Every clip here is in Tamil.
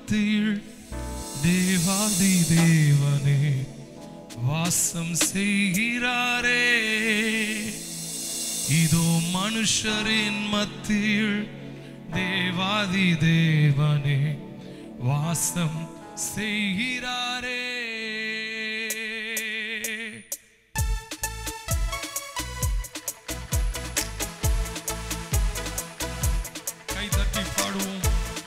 மத்தியில் தேவாதி தேவனே வாசம் செய்கிறாரே இதோ மனுஷரின் மத்தியில் தேவாதி தேவனே வாசம் செய்கிறாரே கை தட்டி பாடுவோம்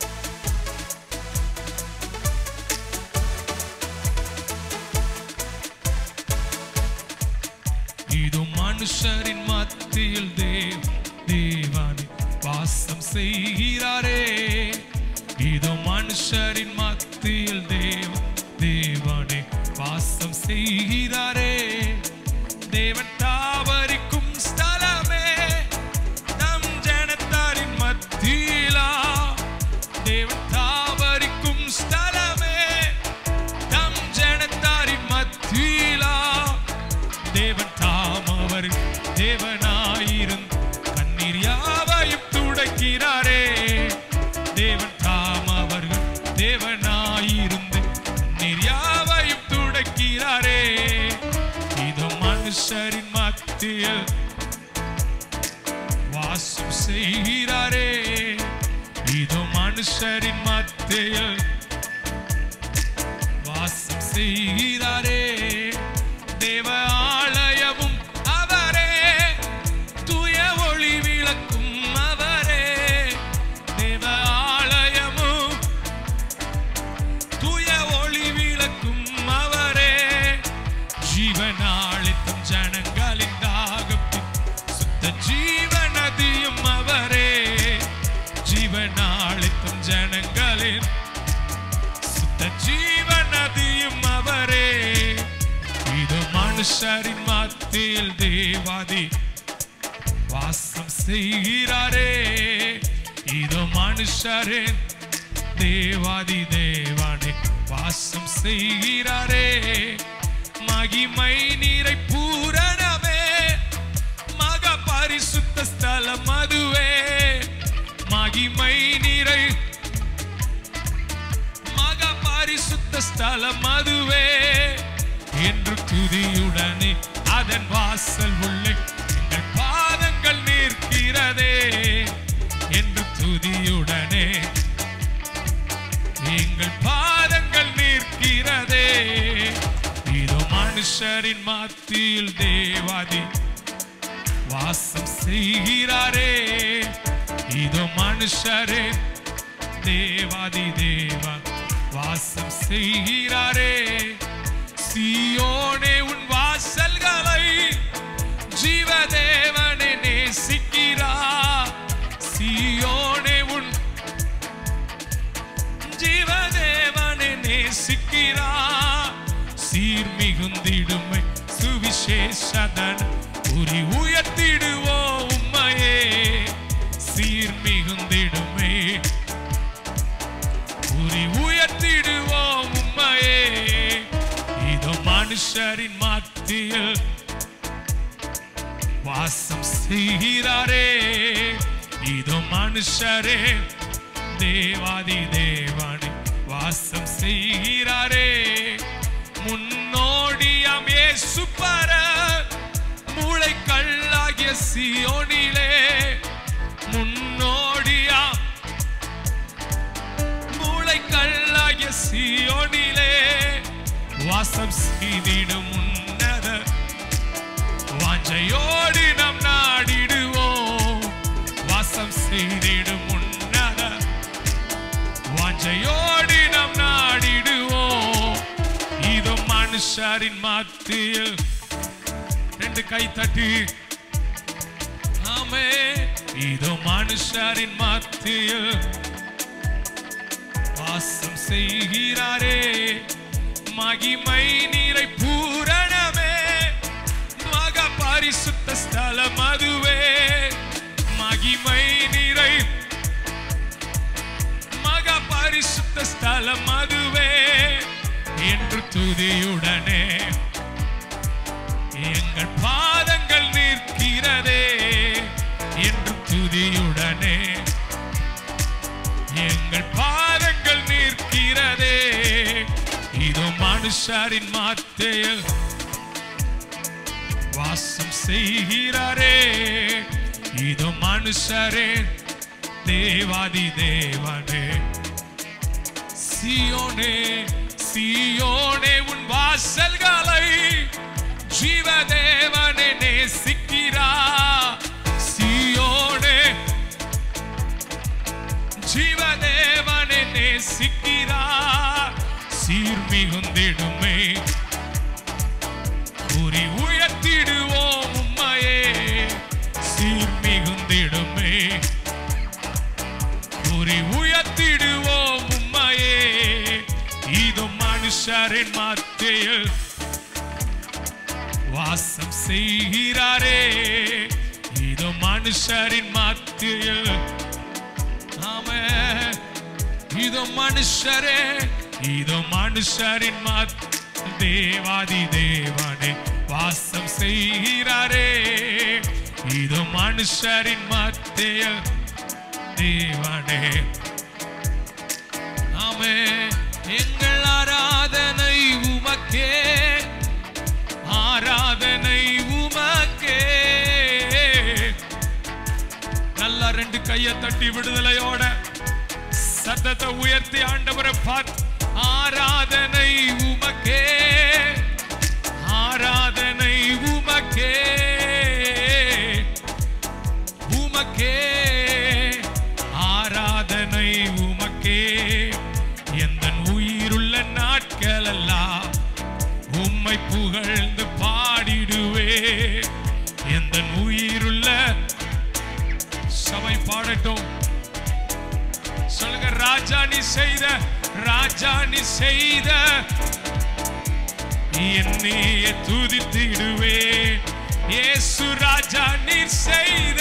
இது மனுஷரின் மத்தியில் தேவ் தேவானி வாசம் செய்கிறாரே இது மனுஷரின் மத்தியில் தேவ தேவானே வாசம் செய்கிறாரே தேவன் தாவரிக்கும் ஸ்தலமே நம் ஜனத்தாரின் மத்தியிலா தேவன் தாவரிக்கும் ஸ்தலமே நம் ஜனத்தாரின் மத்தியிலா தேவன் தாம் அவர் தேவனாயிரும் கண்ணீர் யாவையும் துடைக்கிறாரே தேவன் தாம் அவர்கள் தேவனாயிருந்து கண்ணீர் யாவையும் துடைக்கிறாரே இது மனுஷரின் மத்தியில் வாசம் செய்கிறாரே இது மனுஷரின் மத்தியில் வாசம் செய்கிறாரே தேவ ஆலயமும் அவரே தூய ஒளி விளக்கும் அவரே தேவ ஆலயமும் தூய ஒளி விளக்கும் அவரே ஜீவனாளித்தும் ஜனங்களின் தாகத்தின் சுத்த ஜீவநதியும் அவரே ஜீவனாளித்தும் ஜனங்களின் சுத்த ஜீவநதியும் அவரே இது மனுஷரின் மத்தியில் தேவாதி வாசம் செய்கிறாரே இது மனுஷரின் தேவாதி தேவானே வாசம் செய்கிறாரே மகிமை நீரை பூரணமே மக பரிசுத்த ஸ்தலம் அதுவே மகிமை நீரை மக பரிசுத்த ஸ்தலம் அதுவே என்று துதியுடனே அதன் வாசல் உள்ளே எங்கள் பாதங்கள் நிற்கிறதே என்று துதியுடனே எங்கள் பாதங்கள் நிற்கிறதே இதோ மனுஷரின் மத்தியில் தேவாதி வாசம் செய்கிறாரே இதோ மனுஷரே தேவாதி தேவா வாசம் செய்கிறாரே சியோனே உன் வாசல்களை ஜீவதேவனே நேசிக்கிறா சியோனே உன் ஜீவதேவனே நேசிக்கிறா சீர் மிகுந்திடுமை சுவிசேஷதன் உரி உயர்த்திடுவோ உம்மையே சீர் மிகுந்திடுமை உரி உயர்த்திடுவோம் உம்மையே இதோ மனுஷரின் மத்தியில் வாசம் செய்கிறாரே இதோ மனுஷரே தேவாதி தேவானே வாசம் செய்கிறாரே முன்னோடியாம் இயேசு பர மூளை கல்லாகிய சியோனிலே முன்னோடியாம் மூளை கல்லாகிய சியோனிலே வாசம் செய்திடும் உன்னத வாஞ்சையோடு நாம் நாடிடுவோம் வாசம் செய்திடும் உன்னத வாஞ்சையோடு நாம் நாடிடுவோம் இது மனுஷரின் மத்தியில் ரெண்டு கை தட்டி ஆமே இது மனுஷரின் மத்தியில் வாசம் செய்கிறாரே மகிமை நீரை பூரணமே மக பரிசுத்த ஸ்தலம் அதுவே மகிமை நீரை மக பரிசுத்த ஸ்தலம் அதுவே என்று துதியுடனே எங்கள் பாதங்கள் நிற்கிறதே என்று துதியுடனே எங்கள் பாதங்கள் நிற்கிற மனுஷரின் மத்தியில் வாசம் செய்கிறாரே இதோ மனுஷரே தேவாதி தேவனே சியோனே சியோனே உன் வாசல்களை ஜீவதேவனே நேசிக்கிறா சியோனே ஜீவதேவனே நேசிக்கிறா சீர் மிகுந்திடுமே கூறி உயர்த்திடுவோம் உம்மையே சீர் மிகுந்திடுமே கூறி உயர்த்திடுவோம் உம்மையே இது மனுஷரின் மத்தியில் வாசம் செய்கிறாரே இது மனுஷரின் மத்தியில் ஆமே இது மனுஷரே இது மனுஷரின் மத் தேவாதி தேவனே வாசம் செய்கிறாரே இது மனுஷரின் மத்தியில் தேவனே ஆமே எங்கள் ஆராதனை உமக்கே ஆராதனை உமக்கே நல்லா ரெண்டு கையை தட்டி விடுதலையோட சத்தத்தை உயர்த்தி ஆண்டவரை பார்த்து ஆராதனை உமக்கே ஆராதனை உமக்கே உமக்கே ஆராதனை உமக்கே எந்த உயிருள்ள நாட்கள் எல்லாம் உம்மை புகழ்ந்து பாடிடுவே எந்த உயிருள்ள சபை பாடட்டும் சொல்லுங்க ராஜா நீ செய்த ராஜா நீ செய்த என்னையே துதித்திடுவே இயேசு ராஜா நீ செய்த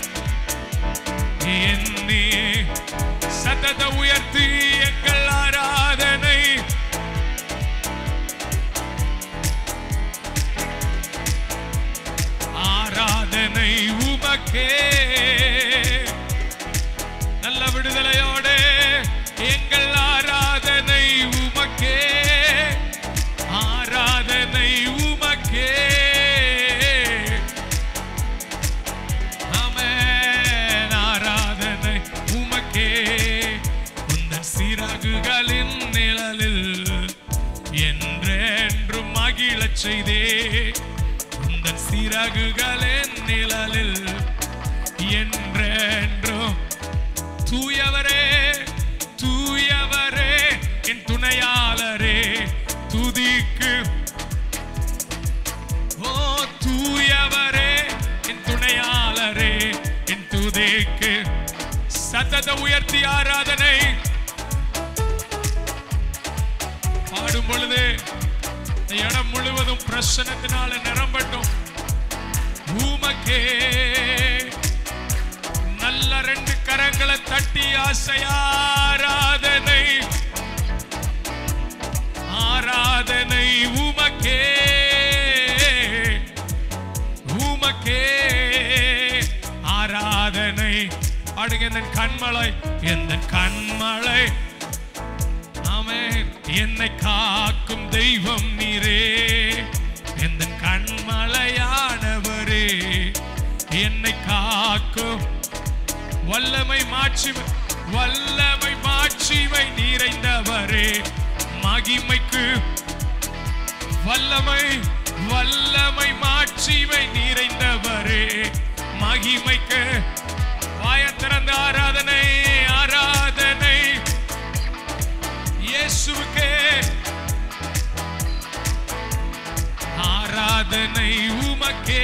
என்னே சத்தத்தை உயர்த்தி எங்கள் ஆராதனை ஆராதனை உமக்கே நல்ல விடுதலையோட எங்கள் ஆராதனை உமக்கே ஆராதனை உமக்கே ஆமென் ஆராதனை உமக்கே உந்தன் சிறகுகளின் நிழலில் என்றென்றும் மகிழச் செய்தே உந்தன் சிறகுகளின் நிழலில் என்றென்றும் தூயவரே தூயவரே என் துணையாளரே துதிக்கு ஓ தூயவரே என் துணையாளரே என் துதிக்கு சத்தத்தை உயர்த்தி ஆராதனை பாடும் பொழுது இந்த இடம் முழுவதும் பிரசனத்தினால நிரம்பட்டும் உமக்கே நல்ல ரெண்டு கரங்களை தட்டி ஆசையாராதனை ஆராதனை உமக்கே உமக்கே ஆராதனை பாடுங்க எந்த கண்மலை எந்த கண்மலை ஆமென் என்னை காக்கும் தெய்வம் நீரே எந்த கண்மலையானவரே என்னை காக்கும் வல்லமை மாட்சிமை வல்லமை மாட்சிமை நிறைந்தவரே மகிமைக்கு வல்லமை வல்லமை மாட்சிமை நிறைந்தவரே மகிமைக்கு வாய திறந்த ஆராதனை ஆராதனை இயேசுவுக்கே ஆராதனை உமக்கே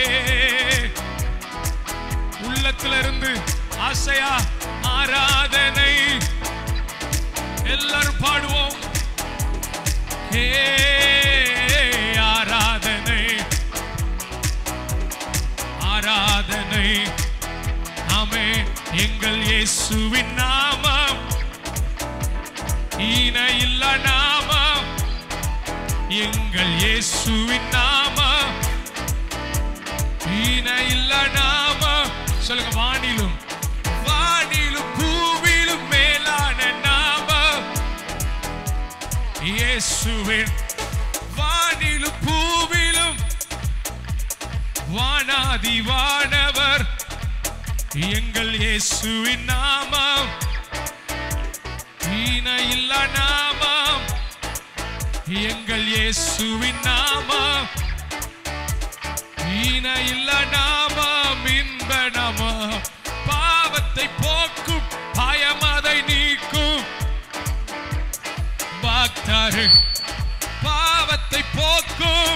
உள்ளத்துல இருந்து ஆசையா ஆராதனை எல்லாரும் பாடுவோம் ஹே ஆராதனை ஆராதனை ஆமே எங்கள் இயேசுவின் நாமம் ஈன இல்ல நாமம் எங்கள் இயேசுவின் நாமம் ஈன இல்ல நாமம் சொல்லுங்க வானிலும் வானிலும் பூவிலும் மேலான நாமம் இயேசுவின் வானிலும் பூவிலும் வானாதி வானவர் எங்கள் இயேசுவின் நாமம் ஈனையில்லா நாமம் எங்கள் இயேசுவின் நாமம் ஈனையில்லா நாமம் இன்ப நாமம் பாவத்தை போக்கும் பயமதை நீக்கும் பக்தரு பாவத்தை போக்கும்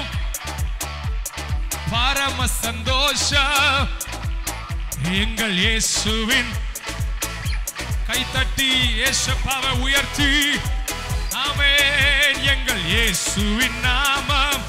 பரம சந்தோஷம் எங்கள் இயேசுவின் கைத்தட்டி இயேசப்பாவை உயர்த்தி ஆமென் எங்கள் இயேசுவின் நாமம்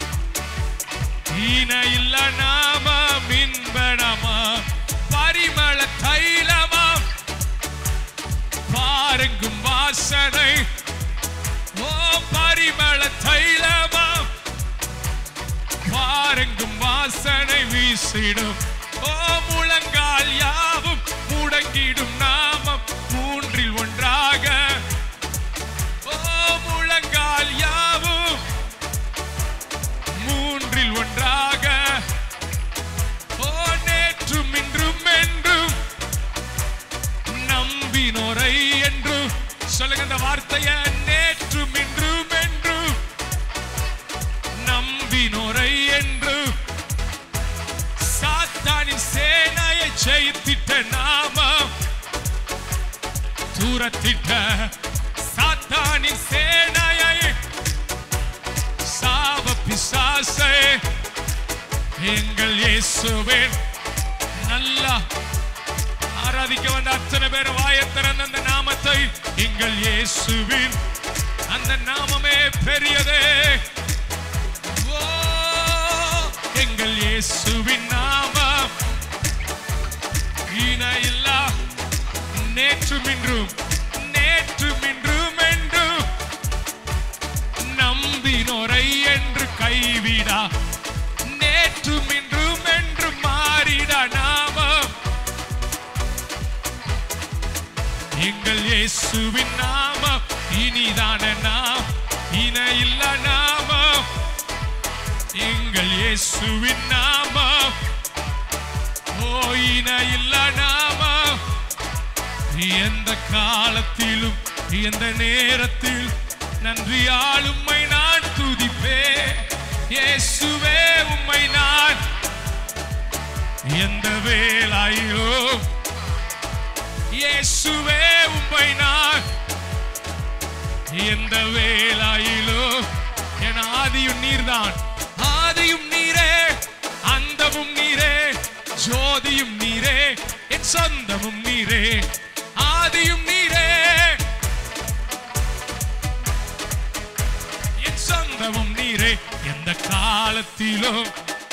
ஈன இல்ல நாமம் இன்ப நாமம் பரிமள தைலமாம் பாருங்கும் வாசனை ஓ பரிமள தைலமாம் பாருங்கும் வாசனை வீசிடும் ஓ முழங்கால் யாவும் முடங்கிடும் நாமம் மூன்றில் ஒன்றாக ஓ முழங்கால் யாவும் மூன்றில் ஒன்றாக ஓ நேற்றும் இன்றும் என்றும் நம்பினோரை என்றும் சொல்லுங்க இந்த வார்த்தைய நேற்றும் இன்றும் என்றும் நம்பினோரை என்று சாத்தானின் சேனையை ஜெயித்திட்ட நாமம் தூரத்திட்ட சாத்தானின் சேனையை சாப பிசாசை எங்கள் இயேசுவின் நல்லா ஆராதிக்க வந்த அத்தனை பேர் வாயை திறந்த அந்த நாமத்தை எங்கள் இயேசுவின் அந்த நாமமே பெரியதே ஓ, எங்கள் இயேசுவின் நாமம் இணையில்லா நேற்றும் இன்றும் நேற்றும் இன்றும் என்றும் நம்பினோரை என்று கைவிடா நேற்றும் இன்றும் என்று மாறிடா நாமம் எங்கள் இயேசுவின் நாமம் இனிதான நாம் இணையில்ல நாமம் எங்கள் இயேசுவின் நாமம் ஓ இணையில்ல நாமம் எந்த காலத்திலும் எந்த நேரத்தில் நன்றியால் உம்மை நான் துதிப்பே இயேசுவே உம்மை நான் எந்த வேலாயிலும் இயேசுவே உம்மை நான் எந்த வேலாயிலும் என் ஆதியும் நீர்தான் ஆதியும் நீரே அந்தமும் நீரே ஜோதியும் நீரே என் சொந்தமும் நீரே ஆதியும் நீரே என் சொந்தமும் நீரே எந்த காலத்திலும்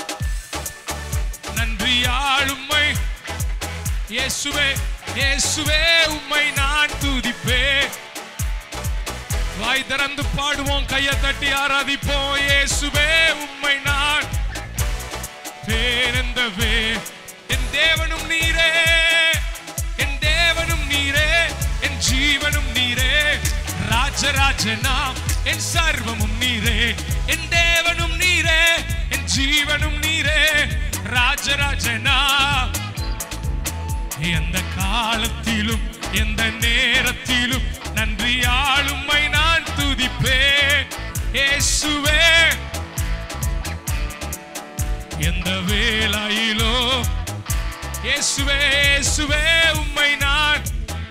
நன்றியாள் உம்மை இயேசுவே இயேசுவே உம்மை நான் துதிப்பேன் வாய் திறந்து பாடுவோம் கையை தட்டி ஆராதிப்போம் இயேசுவே உம்மை நான் பேரந்தவே என் தேவனும் நீரே என் தேவனும் நீரே என் ஜீவனும் நீரே ராஜராஜனாம் என் சர்வமும் நீரே என் தேவனும் நீரே என் ஜீவனும் நீரே ராஜராஜனாம் எந்த காலத்திலும் எந்த நேரத்திலும் நன்றியால் உம்மை நான் துதிப்பேன் இயேசுவே எந்த வேளையிலோ இயேசுவே இயேசுவே உம்மை நான்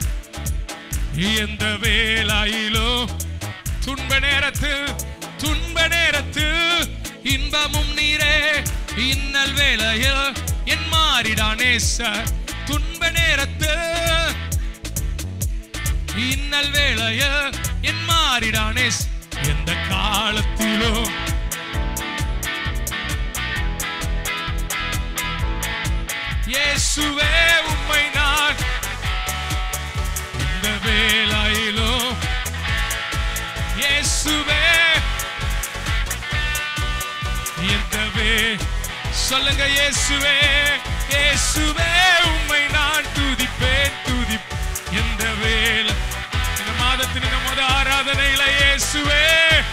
எந்த வேளையிலோ துன்ப நேரத்தில் துன்ப நேரத்தில் இன்பமும் நீரே இன்னல் வேளையில் என் மாறிடானே சார் துன்ப நேரத்தில் இன்னல் வேளையில் என் மாறிடானே எந்த காலத்திலும் இயேசுவே உம்மை நான் இந்த வேளையிலோ இயேசுவே இந்த வே சொல்லுங்க இயேசுவே இயேசுவே உம்மை நான் துதிப்பேன் துதி எந்த வேலை இந்த மாதத்தின் இந்த முத ஆராதனையில இயேசு இயேசுவே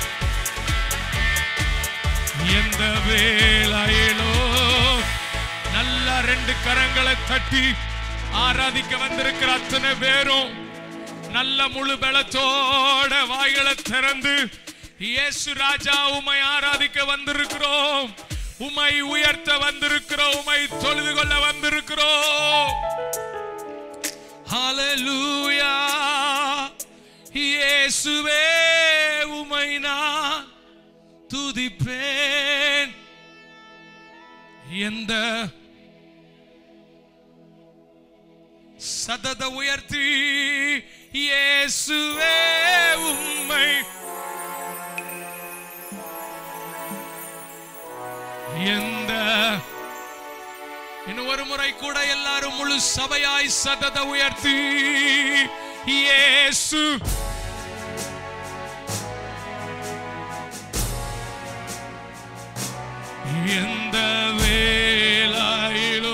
எந்த வேலையிலோ நல்லா ரெண்டு கரங்களை தட்டி ஆராதிக்க வந்திருக்கிற அத்தனை பேரும் நல்ல முழு பலத்தோட வாய்களை திறந்து இயேசு ராஜா உமை ஆராதிக்க வந்திருக்கிறோம் உமை உயர்த்த வந்திருக்கிறோம் உமை தொழுது கொள்ள வந்திருக்கிறோம் ஹalleluya இயேசுவே உமை நான் துதிப்பேன் எந்த சதத உயர்த்தி இயேசுவே உம்மை எந்த இன்னும் ஒரு முறை கூட எல்லாரும் முழு சபையாய் சதத உயர்த்தி இயேசு எந்த வேலாயிலோ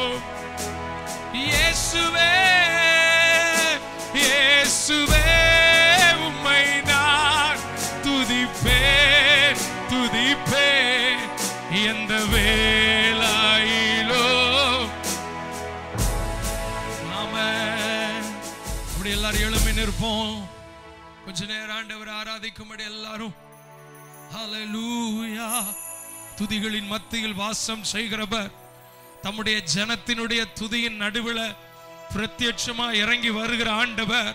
இயேசுவே இயேசுவே உம்மை நான் துதிப்பேன் துதிப்பேன் எந்த வேலாயிலோ நாம இப்படி எல்லாரும் எழும்பி நிற்போம் கொஞ்ச நேரம் ஆண்டவர் ஆராதிக்கும்படி எல்லாரும் ஹalleluya துதிகளின் மத்தியில் வாசம் செய்கிறவர் தம்முடைய ஜனத்தினுடைய துதியின் நடுவில் பிரத்யட்சமா இறங்கி வருகிற ஆண்டவர்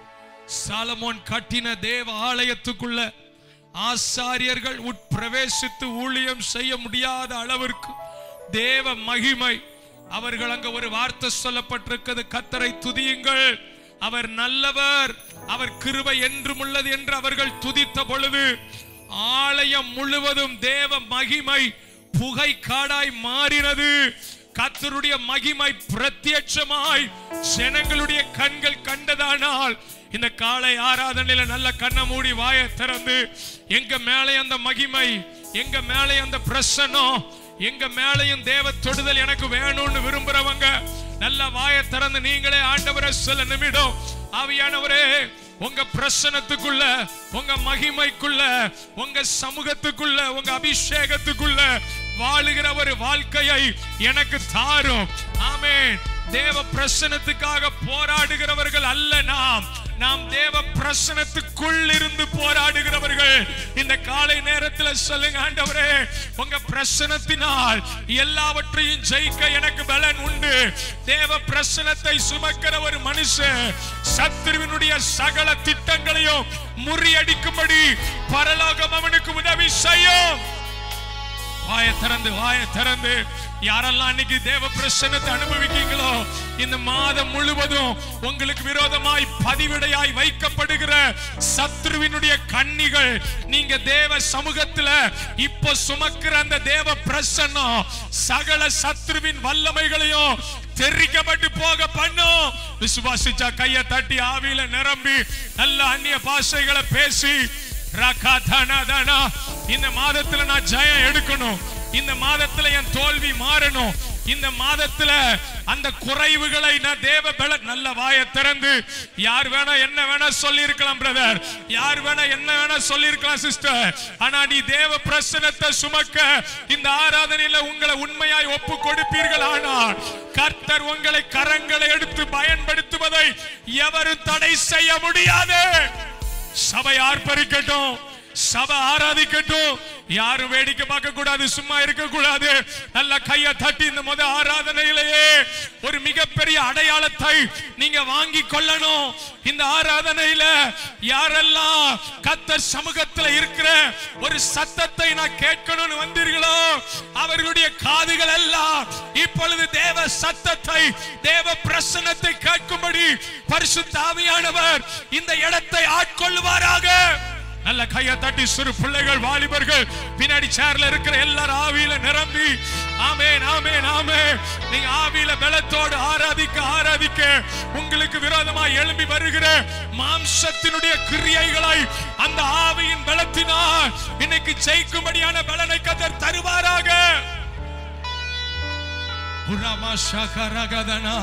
சாலமோன் கட்டின தேவ ஆலயத்துக்குள்ள ஆசாரியர்கள் உட்பிரவேசித்து ஊழியம் செய்ய முடியாத அளவிற்கு தேவ மகிமை அவர்கள் அங்க ஒரு வார்த்தை சொல்லப்பட்டிருக்கிறது கத்தரை துதியுங்கள் அவர் நல்லவர் அவர் கிருபை என்றும் உள்ளது என்று அவர்கள் துதித்த பொழுது ஆலயம் முழுவதும் தேவ மகிமை புகை காடாய் மாறினது கத்தருடைய மகிமை பிரத்யட்சமாய் ஜனங்களுடைய கண்கள் கண்டதானால் இந்த காலை ஆராதனையில நல்ல கண்ணை மூடி வாயை திறந்து எங்க மேலே அந்த மகிமை எங்க மேலே அந்த பிரசன்னம் எங்க மேலையும் தேவ தொடுதல் எனக்கு வேணும்னு விரும்புறவங்க நல்ல வாயை திறந்து நீங்களே ஆண்டவரை சில நிமிடம் ஆவியானவரே உங்க பிரசனத்துக்குள்ள உங்க மகிமைக்குள்ள உங்க சமூகத்துக்குள்ள உங்க அபிஷேகத்துக்குள்ள வாழுகிற ஒரு வாழ்க்கையை எனக்கு தாரும் ஆமென் தேவ பிரசனத்துக்காக போராடுகிறவர்கள் அல்ல நாம் நாம் தேவ பிரசனத்துக்குள் இருந்து போராடுகிறவர்கள் இந்த காலை நேரத்தில் சொல்லுங்க ஆண்டவரே உங்க பிரசனத்தினால் எல்லாவற்றையும் ஜெயிக்க எனக்கு பலன் உண்டு தேவ பிரசனத்தை சுமக்கிற ஒரு மனுஷன் சத்துருவினுடைய சகல திட்டங்களையும் முறியடிக்கும்படி பரலோகம் அவனுக்கு உதவி செய்யும் வாய திறந்து வாய திறந்து யாரெல்லாம் இன்னைக்கு தேவ பிரசன்னத்தை அனுபவிக்கீங்களோ இந்த மாதம் முழுவதும் உங்களுக்கு விரோதமாய் பதிவிடையாய் வைக்கப்படுகிற சத்ருவினுடைய கண்ணிகள் நீங்க தேவ சமூகத்துல இப்போ சுமக்கிற அந்த தேவ பிரசன்னம் சகல சத்ருவின் வல்லமைகளையும் தெரிக்கப்பட்டு போக பண்ணும் விசுவாசிச்சா கைய தட்டி ஆவியில நிரம்பி நல்ல அந்நிய பாஷைகளை பேசி ரகா தனா தனா. இந்த மாதத்துல நான் ஜெயம் எடுக்கணும் இந்த மாதத்துல என் தோல்வி மாறணும் இந்த மாதத்துல அந்த குறைவுகளை நான் தேவ பல நல்ல வாயை திறந்து யார் வேணா என்ன வேணா சொல்லி இருக்கலாம் பிரதர் யார் வேணா என்ன வேணா சொல்லி இருக்கலாம் சிஸ்டர் ஆனா நீ தேவ பிரசனத்தை சுமக்க இந்த ஆராதனையில உங்களை உண்மையாய் ஒப்பு கொடுப்பீர்கள் ஆனால் கர்த்தர் உங்களை கரங்களை எடுத்து பயன்படுத்துவதை எவரும் தடை செய்ய முடியாது சபை ஆர்ப்பரிக்கட்டும் சபை ஆராதிக்கட்டும் யாரும் வேடிக்கை பார்க்க கூடாது சும்மா இருக்க கூடாது நல்ல கைய தட்டி இந்த முத ஆராதனையிலேயே ஒரு மிகப்பெரிய அடையாளத்தை நீங்க வாங்கி கொள்ளணும் இந்த ஆராதனையில யாரெல்லாம் கத்தர் சமூகத்துல இருக்கிற ஒரு சத்தத்தை நான் கேட்கணும்னு வந்தீர்களோ அவர்களுடைய காதுகள் எல்லாம் இப்பொழுது தேவ சத்தத்தை தேவ பிரசன்னத்தை கேட்கும்படி பரிசுத்த ஆவியானவர் இந்த இடத்தை ஆட்கொள்வாராக நல்ல கையை தட்டி சிறு பிள்ளைகள் வாலிபர்கள் பின்னாடி சேர்ல இருக்கிற எல்லாரும் ஆவியில நிரம்பி ஆமென் ஆமென் ஆமென் நீங்க ஆவியில பலத்தோடு ஆராதிக்க ஆராதிக்க உங்களுக்கு விரோதமா எழும்பி வருகிற மாம்சத்தினுடைய கிரியைகளை அந்த ஆவியின் பலத்தினால் இன்னைக்கு ஜெயிக்கும்படியான பலனை கத்தர் தருவாராக உரமா சகரகதனா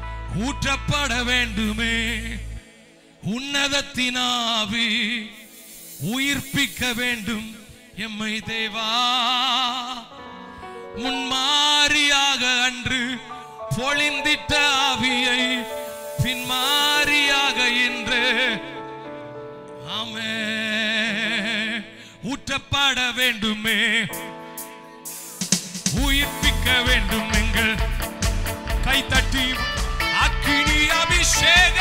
ஊற்றப்பட வேண்டுமே உன்னதத்தினாவி உயிர்ப்பிக்க வேண்டும் எம்மை தேவா முன்மாரியாக அன்று பொழிந்திட்ட ஆவியை பின்மாரியாக இன்று ஆமே ஊற்றப்பட வேண்டுமே உயிர்ப்பிக்க வேண்டும் எங்கள் கைத்தட்டி அக்கினி அபிஷேக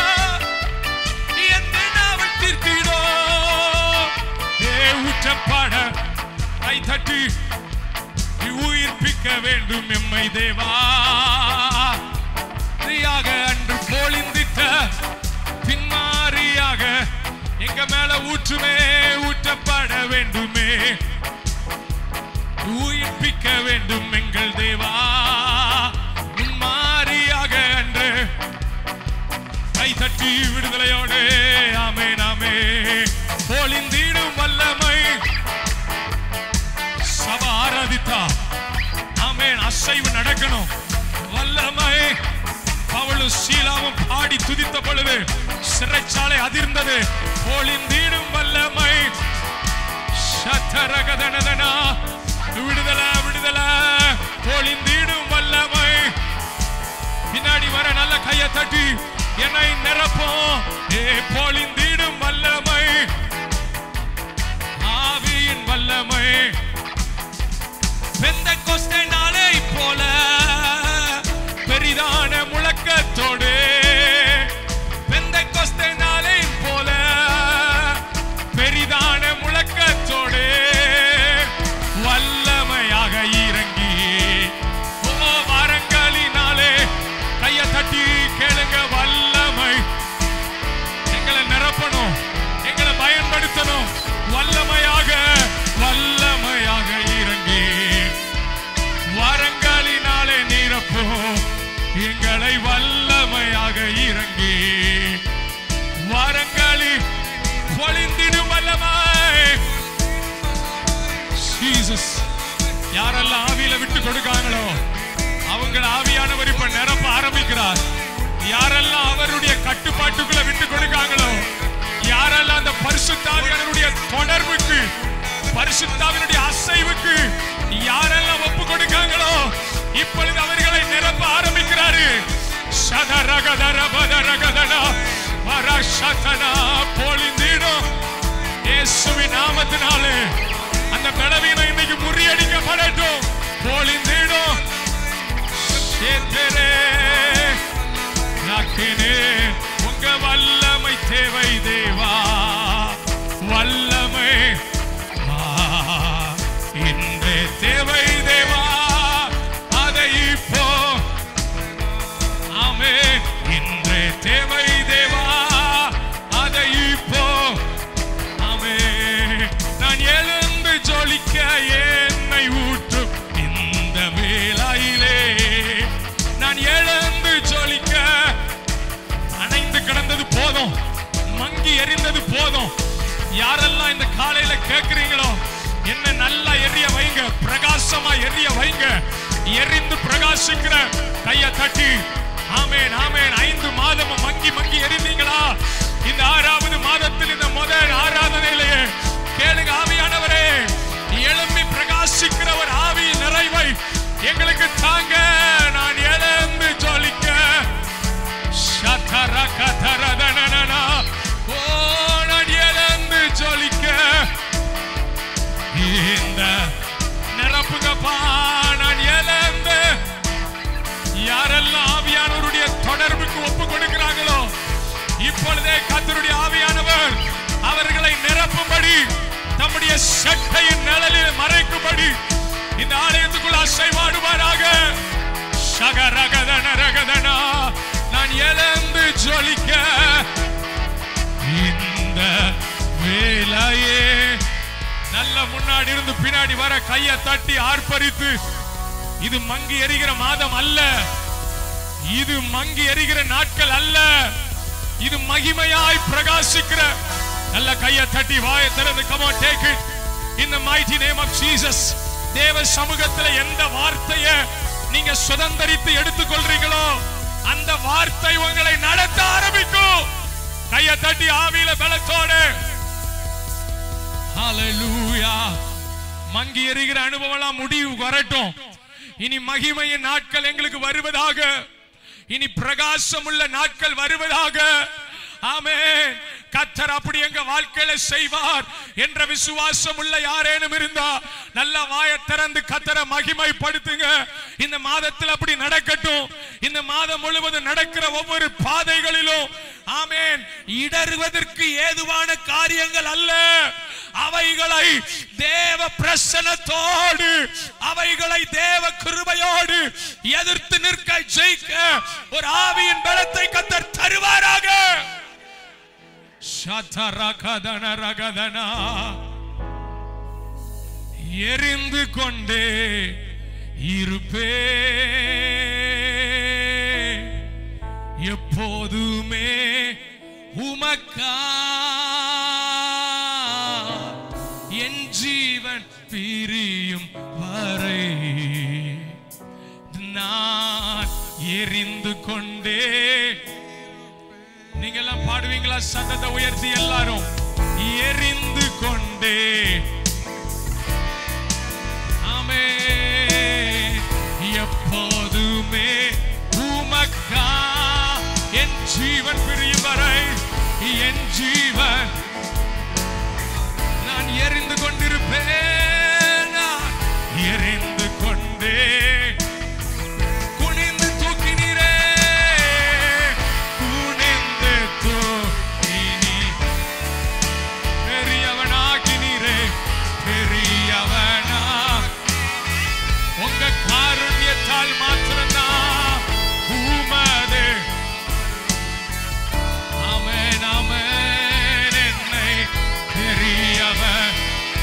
எந்த நாவட்டிற்கிடோ ஏ ஊற்றப்பட கைத்தட்டி உயிர்ப்பிக்க வேண்டும் எம்மை தேவா நீயாக அன்று பொழிந்திட்ட பின்மாரியாக எங்க மேல ஊற்றுமே ஊற்றப்பட வேண்டுமே உயிர்ப்பிக்க வேண்டும் எங்கள் தேவா முன்மாரியாக அன்று கை தட்டி விடுதலையோடு ஆமே நாமே பொழிந்திடும் வல்லமை சபா ஆராதித்தா ஆமென் அசைவு நடக்கணும் வல்லமை பவுலும் சீலாவும் பாடி துதித்த பொழுது சிறைச்சாலை அதிர்ந்தது பொழிந்தீடும் வல்லமை சத்தரகதனதனா விடுதலை விடுதலை பொழிந்தீடும் வல்லமை பின்னாடி வர நல்ல கையை தட்டி என்னை நிரப்போம் ஏ பொழிந்தீடும் வல்லமை ஆவியின் வல்லமை வெந்த கொஸ்தை நாளை போல பெரிதான முழக்கத்தோடு வெந்த கொஸ்தை நாளை போல பெரிதான முழக்கத்தோடு வல்லமையாக இறங்கி ஓ வாரங்களினாலே கைய தட்டி கேளுங்க வல்லமை எங்களை நிரப்பணும் எங்களை பயன்படுத்தணும் வல்லமையாக வல்லமையாக இறங்கி வரங்களினாலே நிரப்பும் எங்களை வல்லமையாக இறங்கி வரங்களில் பொழிந்திடும் வல்லமை ஜீசஸ் யாரெல்லாம் ஆவியில விட்டு கொடுக்காங்களோ அவங்கள ஆவியானவர் இப்ப நிரப்ப ஆரம்பிக்கிறார் யாரெல்லாம் அவருடைய கட்டுப்பாட்டுக்குள்ள விட்டு கொடுக்காங்களோ யாரெல்லாம் அந்த பரிசுத்தாவியனுடைய தொடர்புக்கு பரிசுத்தாவினுடைய அசைவுக்கு யாரெல்லாம் ஒப்பு கொடுக்காங்களோ இப்பொழுது அவர்களை நிரப்ப ஆரம்பிக்கிறாரு சதரகதரபதரகதனா வரஷதனா பொழிந்திடும் இயேசுவின் நாமத்தினாலே அந்த பலவீனம் இன்னைக்கு முறியடிக்கப்படட்டும் பொழிந்திடும் சேத்தரே நாக்கினே உங்க வல்லமை தேவை தேவா வல்லமை ஆ, இன்றே தேவை தேவா அதை இப்போ ஆமே இன்றே தேவை தேவா அதை இப்போ ஆமே நான் எழுந்து ஜொலிக்க என்னை ஊற்றும் இந்த வேளாயிலே நான் எழுந்து ஜொலிக்க அணைந்து கிடந்தது போதும் மங்கி எரிந்தது போதும் யாரெல்லாம் இந்த காலையில கேக்குறீங்களோ என்ன நல்லா எரிய வைங்க பிரகாசமா எரிய வைங்க எரிந்து பிரகாசிக்கிற கைய தட்டி ஆமேன் ஆமேன் ஐந்து மாதம் மங்கி மங்கி எரிந்தீங்களா இந்த ஆறாவது மாதத்தில் இந்த முதல் ஆராதனையிலேயே கேளுங்க ஆவியானவரே எழும்பி பிரகாசிக்கிற ஒரு ஆவி நிறைவை எங்களுக்கு தாங்க நான் எழுந்து ஜொலிக்க சதரகதரதனனனா. ஓ, நான் எழுந்து ஜொலிக்க இந்த நிரப்புங்கப்பா நான் எழுந்து யாரெல்லாம் ஆவியானவருடைய தொடர்புக்கு ஒப்பு கொடுக்கிறாங்களோ இப்பொழுதே கத்தருடைய ஆவியானவர் அவர்களை நிரப்பும்படி தம்முடைய சட்டையின் நிழலில் மறைக்கும்படி இந்த ஆலயத்துக்குள் அசைவாடுவாராக சகரகதன ரகதனா நான் எழுந்து ஜொலிக்க இந்த வேலையே நல்ல முன்னாடி இருந்து பின்னாடி வர கையை தட்டி ஆர்ப்பரித்து இது மங்கி எரிகிற மாதம் அல்ல இது மங்கி எரிகிற நாட்கள் அல்ல இது மகிமையாய் பிரகாசிக்கிற நல்ல கையை தட்டி வாயை திறந்து come on take it in the mighty name of Jesus தேவ சமூகத்துல எந்த வார்த்தையை நீங்க சுதந்தரித்து எடுத்துக்கொள்றீங்களோ அந்த வார்த்தை உங்களை நடத்த ஆரம்பிக்கும் கையை தட்டி ஆவியில பலத்தோடு ஹalleluya மங்கி எறிகிற அனுபவம்லாம் முடிவு வரட்டும் இனி மகிமையின் நாட்கள் எங்களுக்கு வருவதாக இனி பிரகாசமுள்ள நாட்கள் வருவதாக ஆமென் கத்தர் அப்படி எங்க வாழ்க்கையில செய்வார் என்ற விசுவாசம் உள்ள யாரேனும் இருந்தா நல்ல வாயை திறந்து கத்தரை மகிமைப்படுத்துங்க இந்த மாதத்தில் அப்படி நடக்கட்டும் இந்த மாதம் முழுவதும் நடக்கிற ஒவ்வொரு பாதைகளிலும் ஆமென் இடறுவதற்கு ஏதுவான காரியங்கள் அல்ல அவைகளை தேவ பிரசனத்தோடு அவைகளை தேவ கிருபையோடு எதிர்த்து நிற்க ஜெயிக்க ஒரு ஆவியின் பலத்தை கத்தர் தருவாராக சதரகதன ரகதனா எரிந்து கொண்டே இருப்பே எப்போதுமே உமக்கா என் ஜீவன் பிரியும் வரை நான் எரிந்து கொண்டே நீங்க எல்லாம் பாடுவீங்களா சத்தத்தை உயர்த்தி எல்லாரும் எரிந்து கொண்டே ஆமே எப்போதுமே உமக்கா என் ஜீவன் பிரியும் வரை என் ஜீவன் நான் எரிந்து கொண்டிருப்பேன் நான் எரிந்து கொண்டே குனிந்து தூக்கினீரே குனிந்து தூக்கினி பெரியவனாகினீரே பெரியவனா உங்க காருண்யத்தால் மாத்திரம்தான் உமது ஆமென் ஆமென் என்னை பெரியவன்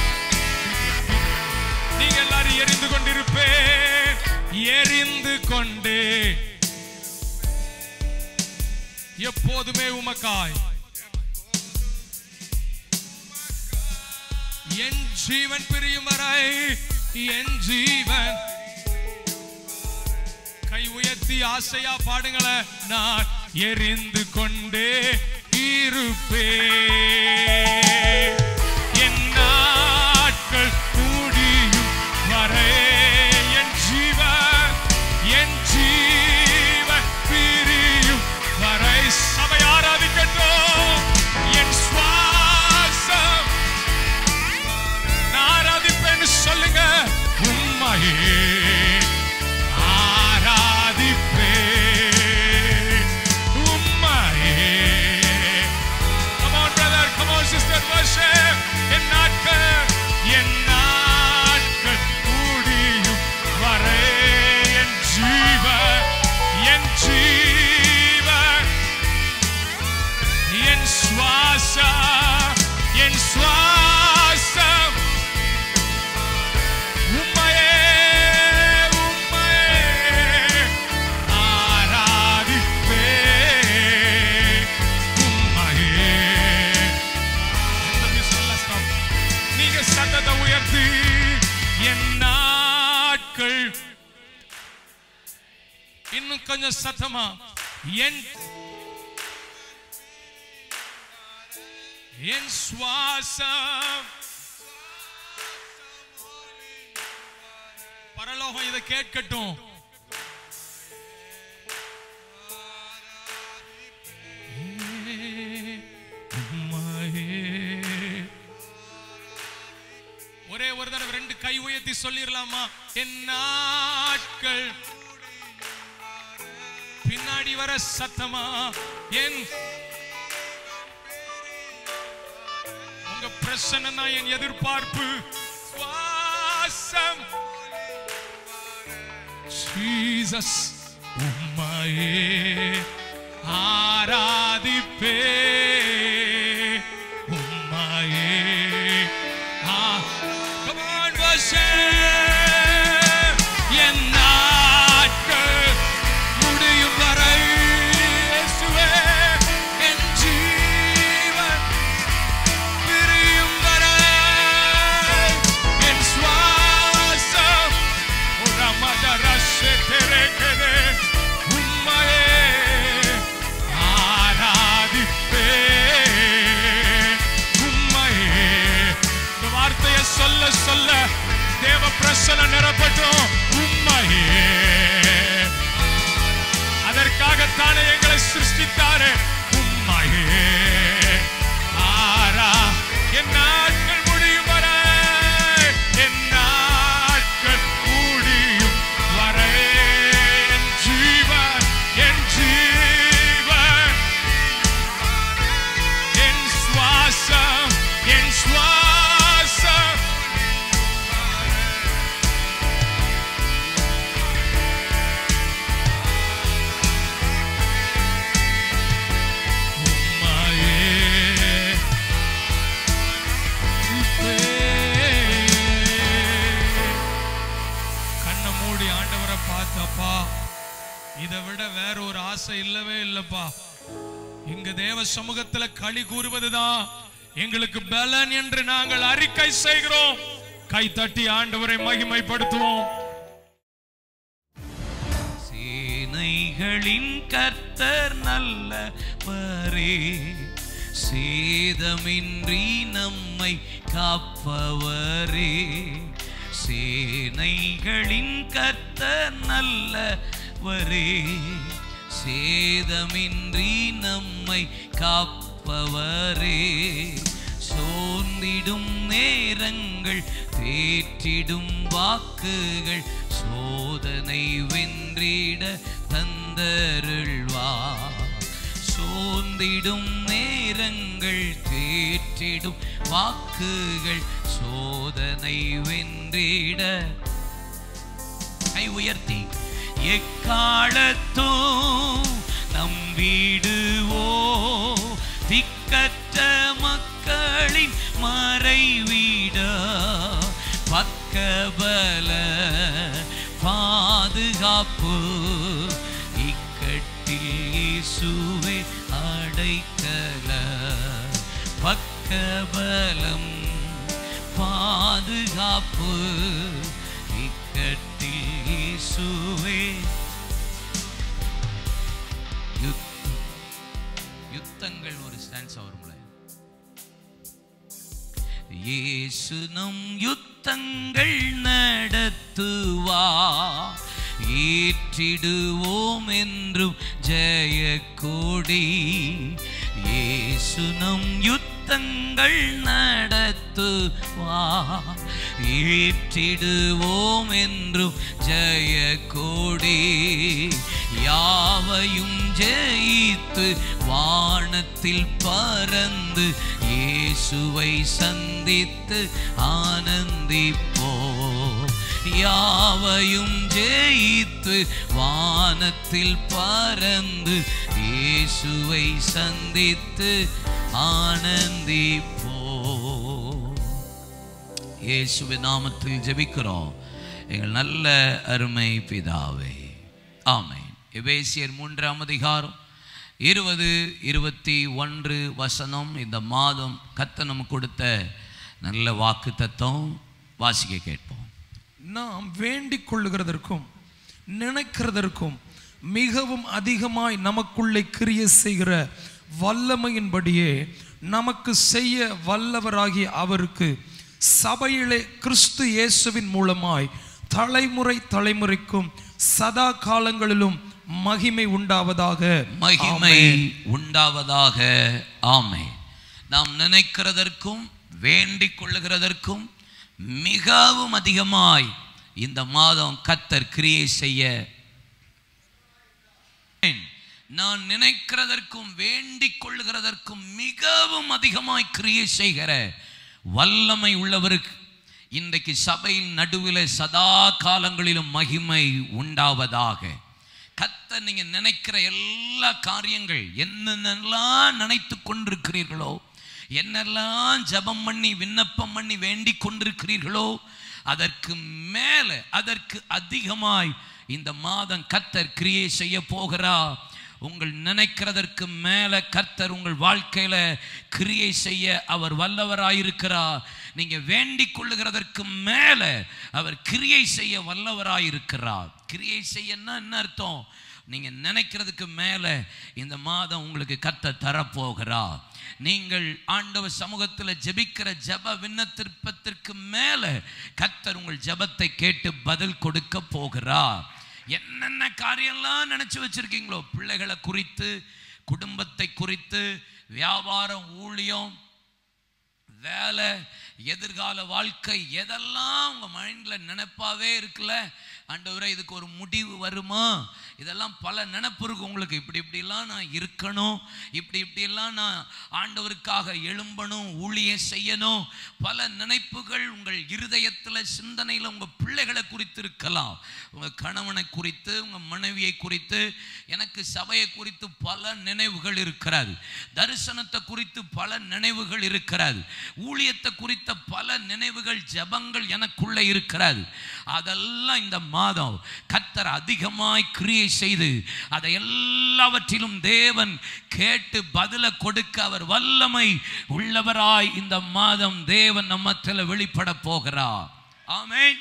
நீங்க எல்லாரும் எரிந்து கொண்டிருப்பேன் எரிந்து கொண்டே எப்போதுமே உமக்காய் என் ஜீவன் பிரியும் வரை என் ஜீவன் கை உயர்த்தி ஆசையா பாடுங்களேன் நான் எரிந்து கொண்டே இருப்பே என் நாட்கள் கூடியும் வரை என் ஜீவன் என் ஜீவன் பிரியும் வரை சபை ஆராதிக்கட்டும் என் சுவாசம் நான் ஆராதிப்பேன்னு சொல்லுங்க உண்மையே ஆராதிப்பே உம்மையே Come on, brother. Come on, sister. Worship. என் நாட்கள் என் நாட்கள் கூடியும் வரை என் ஜீவன் என் ஜீவன் என் சுவாசம் என் சுவாசம் உம்மையே உம்மையே ஆராதிப்பே உம்மையே நீங்க சத்தத்தை உயர்த்தி என் நாட்கள் இன்னும் கொஞ்சம் சத்தமா என் என் சுவாசம் பரலோகம் இதை கேட்கட்டும் உம்மையே. ஒரே ஒரு தடவை ரெண்டு கை உயர்த்தி சொல்லிடலாமா என் நாட்கள் பின்னாடி வர சத்தமா என் உங்க பிரச்சனை தான் என் எதிர்பார்ப்பு சுவாசம் ஜீசஸ் உம்மையே ஆராதிப்பே உம்மையே ஆ Come on, worship. என் நாட்கள் முடியும் வரை இயேசுவே, என் ஜீவன் பிரியும் வரை என் சுவாசம் உம்மையே ஆராதிப்பே பிரசனம் நிரப்பட்டும் உம்மையே அதற்காகத்தானே எங்களை சிருஷ்டித்தாரே உம்மையே ஆரா என் நாட்கள் முடியும் வரை என் நாட்கள் முடியும் வரை என் ஜீவன் என் ஜீவன் என் சுவாசம் என் சுவாசம் உம்மையே கண்ணை மூடி ஆண்டவரை பார்த்தப்பா இதை விட வேற ஒரு ஆசை இல்லவே இல்லப்பா இங்க தேவ சமூகத்துல களி கூறுவதுதான் எங்களுக்கு பலன் என்று நாங்கள் அறிக்கை செய்கிறோம் கை தட்டி ஆண்டவரை மகிமைப்படுத்துவோம் சேனைகளின் கர்த்தர் நல்லவரே சேதமின்றி நம்மை காப்பவரே சேனைகளின் கர்த்தர் நல்லவரே சேதமின்றி நம்மை காப்பவரே சோர்ந்திடும் நேரங்கள் தேற்றிடும் வாக்குகள் சோதனை வென்றிட தந்தருள்வா சோர்ந்திடும் நேரங்கள் தேற்றிடும் வாக்குகள் சோதனை வென்றிட கை உயர்த்தி எக்காலத்தும் நம்பிடுவோ திக்கற்ற மக்களின் மறைவீட பக்கபல பாதுகாப்பு இக்கட்டில் இயேசுவே அடைக்கல பக்கபலம் பாதுகாப்பு இக்கட்டில் இயேசுவே யுத்தம் யுத்தங்கள் ஒரு ஸ்டான்ஸ் வரும்ல இயேசு நம் யுத்தங்கள் நடத்துவா ஏற்றிடுவோம் என்றும் ஜெய கொடி இயேசு நம் யுத்தங்கள் நடத்துவா ஏற்றிடுவோம் என்றும் ஜெய கொடி யாவையும் ஜெயித்து வானத்தில் பறந்து இயேசுவை சந்தித்து ஆனந்திப்போ யாவையும் ஜெயித்து வானத்தில் பறந்து இயேசுவை சந்தித்து ஆனந்திப்போ இயேசுவின் நாமத்தில் ஜெபிக்கிறோம் எங்கள் நல்ல அருமை பிதாவே ஆமென் எபேசியர் மூன்றாம் அதிகாரம் இருபது இருபத்தி ஒன்று வசனம் இந்த மாதம் கத்தனம் கொடுத்த நல்ல வாக்கு தத்துவம் வாசிக்க கேட்போம் நாம் வேண்டிக் கொள்ளுகிறதற்கும் நினைக்கிறதற்கும் மிகவும் அதிகமாய் நமக்குள்ளே கிரிய செய்கிற வல்லமையின்படியே நமக்கு செய்ய வல்லவராகிய அவருக்கு சபையிலே கிறிஸ்து இயேசுவின் மூலமாய் தலைமுறை தலைமுறைக்கும் சதா காலங்களிலும் மகிமை உண்டாவதாக மகிமை ஆமென். உண்டாவதாக ஆமே நாம் நினைக்கிறதற்கும் வேண்டிக் கொள்ளுகிறதற்கும் மிகவும் அதிகமாய் இந்த மாதம் கத்தர் கிரியை செய்ய நான் நினைக்கிறதற்கும் வேண்டிக் கொள்ளுகிறதற்கும் மிகவும் அதிகமாய் கிரியை செய்கிற வல்லமை உள்ளவருக்கு இன்றைக்கு சபையின் நடுவில் சதா காலங்களிலும் மகிமை உண்டாவதாக கத்த நீங்க நினைக்கிற எல்லா காரியங்கள் என்னென்னலாம் நினைத்து கொண்டிருக்கிறீர்களோ என்னெல்லாம் ஜெபம் பண்ணி விண்ணப்பம் பண்ணி வேண்டிக் கொண்டிருக்கிறீர்களோ அதற்கு மேலே அதற்கு அதிகமாய் இந்த மாதம் கத்தர் கிரியை செய்ய போகிறா உங்கள் நினைக்கிறதற்கு மேலே கர்த்தர் உங்கள் வாழ்க்கையில கிரியை செய்ய அவர் வல்லவராயிருக்கிறார் நீங்க வேண்டிக் கொள்ளுகிறதற்கு மேலே அவர் கிரியை செய்ய வல்லவராயிருக்கிறார் கிரியை செய்யன்னா என்ன அர்த்தம் நீங்க நினைக்கிறதுக்கு மேலே இந்த மாதம் உங்களுக்கு கத்த தரப்போகிறா நீங்கள் ஆண்டவர் சமூகத்தில் ஜெபிக்கிற ஜெப விண்ணத்திற்பத்திற்கு மேல கர்த்தர் உங்கள் ஜெபத்தை கேட்டு பதில் கொடுக்க போகிறார் என்னென்ன காரியம்லாம் நினைச்சு வச்சிருக்கீங்களோ பிள்ளைகளை குறித்து குடும்பத்தை குறித்து வியாபாரம் ஊழியம் வேலை எதிர்கால வாழ்க்கை எதெல்லாம் உங்க மைண்ட்ல நினைப்பாவே இருக்குல்ல ஆண்டவரே இதுக்கு ஒரு முடிவு வருமா இதெல்லாம் பல நினைப்பு இருக்கு உங்களுக்கு இப்படி இப்படிலாம் நான் இருக்கணும் இப்படி இப்படியெல்லாம் நான் ஆண்டவருக்காக எழும்பணும் ஊழியம் செய்யணும் பல நினைப்புகள் உங்கள் இருதயத்தில் சிந்தனையில் உங்க பிள்ளைகளை குறித்து இருக்கலாம் உங்க கணவனை குறித்து உங்க மனைவியை குறித்து எனக்கு சபையை குறித்து பல நினைவுகள் இருக்கிறது தரிசனத்தை குறித்து பல நினைவுகள் இருக்கிறது ஊழியத்தை குறித்த பல நினைவுகள் ஜெபங்கள் எனக்குள்ள இருக்கிறது அதெல்லாம் இந்த மாதம் கத்தர் அதிகமாய் கிரியை செய்து அதை எல்லாவற்றிலும் தேவன் கேட்டு பதில கொடுக்க அவர் வல்லமை உள்ளவராய் இந்த மாதம் தேவன் நம்மத்தில் வெளிப்பட போகிறார் ஆமென்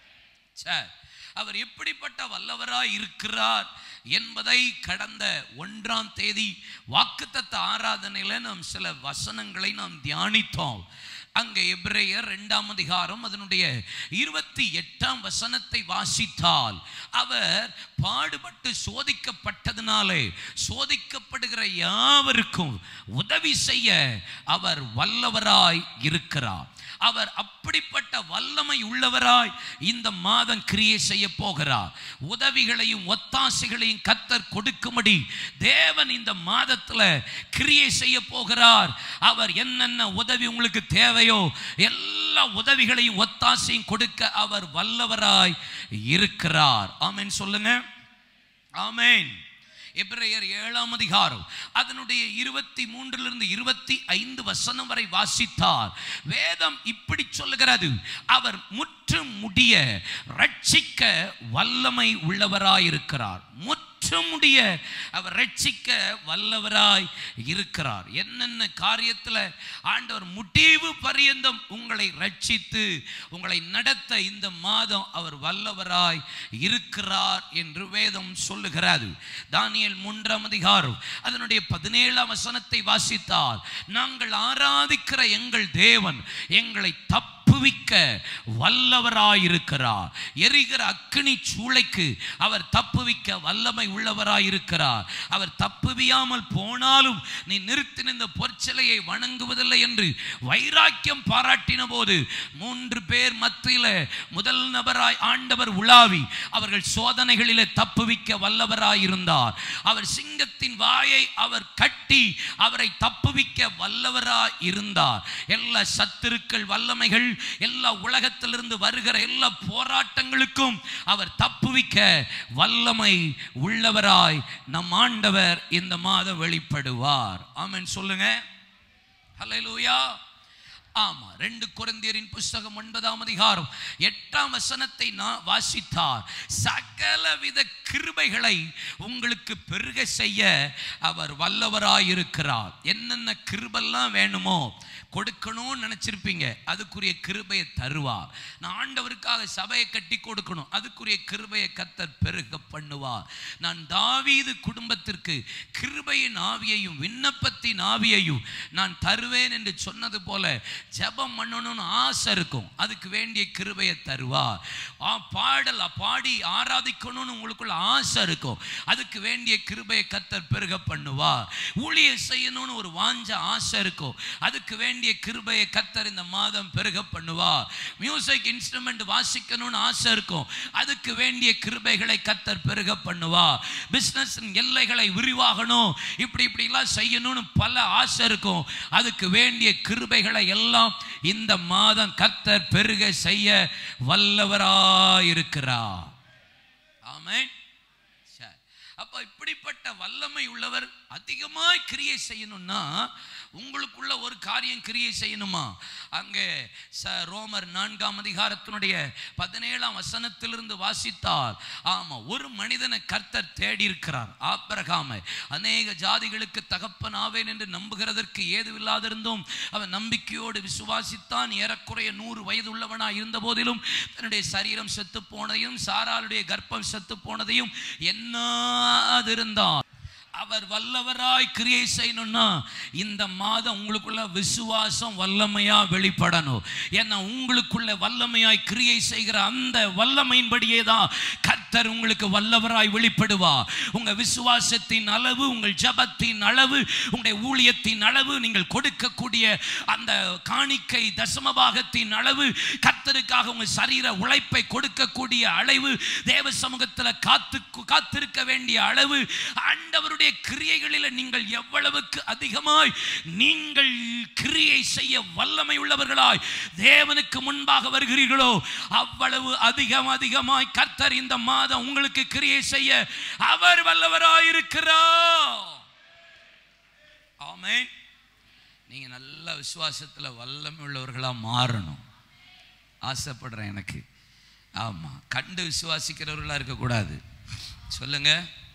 சரி அவர் எப்படிப்பட்ட வல்லவராய் இருக்கிறார் என்பதை கடந்த ஒன்றாம் தேதி வாக்குத்தத்த ஆராதனையில நாம் சில வசனங்களை நாம் தியானித்தோம் அங்கே எபிரேயர் இரண்டாம் அதிகாரம் அதனுடைய இருபத்தி எட்டாம் வசனத்தை வாசித்தால் அவர் பாடுபட்டு சோதிக்கப்பட்டதினாலே சோதிக்கப்படுகிற யாவருக்கும் உதவி செய்ய அவர் வல்லவராய் இருக்கிறார் அவர் அப்படிப்பட்ட வல்லமை உள்ளவராய் இந்த மாதம் கிரியை செய்ய போகிறார் உதவிகளையும் ஒத்தாசைகளையும் கத்தர் கொடுக்கும்படி தேவன் இந்த மாதத்துல கிரியை செய்ய போகிறார் அவர் என்னென்ன உதவி உங்களுக்கு தேவையோ எல்லா உதவிகளையும் ஒத்தாசையும் கொடுக்க அவர் வல்லவராய் இருக்கிறார் ஆமென் சொல்லுங்க ஆமென் எபிரேயர் ஏழாம் அதிகாரம் அதனுடைய இருபத்தி மூன்றிலிருந்து இருபத்தி ஐந்து வசனம் வரை வாசித்தார் வேதம் இப்படி சொல்லுகிறது அவர் முற்றும் முடிய ரட்சிக்க வல்லமை உள்ளவராயிருக்கிறார் முற்று முடிய அவர் ரட்சிக்க வல்லவராய் இருக்கிறார் என்னென்ன காரியத்தில் ஆண்டவர் முடிவு பரியந்தம் உங்களை ரட்சித்து உங்களை நடத்த இந்த மாதம் அவர் வல்லவராய் இருக்கிறார் என்று வேதம் சொல்லுகிறது தானியல் மூன்றாம் அதிகாரம் அதனுடைய பதினேழாம் வசனத்தை வாசித்தால் நாங்கள் ஆராதிக்கிற எங்கள் தேவன் எங்களை தப்புவிக்க வல்லவராயிருக்கிறார் எரிகிற அக்கினி சூளைக்கு அவர் தப்புவிக்க வல்லமை உள்ளவராயிருக்கிறார் அவர் தப்புவியாமல் போனாலும் நீ நிறுத்தின இந்த பொற்சிலையை வணங்குவதில்லை என்று வைராக்கியம் பாராட்டின போது மூன்று பேர் மத்தியில முதல் நபராய் ஆண்டவர் உலாவி அவர்கள் சோதனைகளிலே தப்புவிக்க வல்லவராயிருந்தார் அவர் சிங்கத்தின் வாயை அவர் கட்டி அவரை தப்புவிக்க வல்லவராய் இருந்தார் எல்லா சத்துருக்கள் வல்லமைகள் எல்லா உலகத்திலிருந்து வருகிற எல்லா போராட்டங்களுக்கும் அவர் தப்புவிக்க வல்லமை உள்ளவராய் நம் ஆண்டவர் இந்த மாதம் வெளிப்படுவார் ஆமென் சொல்லுங்க ஹalleluya ஆமா ரெண்டு குழந்தையரின் புஸ்தகம் ஒன்பதாம் அதிகாரம் எட்டாம் வசனத்தை நான் வாசித்தார் சகலவித கிருபைகளை உங்களுக்கு பெருக செய்ய அவர் வல்லவராயிருக்கிறார் என்னென்ன கிருபெல்லாம் வேணுமோ கொடுக்கணும்னு நினைச்சிருப்பீங்க அதுக்குரிய கிருபையை தருவார் நான் ஆண்டவருக்காக சபையை கட்டி கொடுக்கணும் அதுக்குரிய கிருபையை கத்தர் பெருக பண்ணுவார் நான் தாவீது குடும்பத்திற்கு கிருபையின் ஆவியையும் விண்ணப்பத்தின் ஆவியையும் நான் தருவேன் என்று சொன்னது போல ஜெபம் பண்ணணும்னு ஆசை இருக்கும் அதுக்கு வேண்டிய கிருபையை தருவார் ஆ, பாடல் பாடி ஆராதிக்கணும்னு உங்களுக்குள்ள ஆசை இருக்கும் அதுக்கு வேண்டிய கிருபையை கத்தர் பெருக பண்ணுவார் ஊழியம் செய்யணும்னு ஒரு வாஞ்ச ஆசை இருக்கும் அதுக்கு வேண்டிய கிருபையை கத்தர் இந்த மாதம் பெருக பண்ணுவார் மியூசிக் இன்ஸ்ட்ருமெண்ட் வாசிக்கணும்னு ஆசை இருக்கும் அதுக்கு வேண்டிய கிருபைகளை கத்தர் பெருக பண்ணுவார் பிசினஸ் எல்லைகளை விரிவாகணும் இப்படி இப்படிலாம் செய்யணும்னு பல ஆசை இருக்கும் அதுக்கு வேண்டிய கிருபைகளை எல்லாம் இந்த மாதம் கத்தர் பெருக செய்ய வல்லவராயிருக்கிறார் ஆமென் சரி. அப்ப இப்படிப்பட்ட வல்லமை உள்ளவர் அதிகமாய் கிரியை செய்யணும்னா உங்களுக்குள்ள ஒரு காரியம் கிரியை செய்யணுமா அங்கே ச ரோமர் நான்காம் அதிகாரத்தினுடைய பதினேழாம் வசனத்திலிருந்து வாசித்தால் ஆமா ஒரு மனிதனை கர்த்தர் தேடி இருக்கிறார் ஆபிரகாமை அநேக ஜாதிகளுக்கு தகப்பன் ஆவேன் என்று நம்புகிறதற்கு ஏதுவில்லாதிருந்தும் அவன் நம்பிக்கையோடு விசுவாசித்தான் ஏறக்குறைய நூறு வயது உள்ளவனாய் இருந்த போதிலும் தன்னுடைய சரீரம் செத்து போனதையும் சாராளுடைய கர்ப்பம் செத்து போனதையும் எண்ணாதிருந்தான் அவர் வல்லவராய் கிரியை செய்யணும்னா இந்த மாதம் உங்களுக்குள்ள விசுவாசம் வல்லமையா வெளிப்படணும் ஏன்னா உங்களுக்குள்ள வல்லமையாய் கிரியை செய்கிற அந்த வல்லமையின்படியே தான் கர்த்தர் உங்களுக்கு வல்லவராய் வெளிப்படுவா உங்க விசுவாசத்தின் அளவு உங்கள் ஜபத்தின் அளவு உங்களுடைய ஊழியத்தின் அளவு நீங்கள் கொடுக்கக்கூடிய அந்த காணிக்கை தசமபாகத்தின் அளவு கர்த்தருக்காக உங்கள் சரீர உழைப்பை கொடுக்கக்கூடிய அளவு தேவ சமூகத்தில் காத்து காத்திருக்க வேண்டிய அளவு ஆண்டவருடைய கிரியைகளில் நீங்கள் எவ்வளவுக்கு அதிகமாய் நீங்கள் கிரியை செய்ய வல்லமை உள்ளவர்களாய் தேவனுக்கு முன்பாக வருகிறீர்களோ அவ்வளவு அதிகம் அதிகமாய் கர்த்தர் இந்த மாதம் உங்களுக்கு கிரியை செய்ய அவர் வல்லவராய் இருக்கிறார் ஆமென் நீங்க நல்ல விசுவாசத்துல வல்லமை உள்ளவர்களா மாறணும் ஆசைப்படுறேன் எனக்கு ஆமா கண்டு விசுவாசிக்கிறவர்களா இருக்கக்கூடாது சொல்லுங்க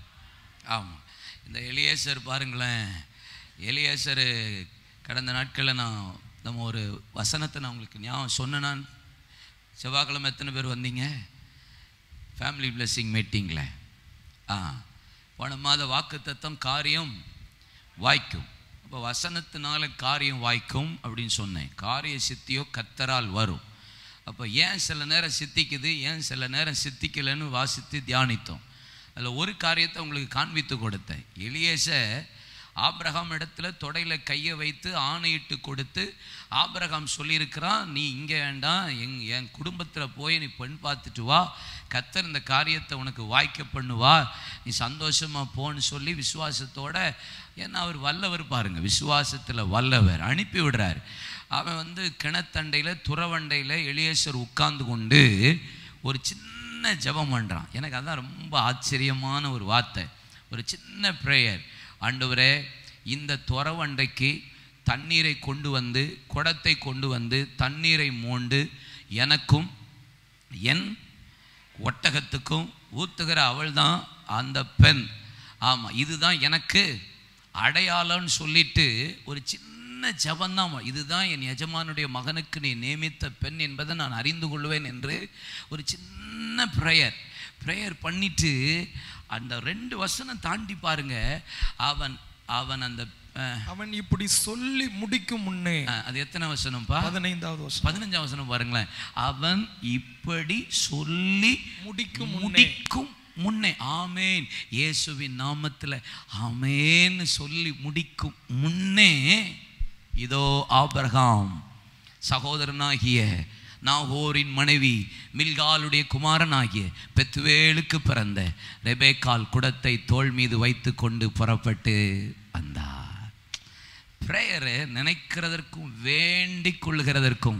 ஆமா இந்த எலியேசர் பாருங்களேன் எலியேசர் கடந்த நாட்களில் நான் நம்ம ஒரு வசனத்தை நான் உங்களுக்கு ஞாபகம் சொன்னேன் செவ்வாய்க்கிழமை எத்தனை பேர் வந்தீங்க ஃபேமிலி பிளெஸிங் மீட்டிங்கில் ஆ போன மாத வாக்குத்தத்தம் காரியம் வாய்க்கும் அப்போ வசனத்தினால காரியம் வாய்க்கும் அப்படின்னு சொன்னேன் காரிய சித்தியோ கத்தரால் வரும் அப்போ ஏன் சில நேரம் சித்திக்குது ஏன் சில நேரம் சித்திக்கலைன்னு வாசித்து தியானித்தோம் அதில் ஒரு காரியத்தை உங்களுக்கு காண்பித்து கொடுத்தேன் எலியேச ஆபிரகாம் இடத்துல தொடையில கையை வைத்து ஆணையிட்டு கொடுத்து ஆபிரகாம் சொல்லியிருக்கிறான் நீ இங்கே வேண்டாம் எங் என் குடும்பத்தில் போய் நீ பெண் பார்த்துட்டு வா கத்தர் இந்த காரியத்தை உனக்கு வாய்க்க பண்ணுவா நீ சந்தோஷமா போன்னு சொல்லி விசுவாசத்தோட ஏன்னா அவர் வல்லவர் பாருங்க விசுவாசத்தில் வல்லவர் அனுப்பி விடுறாரு அவன் வந்து கிணத்தண்டையில் துறவண்டையில் எளியேசர் உட்கார்ந்து கொண்டு ஒரு சின்ன ஜெபம் பண்ணுறான் எனக்கு அதான் ரொம்ப ஆச்சரியமான ஒரு வார்த்தை ஒரு சின்ன ப்ரேயர் ஆண்டவரே இந்த துறவண்டைக்கு தண்ணீரை கொண்டு வந்து குடத்தை கொண்டு வந்து தண்ணீரை மோண்டு எனக்கும் என் ஒட்டகத்துக்கும் ஊத்துகிற அவள்தான் அந்த பெண் ஆமாம் இதுதான் எனக்கு அடையாளம்னு சொல்லிட்டு ஒரு சின்ன ஜபந்தான் இதுதான் என் எஜமானுடைய மகனுக்கு நீ நியமித்த பெண் என்பதை நான் அறிந்து கொள்வேன் என்று ஒரு சின்ன ப்ரேயர் ப்ரேயர் பண்ணிட்டு அந்த ரெண்டு வசனம் தாண்டி பாருங்க அவன் அவன் அந்த அஹ், அவன் இப்படி சொல்லி முடிக்கும் முன்னே அஹ், அது எத்தனை வசனம்ப்பா பதினைந்தாவது வருஷம் பதினஞ்சாம் வசனம் பாருங்களேன் அவன் இப்படி சொல்லி முடிக்கும் முன்னே முடிக்கும் முன்னே ஆமேன் இயேசுவின் நாமத்தில் ஆமேன்னு சொல்லி முடிக்கும் முன்னே இதோ ஆபிரகாம் சகோதரனாகிய நாகோரின் மனைவி மில்காலுடைய குமாரனாகிய பெத்துவேலுக்கு பிறந்த ரெபேக்கால் குடத்தை தோள் மீது வைத்து கொண்டு புறப்பட்டு வந்தார் பிரேயரை நினைக்கிறதற்கும் வேண்டிக் கொள்ளுகிறதற்கும்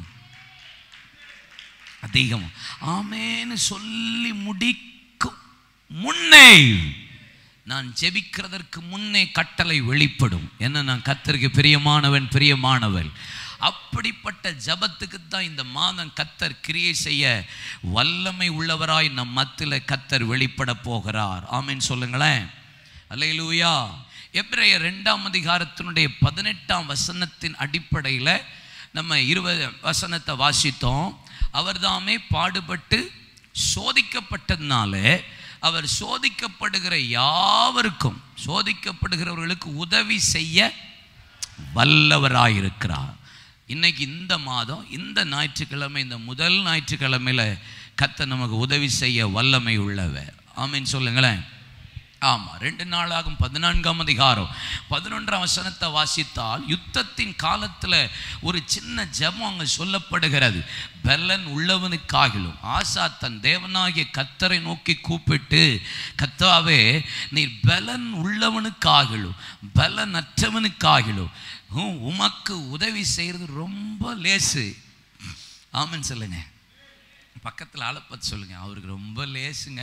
அதிகம் ஆமேன்னு சொல்லி முடிக்கும் முன்னே நான் ஜெபிக்கிறதற்கு முன்னே கட்டளை வெளிப்படும் என்ன நான் கத்தருக்கு பிரியமானவன் பிரியமானவள் அப்படிப்பட்ட ஜபத்துக்கு தான் இந்த மாதம் கத்தர் கிரியை செய்ய வல்லமை உள்ளவராய் நம் மத்தியில் கத்தர் வெளிப்பட போகிறார் ஆமேன்னு சொல்லுங்களேன் அல்லேலூயா எப்ரேயர் ரெண்டாம் அதிகாரத்தினுடைய பதினெட்டாம் வசனத்தின் அடிப்படையில் நம்ம இருபது வசனத்தை வாசித்தோம் அவர்தாமே பாடுபட்டு சோதிக்கப்பட்டதுனால அவர் சோதிக்கப்படுகிற யாவருக்கும் சோதிக்கப்படுகிறவர்களுக்கு உதவி செய்ய வல்லவராயிருக்கிறார் இன்னைக்கு இந்த மாதம் இந்த ஞாயிற்றுக்கிழமை இந்த முதல் ஞாயிற்றுக்கிழமையில கத்த நமக்கு உதவி செய்ய வல்லமை உள்ளவர் ஆமீன் சொல்லுங்களேன் ஆமா ரெண்டு நாளாகும் பதினான்காம் அதிகாரம் பதினொன்றாம் வசனத்தை வாசித்தால் யுத்தத்தின் காலத்துல ஒரு சின்ன ஜெபம் அங்க சொல்லப்படுகிறது பெலன் உள்ளவனுக்காகிலும் ஆசா தன் தேவனாகிய கத்தரை நோக்கி கூப்பிட்டு கத்தாவே நீர் பலன் உள்ளவனுக்காகிலும் பலனற்றவனுக்காகிலும் உம், உமக்கு உதவி செய்யறது ரொம்ப லேசு ஆமென்னு சொல்லுங்க பக்கத்தில் ஆளை பார்த்து சொல்லுங்க அவருக்கு ரொம்ப லேசுங்க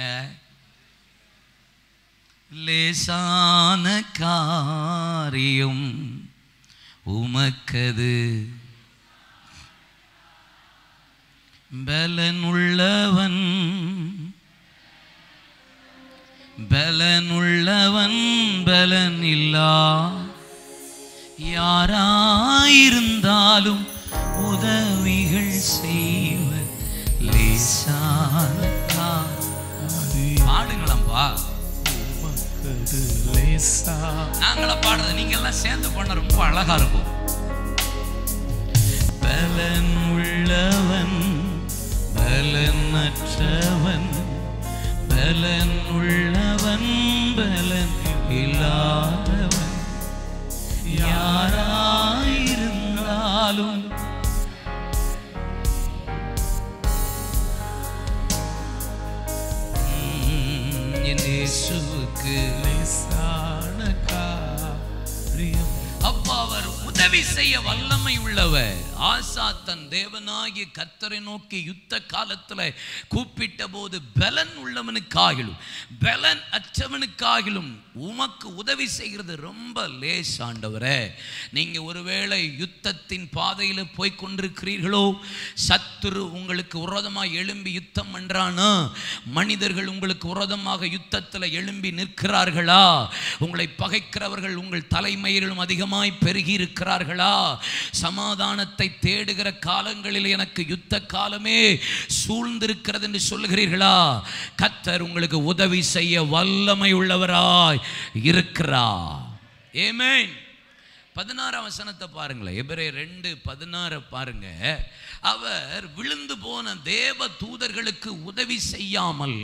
லேசான காரியம் உமக்கது பலனுள்ளவன் பலனுள்ளவன் பலன் இல்லா யாராயிருந்தாலும் உதவிகள் செய்வர் லேசான காரியம். பாடுங்களம்பா கொடுப்பது லேசா நாங்கள பாடுறது நீங்க எல்லாம் சேர்ந்து பண்ண ரொம்ப அழகா இருக்கும் பலன் உள்ளவன் பலனற்றவன் பலன் உள்ளவன் பலன் இல்லாதவன் யாராயிருந்தாலும் உம், என் இயேசுவுக்கு லேசான காரியம் அப்பா அவர் உதவி செய்ய வல்லமை உள்ளவர் ஆசா தன் தேவனாகிய கர்த்தரை நோக்கி யுத்த காலத்துல கூப்பிட்ட போது பலன் உள்ளவனுக்காகிலும் பலன் அற்றவனுக்காகிலும் உமக்கு உதவி செய்கிறது ரொம்ப லேஸ் ஆண்டவரே நீங்க ஒருவேளை யுத்தத்தின் பாதையில போய் கொண்டிருக்கிறீர்களோ சத்துரு உங்களுக்கு விரோதமாக எழும்பி யுத்தம் பண்றானா மனிதர்கள் உங்களுக்கு விரோதமாக யுத்தத்தில் எழும்பி நிற்கிறார்களா உங்களை பகைக்கிறவர்கள் உங்கள் தலைமையிலும் அதிகமாய் பெருகி இருக்கிறார்களா சமாதானத்தை தேடுகிற காலங்களில் எனக்கு யுத்த காலமே சூழ்ந்திருக்கிறது என்று சொல்லுகிறீர்களா கத்தர் உங்களுக்கு உதவி செய்ய வல்லமை உள்ளவராய் இருக்கிறார் ஏமேன் பதினாறாம் வசனத்தை பாருங்களேன் எபிரே ரெண்டு பதினாறு பாருங்க அவர் விழுந்து போன தேவ தூதர்களுக்கு உதவி செய்யாமல்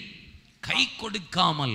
கை கொடுக்காமல்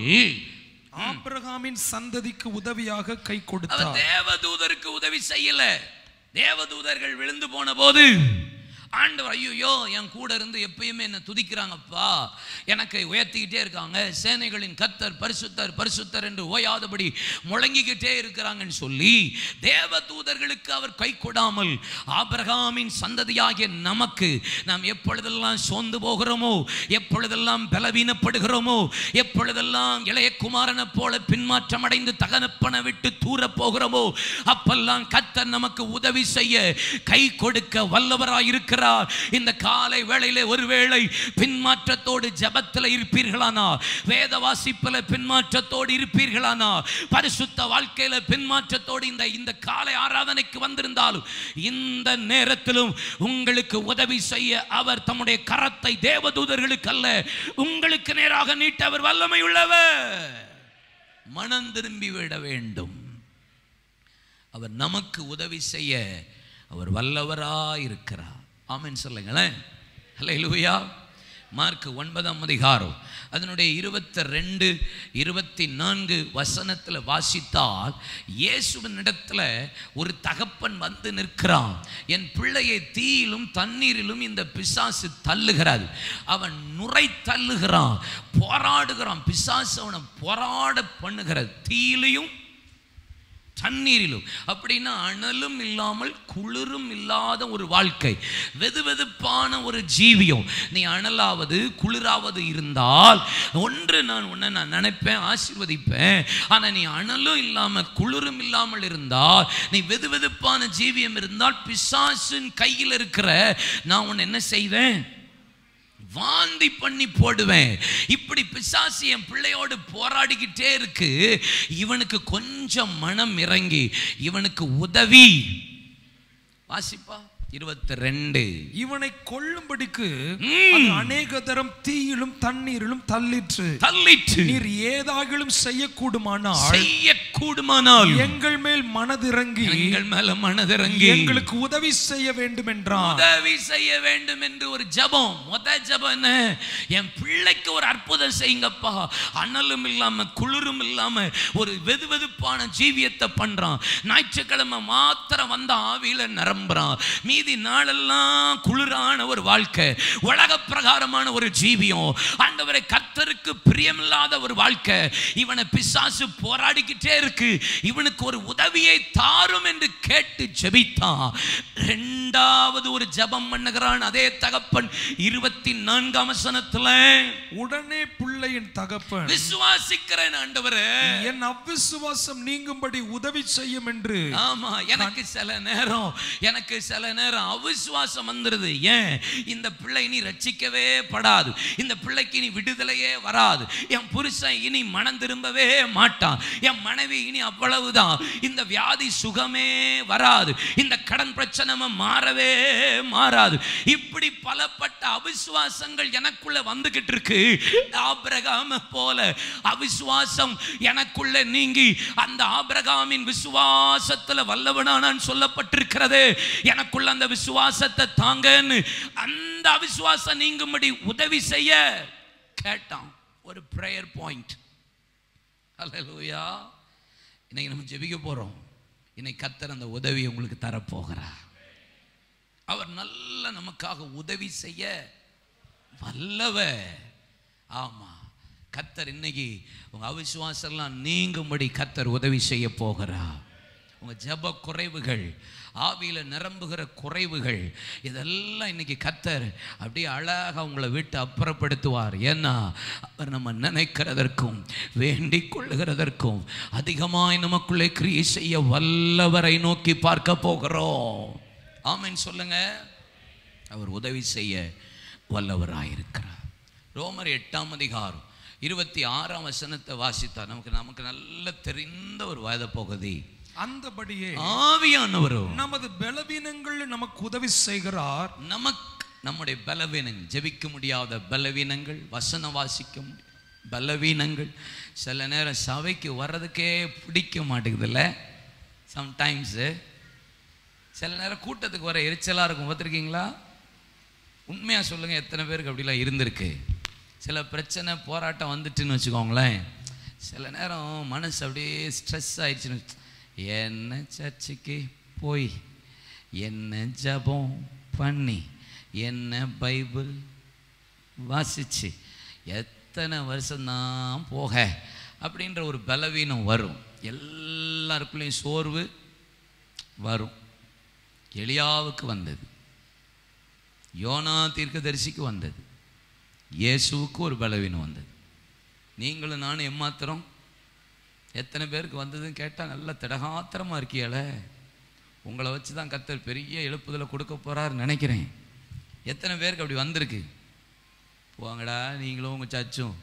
ஆபிரகாமின் சந்ததிக்கு உதவியாக கை அவர் கொடுத்தார் தேவதூதருக்கு உதவி செய்யல தேவதூதர்கள் விழுந்து போன போது ஆண்டவர் ஐயோ என் கூட இருந்து எப்பயுமே என்ன துதிக்கிறாங்கப்பா எனக்கு உயர்த்திக்கிட்டே இருக்காங்க சேனைகளின் கத்தர் பரிசுத்தர் பரிசுத்தர் என்று ஓயாதபடி முழங்கிக்கிட்டே இருக்கிறாங்கன்னு சொல்லி தேவதூதர்களுக்கு அவர் கை கொடாமல் ஆபிரகாமின் சந்ததியாகிய நமக்கு நாம் எப்பொழுதெல்லாம் சோர்ந்து போகிறோமோ எப்பொழுதெல்லாம் பலவீனப்படுகிறோமோ எப்பொழுதெல்லாம் இளைய குமாரனை போல பின்மாற்றம் அடைந்து தகனப்பன விட்டு தூர போகிறோமோ அப்பெல்லாம் கத்தர் நமக்கு உதவி செய்ய கை கொடுக்க வல்லவராய் இருக்கிறார் இந்த காலை வேளையிலே ஒருவேளை பின்மாற்றத்தோடு ஜெபத்தில் இருப்பீர்களானா வேத வாசிப்பில் பின்மாற்றத்தோடு இருப்பீர்களானா பரிசுத்த வாழ்க்கையில பின்மாற்றத்தோடு இந்த இந்த காலை ஆராதனைக்கு வந்திருந்தாலும் இந்த நேரத்திலும் உங்களுக்கு உதவி செய்ய அவர் தம்முடைய கரத்தை தேவதூதர்களுக்கு அல்ல உங்களுக்கு நேராக நீட்ட அவர் வல்லமை உள்ளவர் மனம் திரும்பி விட வேண்டும் அவர் நமக்கு உதவி செய்ய அவர் வல்லவராய் இருக்கிறார் ஆமென் சொல்லுங்களேன் ஹalleluya மார்க் ஒன்பதாம் அதிகாரம் அதனுடைய இருபத்தி ரெண்டு இருபத்தி நான்கு வசனத்தில் வாசித்தால் இயேசுவின் இடத்துல ஒரு தகப்பன் வந்து நிற்கிறான் என் பிள்ளையை தீயிலும் தண்ணீரிலும் இந்த பிசாசு தள்ளுகிறாது அவன் நுரை தள்ளுகிறான் போராடுகிறான் பிசாசு அவனை போராட பண்ணுகிறது தீயிலையும் தண்ணீரிலும் அப்படின்னா அனலும் இல்லாமல் குளிரும் இல்லாத ஒரு வாழ்க்கை வெது வெதுப்பான ஒரு ஜீவியம் நீ அனலாவது குளிராவது இருந்தால் ஒன்று நான் உன்னை நான் நினைப்பேன் ஆசீர்வதிப்பேன் ஆனால் நீ அனலும் இல்லாமல் குளிரும் இல்லாமல் இருந்தால் நீ வெது வெதுப்பான ஜீவியம் இருந்தால் பிசாசின் கையில் இருக்கிற நான் உன்னை என்ன செய்வேன் வாந்தி பண்ணி போடுவேன் இப்படி பிசாசு என் பிள்ளையோடு போராடிக்கிட்டே இருக்கு இவனுக்கு கொஞ்சம் மனம் இறங்கி இவனுக்கு உதவி வாசிப்பா இருபத்தி ரெண்டு இவனை கொல்லும்படிக்கு ம். அது அநேக தரம் தீயிலும் தண்ணீரிலும் தள்ளிற்று தள்ளிட்டு நீர் ஏதாகிலும் செய்யக்கூடுமானால் செய்யக்கூடுமானால் எங்கள் மேல் மனதிறங்கி எங்கள் மேல மனதிறங்கி எங்களுக்கு உதவி செய்ய வேண்டும் என்றான் உதவி செய்ய வேண்டும் என்று ஒரு ஜெபம் முத ஜெபம் என்ன என் பிள்ளைக்கு ஒரு அற்புதம் செய்யுங்கப்பா அனலும் இல்லாம குளிரும் இல்லாம ஒரு வெது வெதுப்பான ஜீவியத்தை பண்றான் ஞாயிற்றுக்கிழமை மாத்திரம் வந்த ஆவியில நிரம்புறான் மீதி நாளெல்லாம் குளிரான ஒரு வாழ்க்கை உலக பிரகாரமான ஒரு ஜீவியம் ஆண்டவரை கர்த்தருக்கு பிரியமில்லாத ஒரு வாழ்க்கை இவனை பிசாசு போராடிக்கிட்டே இருக்கு இவனுக்கு ஒரு உதவியை தாரும் என்று கேட்டு ஜெபித்தான் ரெண்டாவது ஒரு ஜெபம் பண்ணுகிறான் அதே தகப்பன் இருபத்தி நான்காம் வசனத்துல உடனே பிள்ளையின் தகப்பன் விசுவாசிக்கிறேன் ஆண்டவரே என் அவ்விசுவாசம் நீங்கும்படி உதவி செய்யும் என்று ஆமா எனக்கு சில நேரம் எனக்கு சில நேரம் அவிசுவாசம் வந்துருது ஏன் இந்த பிள்ளை இனி ரட்சிக்கவே படாது இந்த பிள்ளைக்கு இனி விடுதலையே வராது என் புருஷன் இனி மனம் திரும்பவே மாட்டான் என் மனைவி இனி அவ்வளவுதான் இந்த வியாதி சுகமே வராது இந்த கடன் பிரச்சனை மாற மாறவே மாறாது இப்படி பலப்பட்ட அவிசுவாசங்கள் எனக்குள்ள வந்துகிட்டு இருக்கு ஆபிரகாம போல அவிசுவாசம் எனக்குள்ள நீங்கி அந்த ஆபிரகாமின் விசுவாசத்துல வல்லவனானான் சொல்லப்பட்டிருக்கிறது எனக்குள்ள அந்த விசுவாசத்தை தாங்கன்னு அந்த அவிசுவாசம் நீங்கும்படி உதவி செய்ய கேட்டான் ஒரு ப்ரேயர் பாயிண்ட் அல்லேலூயா இன்னைக்கு நம்ம ஜெபிக்க போறோம் இன்னைக்கு கத்தர் அந்த உதவி உங்களுக்கு தரப்போகிறார் அவர் நல்ல நமக்காக உதவி செய்ய வல்லவ ஆமா கத்தர் இன்னைக்கு உங்க அவிசுவாசம்லாம் நீங்கும்படி கத்தர் உதவி செய்ய போகிறார் உங்க ஜெப குறைவுகள் ஆவியில நிரம்புகிற குறைவுகள் இதெல்லாம் இன்னைக்கு கத்தர் அப்படியே அழகா உங்களை விட்டு அப்புறப்படுத்துவார் ஏன்னா அவர் நம்ம நினைக்கிறதற்கும் வேண்டிக் கொள்ளுகிறதற்கும் அதிகமாய் நமக்குள்ளே கிரியை செய்ய வல்லவரை நோக்கி பார்க்க போகிறோம் ஆமென் சொல்லுங்க அவர் உதவி செய்ய வல்லவராயிருக்கிறார் ரோமர் எட்டாம் அதிகாரம் இருபத்தி ஆறாம் வசனத்தை வாசித்தார் நமக்கு நமக்கு நல்ல தெரிந்த ஒரு வேத பகுதி அந்தபடியே ஆவியானவரும் நமது பலவீனங்கள் நமக்கு உதவி செய்கிறார் நமக்கு நம்முடைய பலவீனங்கள் ஜெபிக்க முடியாத பலவீனங்கள் வசனம் வாசிக்க முடிய பலவீனங்கள் சில நேரம் சபைக்கு வர்றதுக்கே பிடிக்க மாட்டேங்குதுல்ல சம்டைம்ஸு சில நேரம் கூட்டத்துக்கு வர எரிச்சலாக இருக்கும் பார்த்துருக்கீங்களா உண்மையாக சொல்லுங்கள் எத்தனை பேருக்கு அப்படிலாம் இருந்திருக்கு சில பிரச்சனை போராட்டம் வந்துட்டுன்னு வச்சுக்கோங்களேன் சில நேரம் மனசு அப்படியே ஸ்ட்ரெஸ் ஆயிடுச்சுன்னு வச்சு- என்ன சர்ச்சுக்கு போய் என்ன ஜெபம் பண்ணி என்ன பைபிள் வாசிச்சு எத்தனை வருஷம்தான் போக அப்படின்ற ஒரு பலவீனம் வரும் எல்லாருக்குள்ளேயும் சோர்வு வரும் எலியாவுக்கு வந்தது யோனா தீர்க்கதரிசிக்கு வந்தது இயேசுவுக்கு ஒரு பலவீனம் வந்தது நீங்களும் நானும் எம்மாத்திரம் எத்தனை பேருக்கு வந்ததுன்னு கேட்டால் நல்ல திடகாத்திரமாக இருக்கியால உங்களை வச்சு தான் கத்தர் பெரிய எழுப்புதலை கொடுக்க போறாருன்னு நினைக்கிறேன் எத்தனை பேருக்கு அப்படி வந்திருக்கு போங்கடா நீங்களும் உங்கள் சச்சும்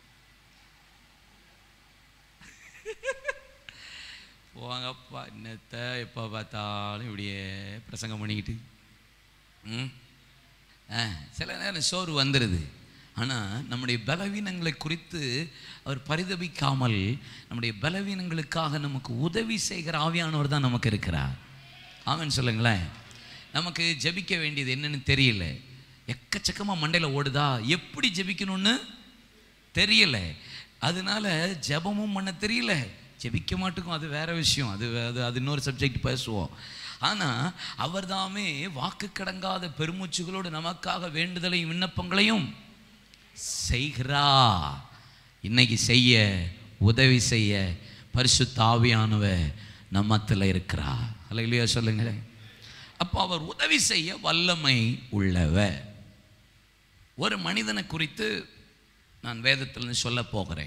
போங்கப்பா என்னத்த எப்போ பார்த்தாலும் இப்படியே பிரசங்கம் பண்ணிக்கிட்டு ம் ஆ, சில நேரம் சோறு வந்துடுது ஆனால் நம்முடைய பலவீனங்களை குறித்து அவர் பரிதபிக்காமல் நம்முடைய பலவீனங்களுக்காக நமக்கு உதவி செய்கிற ஆவியானவர் தான் நமக்கு இருக்கிறார் ஆமென்னு சொல்லுங்களேன் நமக்கு ஜெபிக்க வேண்டியது என்னன்னு தெரியல எக்கச்சக்கமாக மண்டையில் ஓடுதா எப்படி ஜெபிக்கணும்னு தெரியல அதனால ஜெபமும் பண்ண தெரியல ஜெபிக்க மாட்டுக்கும் அது வேற விஷயம் அது அது அது இன்னொரு சப்ஜெக்ட் பேசுவோம் ஆனால் அவர்தாமே வாக்கு கடங்காத பெருமூச்சுகளோடு நமக்காக வேண்டுதலையும் விண்ணப்பங்களையும் செய்கிறா இன்னைக்கு செய்ய உதவி செய்ய பரிசுத்த ஆவியானவ நம்மத்தில் இருக்கிறா அல்ல இல்லையா சொல்லுங்களேன் அப்போ அவர் உதவி செய்ய வல்லமை உள்ளவர் ஒரு மனிதனை குறித்து நான் வேதத்திலிருந்து சொல்ல போகிறேன்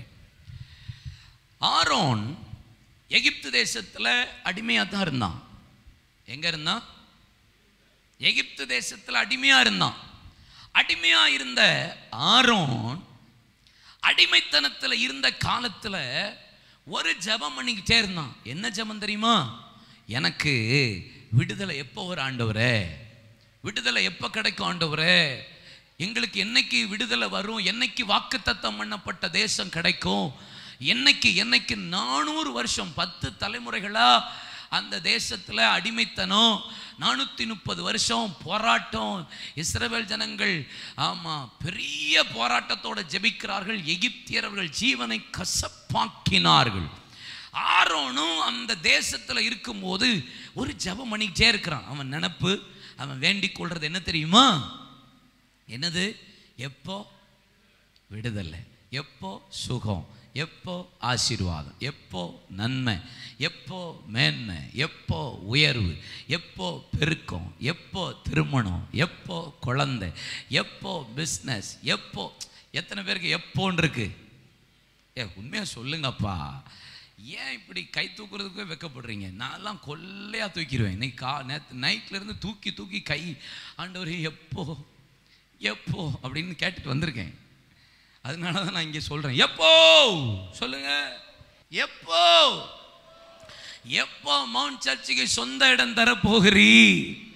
ஆரோன் எகிப்து தேசத்தில் அடிமையாக தான் இருந்தான் எங்க இருந்தான் எகிப்து தேசத்தில் அடிமையா இருந்தான் அடிமையா இருந்த ஆரோன் அடிமைத்தனத்தில் இருந்த காலத்தில் ஒரு ஜெபம் பண்ணிக்கிட்டே இருந்தான் என்ன ஜெபம் தெரியுமா எனக்கு விடுதலை எப்போ ஒரு ஆண்டவரே விடுதலை எப்போ கிடைக்கும் ஆண்டவரே எங்களுக்கு என்னைக்கு விடுதலை வரும் என்னைக்கு வாக்குத்தத்தம் பண்ணப்பட்ட தேசம் கிடைக்கும் என்னைக்கு என்னைக்கு நானூறு வருஷம் பத்து தலைமுறைகளா அந்த தேசத்தில் அடிமைத்தனம் நானூற்றி முப்பது வருஷம் போராட்டம் இஸ்ரவேல் ஜனங்கள் ஆமாம் பெரிய போராட்டத்தோட ஜெபிக்கிறார்கள் எகிப்தியர்கள் ஜீவனை கசப்பாக்கினார்கள் ஆரோனும் அந்த தேசத்தில் இருக்கும்போது ஒரு ஜெபம் பண்ணிக்கிட்டே இருக்கிறான் அவன் நினப்பு அவன் வேண்டிக் கொள்றது என்ன தெரியுமா என்னது எப்போ விடுதலை எப்போ சுகம் எப்போ ஆசீர்வாதம் எப்போ நன்மை எப்போ மேன்மை எப்போ உயர்வு எப்போ பெருக்கம் எப்போ திருமணம் எப்போ குழந்தை எப்போ பிஸ்னஸ் எப்போ எத்தனை பேருக்கு எப்போன்னு இருக்கு ஏ உண்மையாக சொல்லுங்கப்பா ஏன் இப்படி கை தூக்குறதுக்கே வெக்கப்படுறீங்க நான்லாம் கொல்லையாக தூக்கிடுவேன் இன்னைக்கு கா நேற்று நைட்லேருந்து தூக்கி தூக்கி கை ஆண்டவரே எப்போ எப்போ அப்படின்னு கேட்டுட்டு வந்திருக்கேன் அதனால தான் நான் இங்கே சொல்கிறேன் எப்போ சொல்லுங்க எப்போ எப்போ மவுண்ட் சர்ச்சுக்கு சொந்த இடம் தர போகிறீ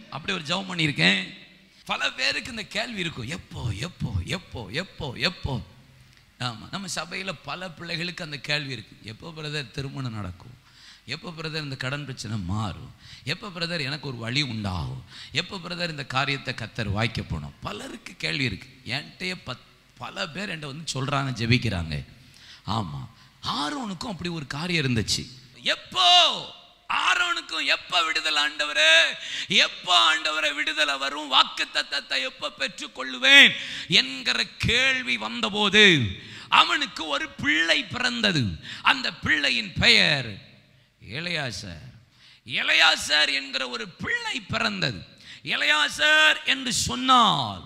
அப்படி ஒரு ஜெபம் பண்ணியிருக்கேன் பல பேருக்கு இந்த கேள்வி இருக்கும் எப்போ எப்போ எப்போ எப்போ எப்போ ஆமாம் நம்ம சபையில் பல பிள்ளைகளுக்கு அந்த கேள்வி இருக்குது எப்போ பிரதர் திருமணம் நடக்கும் எப்போ பிரதர் இந்த கடன் பிரச்சனை மாறும் எப்போ பிரதர் எனக்கு ஒரு வழி உண்டாகும் எப்போ பிரதர் இந்த காரியத்தை கத்தர் வாய்க்க போகணும் பலருக்கு கேள்வி இருக்குது என்கிட்டயே பத் பல பேர் என்கிட்ட வந்து சொல்கிறாங்க ஜெபிக்கிறாங்க ஆமாம் ஆரோனுக்கும் அப்படி ஒரு காரியம் இருந்துச்சு எப்போ ஆரோனுக்கும் எப்ப விடுதலை ஆண்டவரே எப்போ ஆண்டவரே விடுதலை வரும் வாக்கு தத்தத்தை எப்ப பெற்றுக்கொள்ளுவேன் என்கிற கேள்வி வந்தபோது அவனுக்கு ஒரு பிள்ளை பிறந்தது அந்த பிள்ளையின் பெயர் இளையாசர் இளையாசர் என்கிற ஒரு பிள்ளை பிறந்தது இளையாசர் என்று சொன்னால்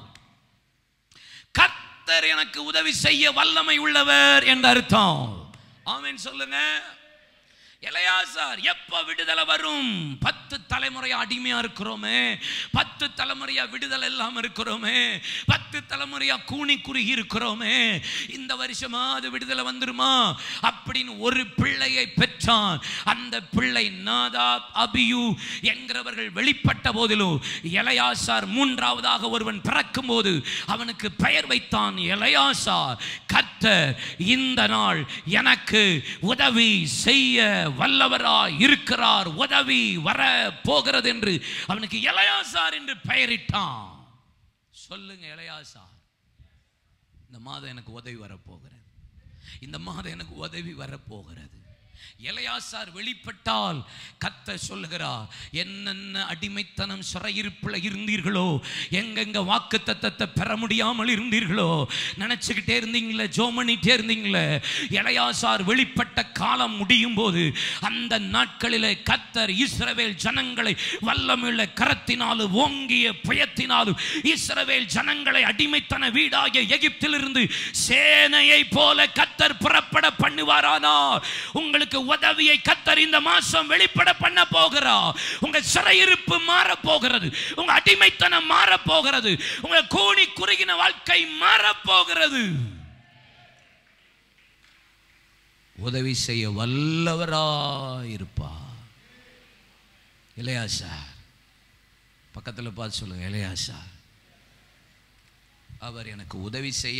கர்த்தர் எனக்கு உதவி செய்ய வல்லமை உள்ளவர் என்று அர்த்தம் ஆமென் சொல்லுங்க எலையாசார் எப்ப விடுதலை வரும் பத்து தலைமுறையா அடிமையா இருக்கிறோமே பத்து தலைமுறையா விடுதலை இல்லாம இருக்கிறோமே பத்து தலைமுறையா கூனி குறுகி இருக்கிறோமே இந்த வருஷமா அது விடுதலை வந்துருமா அப்படின்னு ஒரு பிள்ளையை பெற்றான் அந்த பிள்ளை நாதாப் அபியு என்கிறவர்கள் வெளிப்பட்ட போதிலும் எலையாசார் மூன்றாவதாக ஒருவன் பிறக்கும் போது அவனுக்கு பெயர் வைத்தான் எலையாசார் கர்த்தர் இந்த நாள் எனக்கு உதவி செய்ய வல்லவராய் இருக்கிறார் உதவி வர போகிறது என்று அவனுக்கு இளையாசார் என்று பெயரிட்டான் சொல்லுங்க இளையாசார் இந்த மாதம் எனக்கு உதவி வரப்போகிறது இந்த மாதம் எனக்கு உதவி வரப்போகிறது இளையாசார் வெளிப்பட்டால் கத்த சொல்லுகிறார் என்னென்ன அடிமைத்தனம் சிறையிருப்பில் இருந்தீர்களோ எங்கெங்க வாக்கு தத்தத்தை பெற முடியாமல் இருந்தீர்களோ நினச்சிக்கிட்டே இருந்தீங்களே ஜோமனிட்டே இருந்தீங்களே இளையாசார் வெளிப்பட்ட காலம் முடியும் போது அந்த நாட்களிலே கத்தர் இஸ்ரவேல் ஜனங்களை வல்லமுள்ள கரத்தினாலும் ஓங்கிய புயத்தினாலும் இஸ்ரவேல் ஜனங்களை அடிமைத்தன வீடாகிய எகிப்திலிருந்து சேனையை போல கத்தர் புறப்பட பண்ணுவாரானால் உங்களுக்கு உதவியை கத்தர் இந்த மாசம் வெளிப்பட பண்ண போகிறார் உங்க சிறையிருப்பு மாற போகிறது உங்க அடிமைத்தனம் மாற போகிறது உங்க கூனி குறுகின வாழ்க்கை மாற போகிறது உதவி செய்ய வல்லவராயிருப்பார் இளையா சார் பக்கத்தில் பார்த்து சொல்லுங்க இளையா சார் அவர் எனக்கு உதவி செய்ய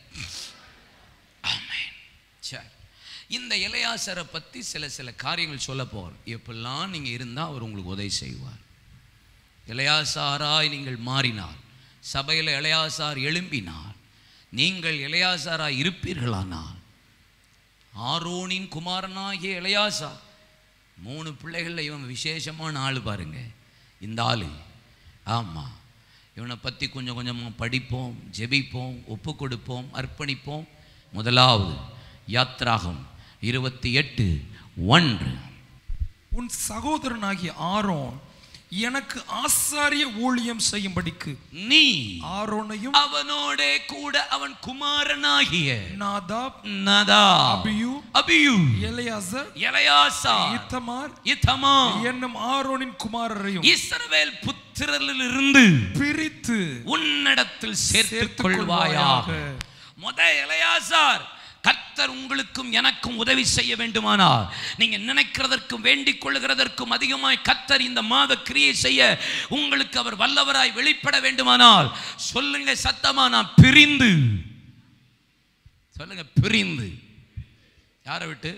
ஆமென் சரி இந்த இளையாசரை பற்றி சில சில காரியங்கள் சொல்ல போகிறோம் எப்பெல்லாம் நீங்கள் இருந்தால் அவர் உங்களுக்கு உதவி செய்வார் இளையாசாராய் நீங்கள் மாறினார் சபையில் இளையாசார் எழும்பினார் நீங்கள் இளையாசாராய் இருப்பீர்களானால் ஆரோனின் குமாரனாகிய இளையாசார் மூணு பிள்ளைகளில் இவன் விசேஷமான ஆள் பாருங்க இந்த ஆள் ஆமாம் இவனை பற்றி கொஞ்சம் கொஞ்சமாக படிப்போம் ஜெபிப்போம் ஒப்பு கொடுப்போம் அர்ப்பணிப்போம் முதலாவது யாத்ராகம் இருபத்தி எட்டு ஒன்று உன் சகோதரனாகிய ஆரோன் எனக்கு ஆசாரிய ஊழியம் செய்யும்படிக்கு நீ ஆரோனையும் அவனோடே கூட அவன் குமாரனாகிய Nadab Nadab Abihu Abihu Eleazar Eleazar Ithamar Ithamar என்னும் ஆரோனின் குமாரரையும் இஸ்ரவேல் புத்திரரிலிருந்து பிரித்து உன்னிடத்தில் சேர்த்துக் சேர்த்துக் கொள்வாயாக கொள்வாயாக. முத இளையாசார் கர்த்தர் உங்களுக்கும் எனக்கும் உதவி செய்ய வேண்டுமானால் நீங்க நினைக்கிறதற்கும் வேண்டிக் கொள்ளுகிறதற்கும் அதிகமாய் கர்த்தர் இந்த மாத கிரியை செய்ய உங்களுக்கு அவர் வல்லவராய் வெளிப்பட வேண்டுமானால் சொல்லுங்க சத்தமா நான் பிரிந்து சொல்லுங்க பிரிந்து யாரை விட்டு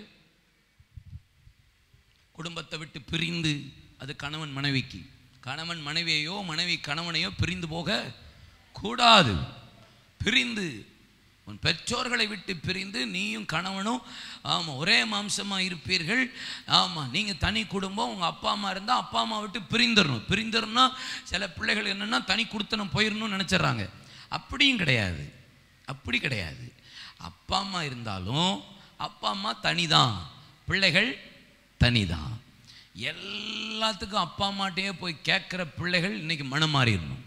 குடும்பத்தை விட்டு பிரிந்து அது கணவன் மனைவிக்கு கணவன் மனைவியையோ மனைவி கணவனையோ பிரிந்து போக கூடாது பிரிந்து உன் பெற்றோர்களை விட்டு பிரிந்து நீயும் கணவனும் ஆமாம் ஒரே மாம்சமாக இருப்பீர்கள் ஆமாம் நீங்கள் தனி குடும்பம் உங்கள் அப்பா அம்மா இருந்தால் அப்பா அம்மா விட்டு பிரிந்துடணும் பிரிந்துடணும்னா சில பிள்ளைகள் என்னென்னா தனி கொடுத்தனம் போயிடணும்னு நினச்சிட்றாங்க அப்படியும் கிடையாது அப்படி கிடையாது அப்பா அம்மா இருந்தாலும் அப்பா அம்மா தனிதான் பிள்ளைகள் தனிதான் எல்லாத்துக்கும் அப்பா அம்மாட்டையே போய் கேட்குற பிள்ளைகள் இன்னைக்கு மனம் மாறிடணும்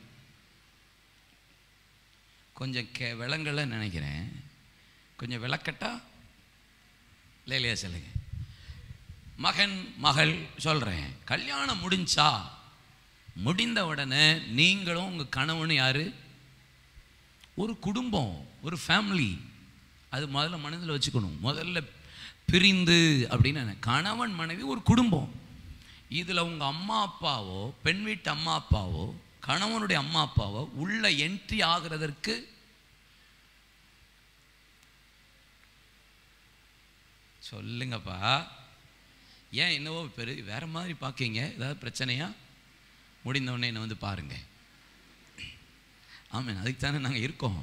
கொஞ்சம் கே விளங்கல நினைக்கிறேன் கொஞ்சம் விளக்கட்டா இல்லை இல்லையா சொல்லுங்க மகன் மகள் சொல்கிறேன் கல்யாணம் முடிஞ்சா முடிந்த உடனே நீங்களும் உங்கள் கணவனும் யாரு ஒரு குடும்பம் ஒரு ஃபேமிலி அது முதல்ல மனதில் வச்சுக்கணும் முதல்ல பிரிந்து அப்படின்னு கணவன் மனைவி ஒரு குடும்பம் இதுல உங்க அம்மா அப்பாவோ பெண் வீட்டு அம்மா அப்பாவோ கணவனுடைய அம்மா அப்பாவோ உள்ள என்ட்ரி ஆகிறதற்கு சொல்லுங்கப்பா ஏன் என்னவோ பெரு வேற மாதிரி பார்க்கீங்க ஏதாவது பிரச்சனையா முடிந்த உடனே என்னை வந்து பாருங்க ஆமாம் அதுக்கு தானே நாங்கள் இருக்கோம்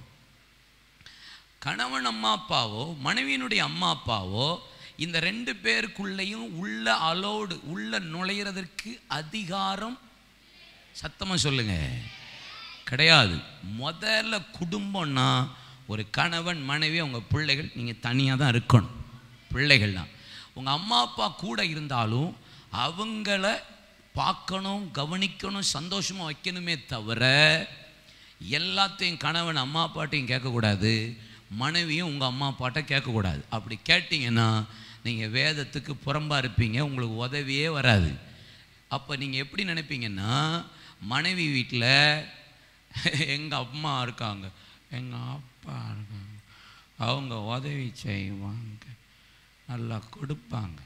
கணவன் அம்மா அப்பாவோ மனைவியினுடைய அம்மா அப்பாவோ இந்த ரெண்டு பேருக்குள்ளேயும் உள்ள அலோடு உள்ள நுழையிறதற்கு அதிகாரம் சத்தமாக சொல்லுங்க கிடையாது முதல்ல குடும்பம்னா ஒரு கணவன் மனைவி அவங்க பிள்ளைகள் நீங்கள் தனியாக தான் இருக்கணும் பிள்ளைகள்லாம் உங்கள் அம்மா அப்பா கூட இருந்தாலும் அவங்கள பார்க்கணும் கவனிக்கணும் சந்தோஷமாக வைக்கணுமே தவிர எல்லாத்தையும் கணவன் அம்மா அப்பாட்டையும் கேட்கக்கூடாது மனைவியும் உங்கள் அம்மா அப்பாட்ட கேட்கக்கூடாது அப்படி கேட்டிங்கன்னா நீங்கள் வேதத்துக்கு புறம்பாக இருப்பீங்க உங்களுக்கு உதவியே வராது அப்போ நீங்கள் எப்படி நினைப்பீங்கன்னா மனைவி வீட்டில் எங்கள் அம்மா இருக்காங்க எங்கள் அப்பா இருக்காங்க அவங்க உதவி செய்வாங்க நல்லா கொடுப்பாங்க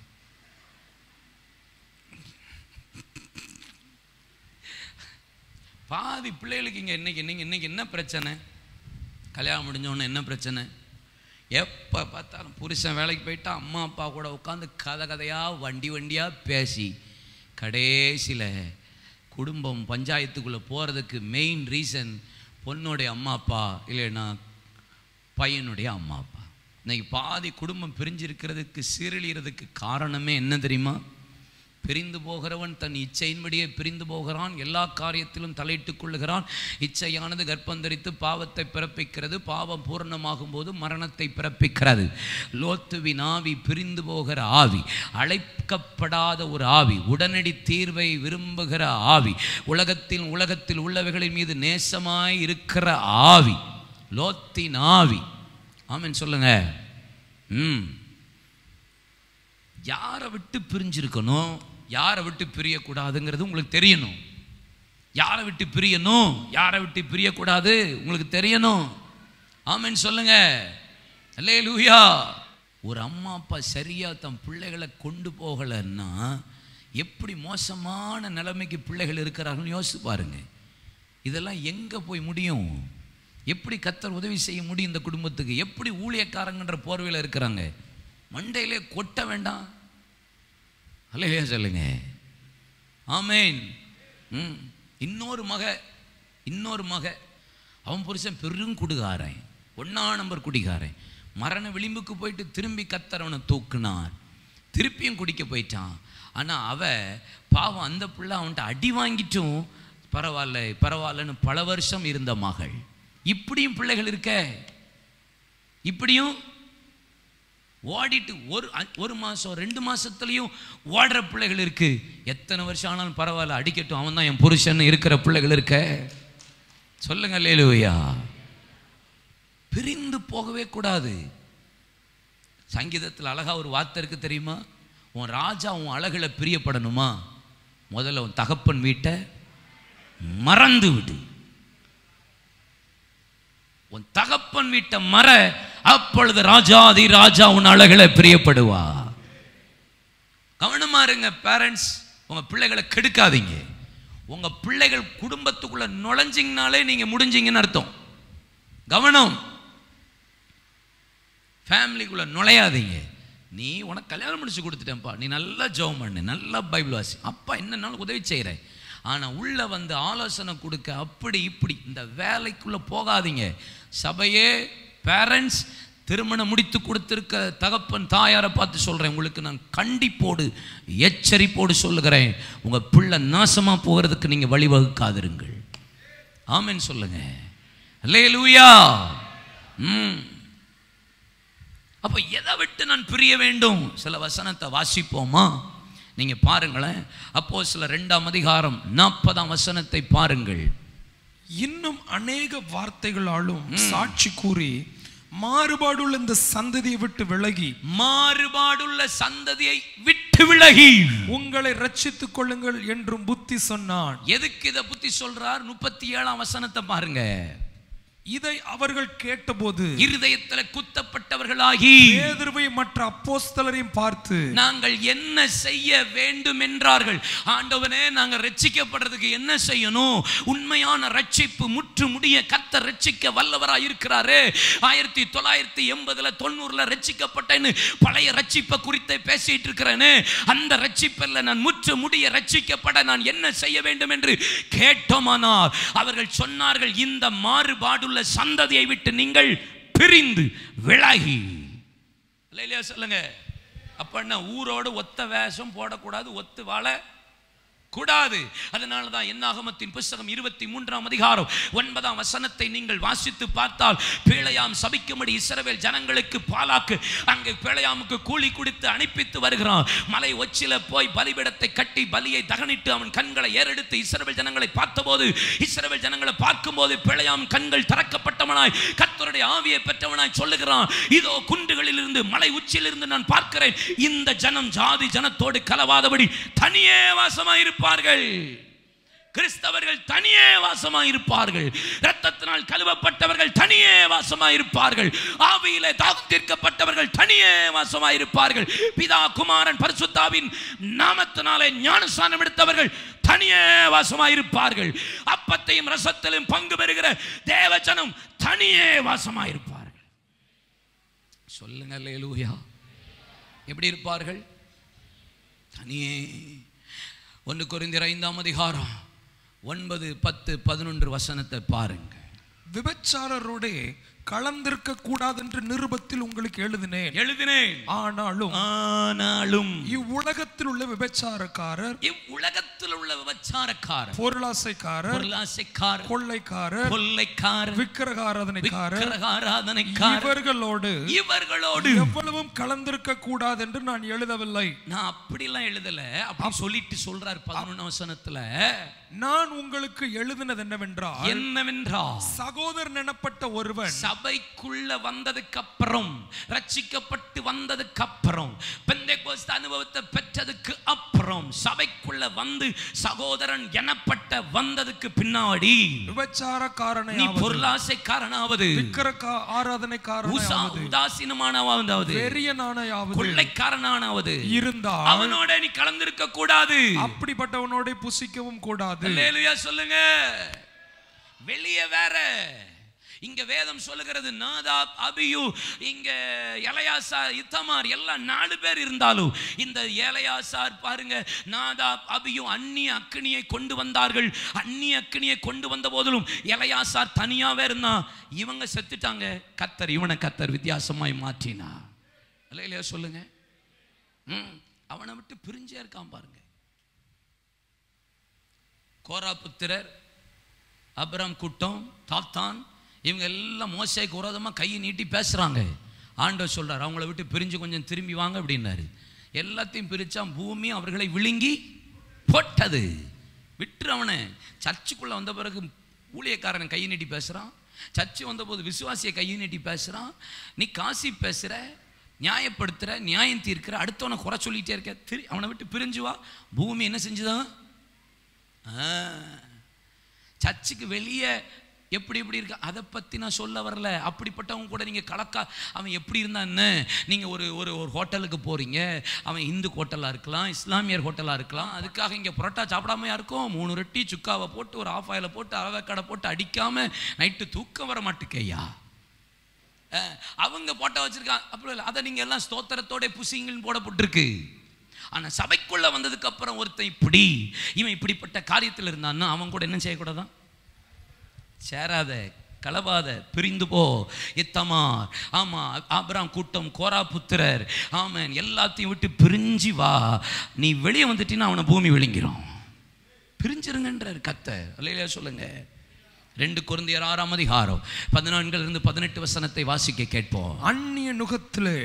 பாதி பிள்ளைகளுக்கு இங்கே இன்னைக்கு இன்னைக்கு இன்னைக்கு என்ன பிரச்சனை கல்யாணம் முடிஞ்சோடனே என்ன பிரச்சனை எப்போ பார்த்தாலும் புருஷன் வேலைக்கு போயிட்டா அம்மா அப்பா கூட உட்காந்து கதை கதையாக வண்டி வண்டியாக பேசி கடைசியில் குடும்பம் பஞ்சாயத்துக்குள்ளே போகிறதுக்கு மெயின் ரீசன் பொண்ணுடைய அம்மா அப்பா இல்லைன்னா பையனுடைய அம்மா அப்பா இன்னைக்கு பாதி குடும்பம் பிரிஞ்சிருக்கிறதுக்கு சீரழிகிறதுக்கு காரணமே என்ன தெரியுமா பிரிந்து போகிறவன் தன் இச்சையின்படியே பிரிந்து போகிறான் எல்லா காரியத்திலும் தலையிட்டுக் கொள்ளுகிறான் இச்சையானது கர்ப்பந்தரித்து பாவத்தை பிறப்பிக்கிறது பாவம் பூரணமாகும் போது மரணத்தை பிறப்பிக்கிறது லோத்துவின் ஆவி பிரிந்து போகிற ஆவி அழைக்கப்படாத ஒரு ஆவி உடனடி தீர்வை விரும்புகிற ஆவி உலகத்தில் உலகத்தில் உள்ளவைகளின் மீது நேசமாய் இருக்கிற ஆவி லோத்தின் ஆவி ஆமென் சொல்லுங்க ம் யாரை விட்டு பிரிஞ்சிருக்கணும் யாரை விட்டு பிரியக்கூடாதுங்கிறது உங்களுக்கு தெரியணும் யாரை விட்டு பிரியணும் யாரை விட்டு பிரியக்கூடாது உங்களுக்கு தெரியணும் ஆமென் சொல்லுங்க அல்லே லூயா ஒரு அம்மா அப்பா சரியா தன் பிள்ளைகளை கொண்டு போகலைன்னா எப்படி மோசமான நிலைமைக்கு பிள்ளைகள் இருக்கிறார்கள்னு யோசிச்சு பாருங்க இதெல்லாம் எங்கே போய் முடியும் எப்படி கத்தர் உதவி செய்ய முடியும் இந்த குடும்பத்துக்கு எப்படி ஊழியக்காரங்கன்ற போர்வையில் இருக்கிறாங்க மண்டையிலே கொட்ட வேண்டாம் அல்லையா சொல்லுங்க ஆமேன் ம் இன்னொரு மக இன்னொரு மக அவன் புருஷன் பெரும் குடிகாரன் ஒன்னா நம்பர் குடிகாரன் மரண விளிம்புக்கு போயிட்டு திரும்பி கத்தரவனை தூக்குனார் திருப்பியும் குடிக்க போயிட்டான் ஆனால் அவ பாவம் அந்த பிள்ளை அவன்கிட்ட அடி வாங்கிட்டும் பரவாயில்ல பரவாயில்லன்னு பல வருஷம் இருந்த மகள் இப்படியும் பிள்ளைகள் இருக்க இப்படியும் ஓடிட்டு ஒரு அ- ஒரு மாதம் ரெண்டு மாசத்துலயும் ஓடுற பிள்ளைகள் இருக்கு எத்தனை வருஷம் ஆனாலும் பரவாயில்ல அடிக்கட்டும் அவன் தான் என் புருஷன் இருக்கிற பிள்ளைகள் இருக்க சொல்லுங்க லேலுவையா பிரிந்து போகவே கூடாது சங்கீதத்தில் அழகா ஒரு வார்த்தை இருக்கு தெரியுமா உன் ராஜா உன் அழகுல பிரியப்படணுமா முதல்ல உன் தகப்பன் வீட்டை மறந்து விடு உன் தகப்பன் வீட்டை மற அப்பொழுது ராஜாதி ராஜா உன் அழகுல பிரியப்படுவா கவனமா இருங்க பேரண்ட்ஸ் உங்க பிள்ளைகளை கெடுக்காதீங்க உங்க பிள்ளைகள் குடும்பத்துக்குள்ள நுழைஞ்சிங்கனாலே நீங்க முடிஞ்சீங்கன்னு அர்த்தம் கவனம் ஃபேமிலிக்குள்ள நுழையாதீங்க நீ உனக்கு கல்யாணம் முடிச்சு கொடுத்துட்டேன்ப்பா நீ நல்லா ஜெபம் பண்ணு நல்லா பைபிள் வாசி அப்பா என்னன்னாலும் உதவி செய்கிறேன் ஆனால் உள்ள வந்து ஆலோசனை கொடுக்க அப்படி இப்படி இந்த வேலைக்குள்ள போகாதீங்க சபையே பேரண்ட்ஸ் திருமணம் முடித்து கொடுத்திருக்க தகப்பன் தாயாரை பார்த்து சொல்கிறேன் உங்களுக்கு நான் கண்டிப்போடு எச்சரிப்போடு சொல்லுகிறேன் உங்கள் பிள்ளை நாசமாக போகிறதுக்கு நீங்கள் வழிவகுக்காதிருங்கள் ஆமென் சொல்லுங்க அல்லேலூயா ம் அப்ப எதை விட்டு நான் பிரிய வேண்டும் சில வசனத்தை வாசிப்போமா நீங்க பாருங்களேன் அப்போ சில ரெண்டாம் அதிகாரம் நாற்பதாம் வசனத்தை பாருங்கள் இன்னும் அநேக வார்த்தைகளாலும் சாட்சி கூறி மாறுபாடுள்ள இந்த சந்ததியை விட்டு விலகி மாறுபாடுள்ள சந்ததியை விட்டு விலகி உங்களை ரட்சித்துக் கொள்ளுங்கள் என்றும் புத்தி சொன்னான் எதுக்கு இதை புத்தி சொல்றார் முப்பத்தி ஏழாம் வசனத்தை பாருங்க இதை அவர்கள் கேட்டபோது இருதயத்துல குத்தப்பட்டவர்களாகி பேதுருவை மற்ற அப்போஸ்தலரையும் பார்த்து நாங்கள் என்ன செய்ய வேண்டும் என்றார்கள் ஆண்டவனே நாங்க ரட்சிக்கப்படுறதுக்கு என்ன செய்யணும் உண்மையான ரட்சிப்பு முற்று முடிய கத்த ரட்சிக்க வல்லவராய் இருக்கிறாரு ஆயிரத்தி தொள்ளாயிரத்தி எண்பதுல தொண்ணூறுல ரட்சிக்கப்பட்டேன்னு பழைய ரட்சிப்பை குறித்து பேசிட்டு இருக்கிறேன்னு அந்த ரட்சிப்பில் நான் முற்று முடிய ரட்சிக்கப்பட நான் என்ன செய்ய வேண்டும் என்று கேட்டோமானால் அவர்கள் சொன்னார்கள் இந்த மாறுபாடுள்ள சந்ததியை விட்டு நீங்கள் பிரிந்து விலகி இல்லையா சொல்லுங்க அப்ப என்ன ஊரோடு ஒத்த வேஷம் போடக்கூடாது ஒத்து வாழ கூடாது அதனால தான் என்னாகமத்தின் புஸ்தகம் இருபத்தி மூன்றாம் அதிகாரம் ஒன்பதாம் வசனத்தை நீங்கள் வாசித்து பார்த்தால் பேழையாம் சபிக்கும்படி இஸ்ரவேல் ஜனங்களுக்கு பாலாக்கு அங்கே பேழையாமுக்கு கூலி கொடுத்து அனுப்பித்து வருகிறான் மலை ஒச்சில போய் பலிபீடத்தை கட்டி பலியை தகனிட்டு அவன் கண்களை ஏறெடுத்து இஸ்ரவேல் ஜனங்களை பார்த்தபோது இஸ்ரவேல் ஜனங்களை பார்க்கும்போது பேழையாம் கண்கள் திறக்கப்பட்டவனாய் கர்த்தருடைய ஆவியை பெற்றவனாய் சொல்லுகிறான் இதோ குன்றுகளில் இருந்து மலை உச்சியிலிருந்து நான் பார்க்கிறேன் இந்த ஜனம் ஜாதி ஜனத்தோடு கலவாதபடி தனியே வாசமாய் இருப்பார்கள் கிறிஸ்தவர்கள் தனியே வாசமாய் இருப்பார்கள் இரத்தத்தினால் கழுவப்பட்டவர்கள் தனியே வாசமாய் இருப்பார்கள் ஆவியிலே தாகம் தீர்க்கப்பட்டவர்கள் தனியே வாசமாய் இருப்பார்கள் பிதா குமாரன் பரிசுத்தாவின் நாமத்தினாலே ஞானஸ்தானம் எடுத்தவர்கள் தனியே வாசமாய் இருப்பார்கள் அப்பத்தையும் ரசத்திலும் பங்கு பெறுகிற தேவஜனம் தனியே வாசமாய் இருப்பார்கள் சொல்லுங்க அல்லேலூயா எப்படி இருப்பார்கள் தனியே ஒன்று கொரிந்தியர் ஐந்தாம் அதிகாரம் ஒன்பது பத்து பதினொன்று வசனத்தை பாருங்க விபச்சாரரோடே கலந்திருக்க கூடாது என்று நிருபத்தில் உங்களுக்கு எழுதினேன் எழுதினேன் ஆனாலும் ஆனாலும் இவ்வுலகத்தில் உள்ள விபச்சாரக்காரர் இவ்வுலகத்தில் உள்ள விபச்சாரக்காரர் பொருளாசைக்காரர் பொருளாசைக்காரர் கொள்ளைக்காரர் கொள்ளைக்காரர் விக்கிரகாராதனைக்காரர் விக்கிரகாராதனைக்காரர் இவர்களோடு இவர்களோடு எவ்வளவும் கலந்திருக்க கூடாது என்று நான் எழுதவில்லை நான் அப்படிலாம் எழுதல அப்படி சொல்லிட்டு சொல்றார் பதினொன்னு வசனத்துல நான் உங்களுக்கு எழுதினது என்னவென்றால் என்னவென்றால் சகோதரன் எனப்பட்ட ஒருவன் சபைக்குள்ள வந்ததுக்கு அப்புறம் ரட்சிக்கப்பட்டு வந்ததுக்கு அப்புறம் பெந்தைகோஸ்து அனுபவத்தை பெற்றதுக்கு அப்புறம் சபைக்குள்ள வந்து சகோதரன் எனப்பட்ட வந்ததுக்கு பின்னாடி விபச்சாரக்காரனை நீ பொருளாசைக்காரனாவது விக்கிரக ஆராதனைக்காரனாவது உசா உதாசீனமானவாவது பெரியனானையாவது கொள்ளைக்காரனானாவது இருந்தால் அவனோட நீ கலந்திருக்க கூடாது அப்படிப்பட்டவனோட புசிக்கவும் கூடாது அல்லேலூயா சொல்லுங்க வெளியே வேற இங்க வேதம் சொல்லுகிறது நாதாப் அபியு இங்க எலையாசார் இத்தமார் எல்லாம் நாலு பேர் இருந்தாலும் இந்த ஏலையாசார் பாருங்க நாதாப் அபியு அந்நிய அக்கினியை கொண்டு வந்தார்கள் அந்நிய அக்கினியை கொண்டு வந்த போதிலும் எலையாசார் தனியாவே இருந்தான் இவங்க செத்துட்டாங்க கத்தர் இவனை கத்தர் வித்தியாசமாய் மாற்றினா இல்லையா சொல்லுங்க ம், அவனை விட்டு பிரிஞ்சே இருக்கான் பாருங்க கோரா புத்திரர் அப்ராம் கூட்டம் தாத்தான் இவங்க எல்லாம் மோசைக்கு விரோதமாக கையை நீட்டி பேசுகிறாங்க ஆண்டவர் சொல்றார் அவங்கள விட்டு பிரிஞ்சு கொஞ்சம் திரும்பி வாங்க அப்படின்னாரு எல்லாத்தையும் பிரிச்சா பூமி அவர்களை விழுங்கி போட்டது விட்டுரு அவனை சர்ச்சுக்குள்ளே வந்த பிறகு ஊழியக்காரன் கையை நீட்டி பேசுகிறான் சர்ச்சு வந்தபோது விசுவாசியை கையை நீட்டி பேசுகிறான் நீ காசி பேசுகிற நியாயப்படுத்துகிற நியாயம் தீர்க்கிற அடுத்தவனை குறை சொல்லிட்டே இருக்க திரு அவனை விட்டு பிரிஞ்சு வா பூமி என்ன செஞ்சுதான் ஆ. சர்ச்சுக்கு வெளியே எப்படி எப்படி இருக்கு அதை பற்றி நான் சொல்ல வரல அப்படிப்பட்டவங்க கூட நீங்கள் கலக்கா அவன் எப்படி இருந்தான்னு நீங்கள் ஒரு ஒரு ஒரு ஹோட்டலுக்கு போகிறீங்க அவன் இந்து ஹோட்டலாக இருக்கலாம் இஸ்லாமியர் ஹோட்டலாக இருக்கலாம் அதுக்காக இங்கே புரோட்டா சாப்பிடாமையா இருக்கும் மூணு ரொட்டி சுக்காவை போட்டு ஒரு ஆஃப் ஆயிலை போட்டு அவக்கடை போட்டு அடிக்காம நைட்டு தூக்கம் வர மாட்டுக்கையா அஹ், அவங்க போட்டோ வச்சிருக்காங்க அப்படி இல்லை அதை நீங்கள் எல்லாம் ஸ்தோத்திரத்தோட புசிங்கன்னு போடப்பட்டிருக்கு ஆனால் சபைக்குள்ள வந்ததுக்கு அப்புறம் ஒருத்தன் இப்படி இவன் இப்படிப்பட்ட காரியத்தில் இருந்தான்னா அவன் கூட என்ன செய்யக்கூடாதான் சேராத கலவாத பிரிந்து போ இத்தமார் ஆமா ஆபிராம் கூட்டம் கோரா புத்திரர் ஆமன் எல்லாத்தையும் விட்டு பிரிஞ்சு வா நீ வெளியே வந்துட்டீன்னா அவனை பூமி விழுங்கிரும் பிரிஞ்சிருங்கன்றார் கத்த இல்லையா சொல்லுங்க ரெண்டு குருந்தியர் ஆறாம் அதிகாரம் பதினான்குல இருந்து பதினெட்டு வசனத்தை வாசிக்க கேட்போம் அந்நிய நுகத்திலே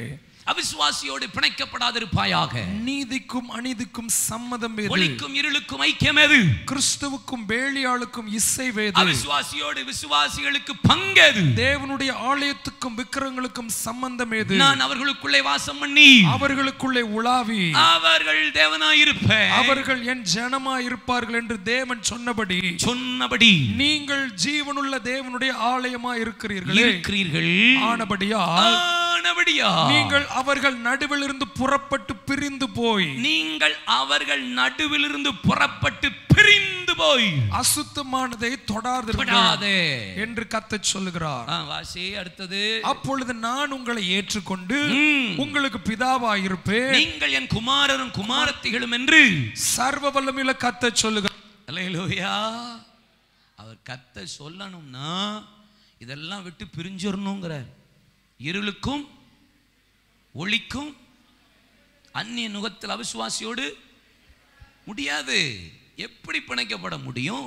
அவிசுவாசியோடு பிணைக்கப்படாதிருப்பாயாக நீதிக்கும் அநீதிக்கும் சம்மதம் ஏது ஒளிக்கும் இருளுக்கும் ஐக்கியம் எது கிறிஸ்துவுக்கும் வேலியாளுக்கும் இசைவேது அவிசுவாசியோடு விசுவாசிகளுக்கு பங்கேது தேவனுடைய ஆலயத்துக்கும் விக்கிரங்களுக்கும் சம்பந்தம் ஏது நான் அவர்களுக்குள்ளே வாசம் பண்ணி அவர்களுக்குள்ளே உலாவி அவர்கள் தேவனாயிருப்பேன் அவர்கள் என் ஜனமா இருப்பார்கள் என்று தேவன் சொன்னபடி சொன்னபடி நீங்கள் ஜீவனுள்ள தேவனுடைய ஆலயமா இருக்கிறீர்களே இருக்கிறீர்கள் ஆனபடியால் ஆனபடியா நீங்கள் அவர்கள் நடுவிலிருந்து புறப்பட்டு பிரிந்து போய் நீங்கள் அவர்கள் நடுவிலிருந்து புறப்பட்டு பிரிந்து போய் அசுத்தமானதை தொடாதிருங்கள் விடாதே என்று கத்தச் சொல்லுகிறார் ஆ, வாசி அடுத்தது அப்பொழுது நான் உங்களை ஏற்றுக்கொண்டு ம். உங்களுக்கு பிதாவாயிருப்பேன் நீங்கள் என் குமாரரும் குமாரத்திகளும் என்று சர்வ வல்லமையில கத்தச் சொல்லுகிறார் அல்லேலூயா அவர் கத்த சொல்லணும்னா இதெல்லாம் விட்டு பிரிஞ்சிடணுங்கிறார் இருளுக்கும் ஒளிக்கும் அந்நிய நுகத்தில் அவிசுவாசியோடு முடியாது எப்படி பிணைக்கப்பட முடியும்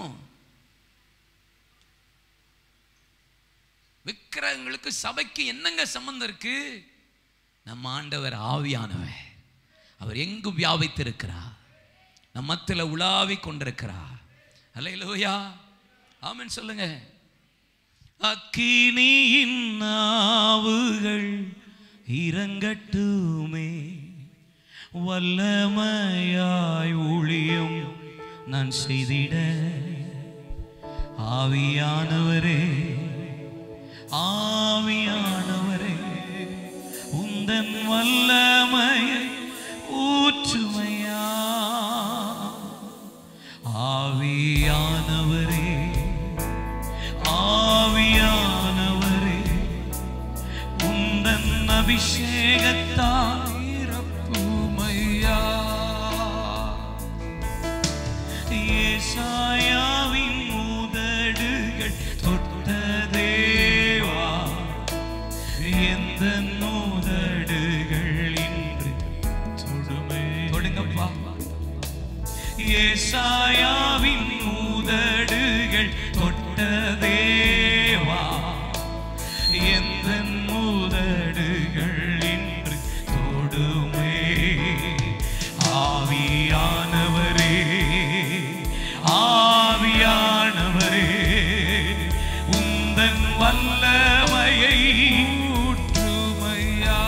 விக்கிரகங்களுக்கு சபைக்கு என்னங்க சம்பந்தம் இருக்கு நம்ம ஆண்டவர் ஆவியானவர் அவர் எங்கும் வியாபித்திருக்கிறார் நம் மத்தியில் உலாவிக் கொண்டிருக்கிறார் அல்லையிலோயா ஆமென் சொல்லுங்க அக்கினியின் நாவுகள் இறங்கட்டுமே வல்லமையாய் ஊழியம் நான் செய்திட ஆவியானவரே ஆவியானவரே உந்தன் வல்லமையை ஊற்றுமையா ஆவியானவரே ஆவியானவரே உந்தன் அபிஷேகத்தால் நிரப்புமையா. ஏசாயாவின் உதடுகள் தொட்ட தேவா எந்த உதடுகள் இன்று தொடுமை தொடுங்கப்பா ஏசாயாவின் உதடுகள் தொட்ட தேவா எந்த உதடுகள் இன்று தொடுமே ஆவியானவரே ஆவியானவரே உந்தன் வல்லமையை ஊற்றுமையா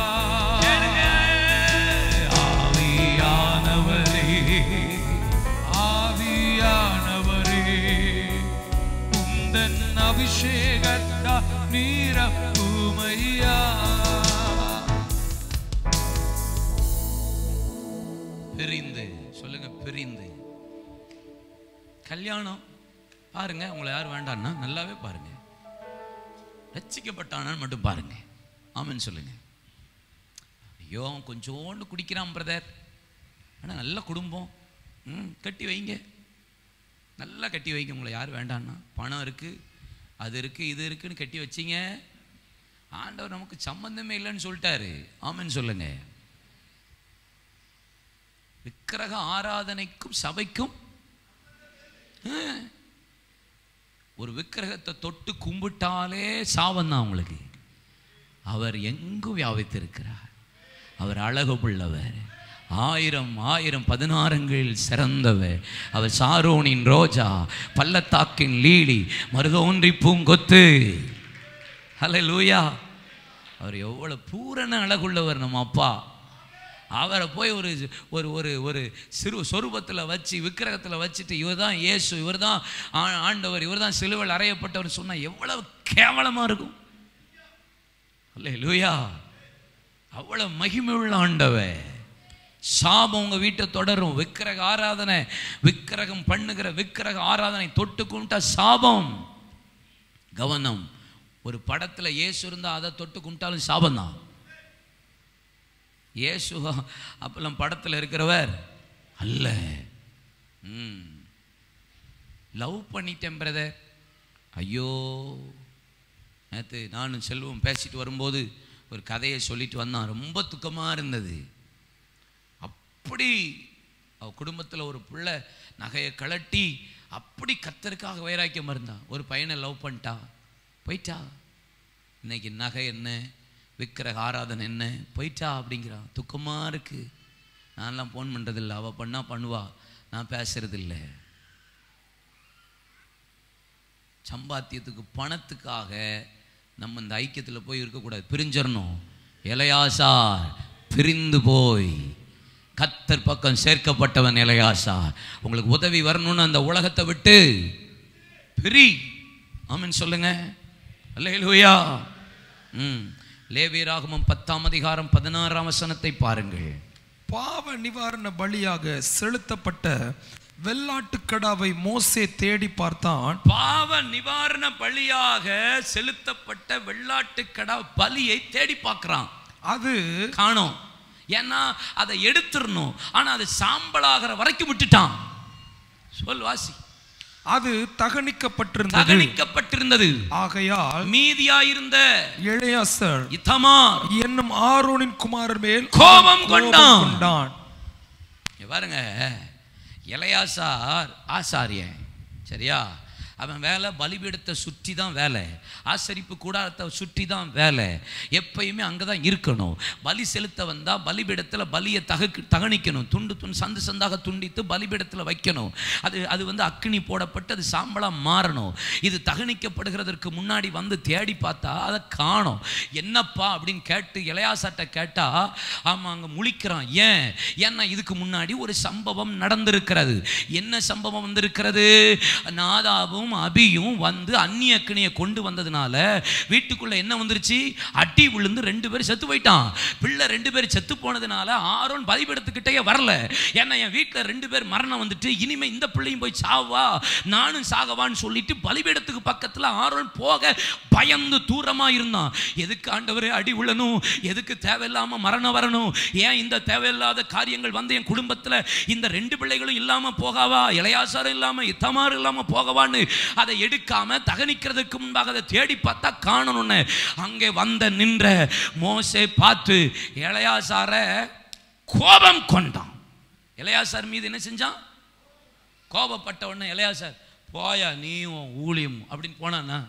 ஆவியானவரே ஆவியானவரே உந்தன் அபிஷேகத்தா நீரப்புமையா பிரிந்து சொல்லுங்க பிரிந்து கல்யாணம் பாருங்க உங்களை யார் வேண்டான்னா நல்லாவே பாருங்க ரட்சிக்கப்பட்டானான்னு மட்டும் பாருங்க ஆமென்னு சொல்லுங்க ஐயோ அவன் கொஞ்சோண்டு குடிக்கிறான் பிரதர் ஆனால் நல்ல குடும்பம் ம் கட்டி வைங்க நல்லா கட்டி வைங்க உங்களை யார் வேண்டான்னா பணம் இருக்கு அது இருக்கு இது இருக்குன்னு கட்டி வச்சீங்க ஆண்டவர் நமக்கு சம்பந்தமே இல்லைன்னு சொல்லிட்டாரு ஆமென்னு சொல்லுங்க விக்கிரக ஆராதனைக்கும் சபைக்கும் ஆ, ஒரு விக்கிரகத்தை தொட்டு கும்பிட்டாலே சாபம் தான் உங்களுக்கு அவர் எங்கும் வியாபித்திருக்கிறார் அவர் அழகு உள்ளவர் ஆயிரம் ஆயிரம் பதினாறுங்களில் சிறந்தவர் அவர் சாரோனின் ரோஜா பள்ளத்தாக்கின் லீலி மருதோன்றி பூங்கொத்து ஹலே லூயா அவர் எவ்வளவு பூரண அழகுள்ளவர் நம்ம அப்பா அவரை போய் ஒரு ஒரு ஒரு ஒரு சிறு சொரூபத்தில் வச்சு விக்கிரகத்தில் வச்சுட்டு இவர் தான் இயேசு இவர் தான் ஆண்டவர் இவர் தான் சிலுவையில் அறையப்பட்டவர் சொன்னால் எவ்வளவு கேவலமாக இருக்கும் அல்ல லூயா அவ்வளவு மகிமையுள்ள ஆண்டவர் சாபம் உங்க வீட்டை தொடரும் விக்கிரக ஆராதனை விக்கிரகம் பண்ணுகிற விக்கிரக ஆராதனை தொட்டு கும்பிட்டா சாபம் கவனம் ஒரு படத்துல இயேசு இருந்தா அதை தொட்டு கும்பிட்டாலும் சாபம் தான் இயேசு அப்பெல்லாம் படத்துல இருக்கிறவர் அல்ல ம் லவ் பண்ணிட்டேன் பிரதர் ஐயோ நேற்று நானும் செல்வம் பேசிட்டு வரும்போது ஒரு கதையை சொல்லிட்டு வந்தான் ரொம்ப துக்கமாக இருந்தது அப்படி அவ குடும்பத்தில் ஒரு பிள்ளை நகையை கழட்டி அப்படி கத்தருக்காக வைராக்கியம் இருந்தா ஒரு பையனை லவ் பண்ணிட்டா போயிட்டா இன்னைக்கு நகை என்ன விக்கிரக ஆராதனை என்ன போயிட்டா அப்படிங்கிறான் துக்கமாக இருக்கு நான்லாம் ஃபோன் பண்ணுறதில்ல அவள் பண்ணா பண்ணுவா நான் பேசுறதில்ல சம்பாத்தியத்துக்கு பணத்துக்காக நம்ம இந்த ஐக்கியத்தில் போய் இருக்கக்கூடாது பிரிஞ்சிடணும் இளையாசார் பிரிந்து போய் கத்தர் பக்கம் சேர்க்கப்பட்டவன் இளையாசார் உங்களுக்கு உதவி வரணும்னு அந்த உலகத்தை விட்டு பிரி ஆமென் சொல்லுங்க அல்லேலூயா ம் லேவியராகமம் பத்தாம் அதிகாரம் பதினாறாம் வசனத்தை பாருங்கள் பாவ நிவாரண பலியாக செலுத்தப்பட்ட வெள்ளாட்டுக்கடாவை மோசே தேடி பார்த்தான் பாவ நிவாரண பலியாக செலுத்தப்பட்ட வெள்ளாட்டுக்கடா பலியை தேடி பார்க்கறான் அது காணோம் ஏன்னா அதை எடுத்துடணும் ஆனா அது சாம்பலாகிற வரைக்கும் விட்டுட்டான் சொல் வாசி அது தகனிக்கப்பட்டிருந்தது தகனிக்கப்பட்டிருந்தது ஆகையால் மீதியாயிருந்த இளையாசர் இத்தமார் என்னும் ஆரோனின் குமாரர் மேல் கோபம் கொண்டான். கொண்டான் இங்க பாருங்க இளையாசார் ஆசாரியன் சரியா அவன் வேலை பலிபீடத்தை சுற்றி தான் வேலை ஆசரிப்பு கூடாரத்தை சுற்றி தான் வேலை எப்பயுமே அங்கே தான் இருக்கணும் பலி செலுத்த வந்தால் பலிபீடத்தில் பலியை தகக்கு தகனிக்கணும் துண்டு துண்டு சந்து சந்தாக துண்டித்து பலிபீடத்தில் வைக்கணும் அது அது வந்து அக்கினி போடப்பட்டு அது சாம்பலாக மாறணும் இது தகனிக்கப்படுகிறதற்கு முன்னாடி வந்து தேடி பார்த்தா அதை காணோம் என்னப்பா அப்படின்னு கேட்டு இளையாசாட்டை கேட்டா ஆமாம் அங்கே முழிக்கிறான் ஏன் ஏன்னா இதுக்கு முன்னாடி ஒரு சம்பவம் நடந்திருக்கிறது என்ன சம்பவம் வந்திருக்கிறது நாதாவும் அபியும் வந்து அந்நிய அக்கினியை கொண்டு வந்ததுனால வீட்டுக்குள்ள என்ன வந்துருச்சு அடி விழுந்து ரெண்டு பேரும் செத்து போயிட்டான் பிள்ளை ரெண்டு பேரும் செத்து போனதுனால ஆரோன் பலிபீடத்துக்கிட்டே வரல ஏன்னா என் வீட்டில் ரெண்டு பேர் மரணம் வந்துட்டு இனிமே இந்த பிள்ளையும் போய் சாவா நானும் சாகவான்னு சொல்லிட்டு பலிபீடத்துக்கு பக்கத்தில் ஆரோன் போக பயந்து தூரமா இருந்தான் எதுக்கு ஆண்டவரே அடி விழணும் எதுக்கு தேவையில்லாம மரணம் வரணும் ஏன் இந்த தேவையில்லாத காரியங்கள் வந்து என் குடும்பத்தில் இந்த ரெண்டு பிள்ளைகளும் இல்லாம போகாவா இளையாசாரம் இல்லாம இத்தமாறு இல்லாம போகவான்னு அதை எடுக்காம தகனிக்கிறதுக்கு முன்பாக அதை தேடி பார்த்தா காணணும்னு அங்கே வந்த நின்ற மோசே பார்த்து இளையாசார கோபம் கொண்டான் இளையாசார் மீது என்ன செஞ்சான் கோபப்பட்ட உடனே இளையாசார் போயா நீயும் ஊழியம் அப்படின்னு போனானா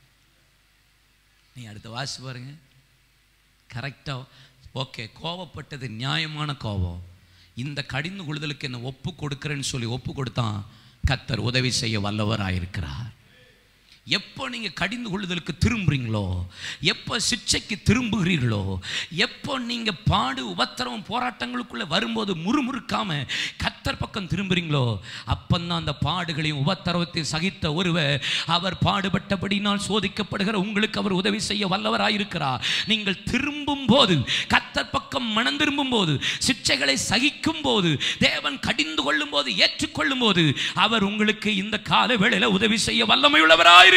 நீ அடுத்த வாசி பாருங்க கரெக்டாக ஓகே கோவப்பட்டது நியாயமான கோபம் இந்த கடிந்து கொள்ளுதலுக்கு என்ன ஒப்பு கொடுக்குறேன்னு சொல்லி ஒப்பு கொடுத்தான் கத்தர் உதவி செய்ய வல்லவராயிருக்கிறார் எப்போ நீங்கள் கடிந்து கொள்ளுதலுக்கு திரும்புறீங்களோ எப்போ சிக்ஷைக்கு திரும்புகிறீர்களோ எப்போ நீங்கள் பாடு உபத்திரவம் போராட்டங்களுக்குள்ளே வரும்போது முறுமுறுக்காம கத்தர் பக்கம் திரும்புறீங்களோ அப்பந்தான் அந்த பாடுகளையும் உபத்திரவத்தையும் சகித்த ஒருவர் அவர் பாடுபட்டபடினால் சோதிக்கப்படுகிற உங்களுக்கு அவர் உதவி செய்ய வல்லவராயிருக்கிறார் நீங்கள் திரும்பும் போது கத்தர் பக்கம் மனம் திரும்பும் போது சிக்ஷைகளை சகிக்கும் போது தேவன் கடிந்து கொள்ளும் போது ஏற்றுக்கொள்ளும் போது அவர் உங்களுக்கு இந்த கால வேளையில உதவி செய்ய வல்லமையுள்ளவராயிருக்கிறார்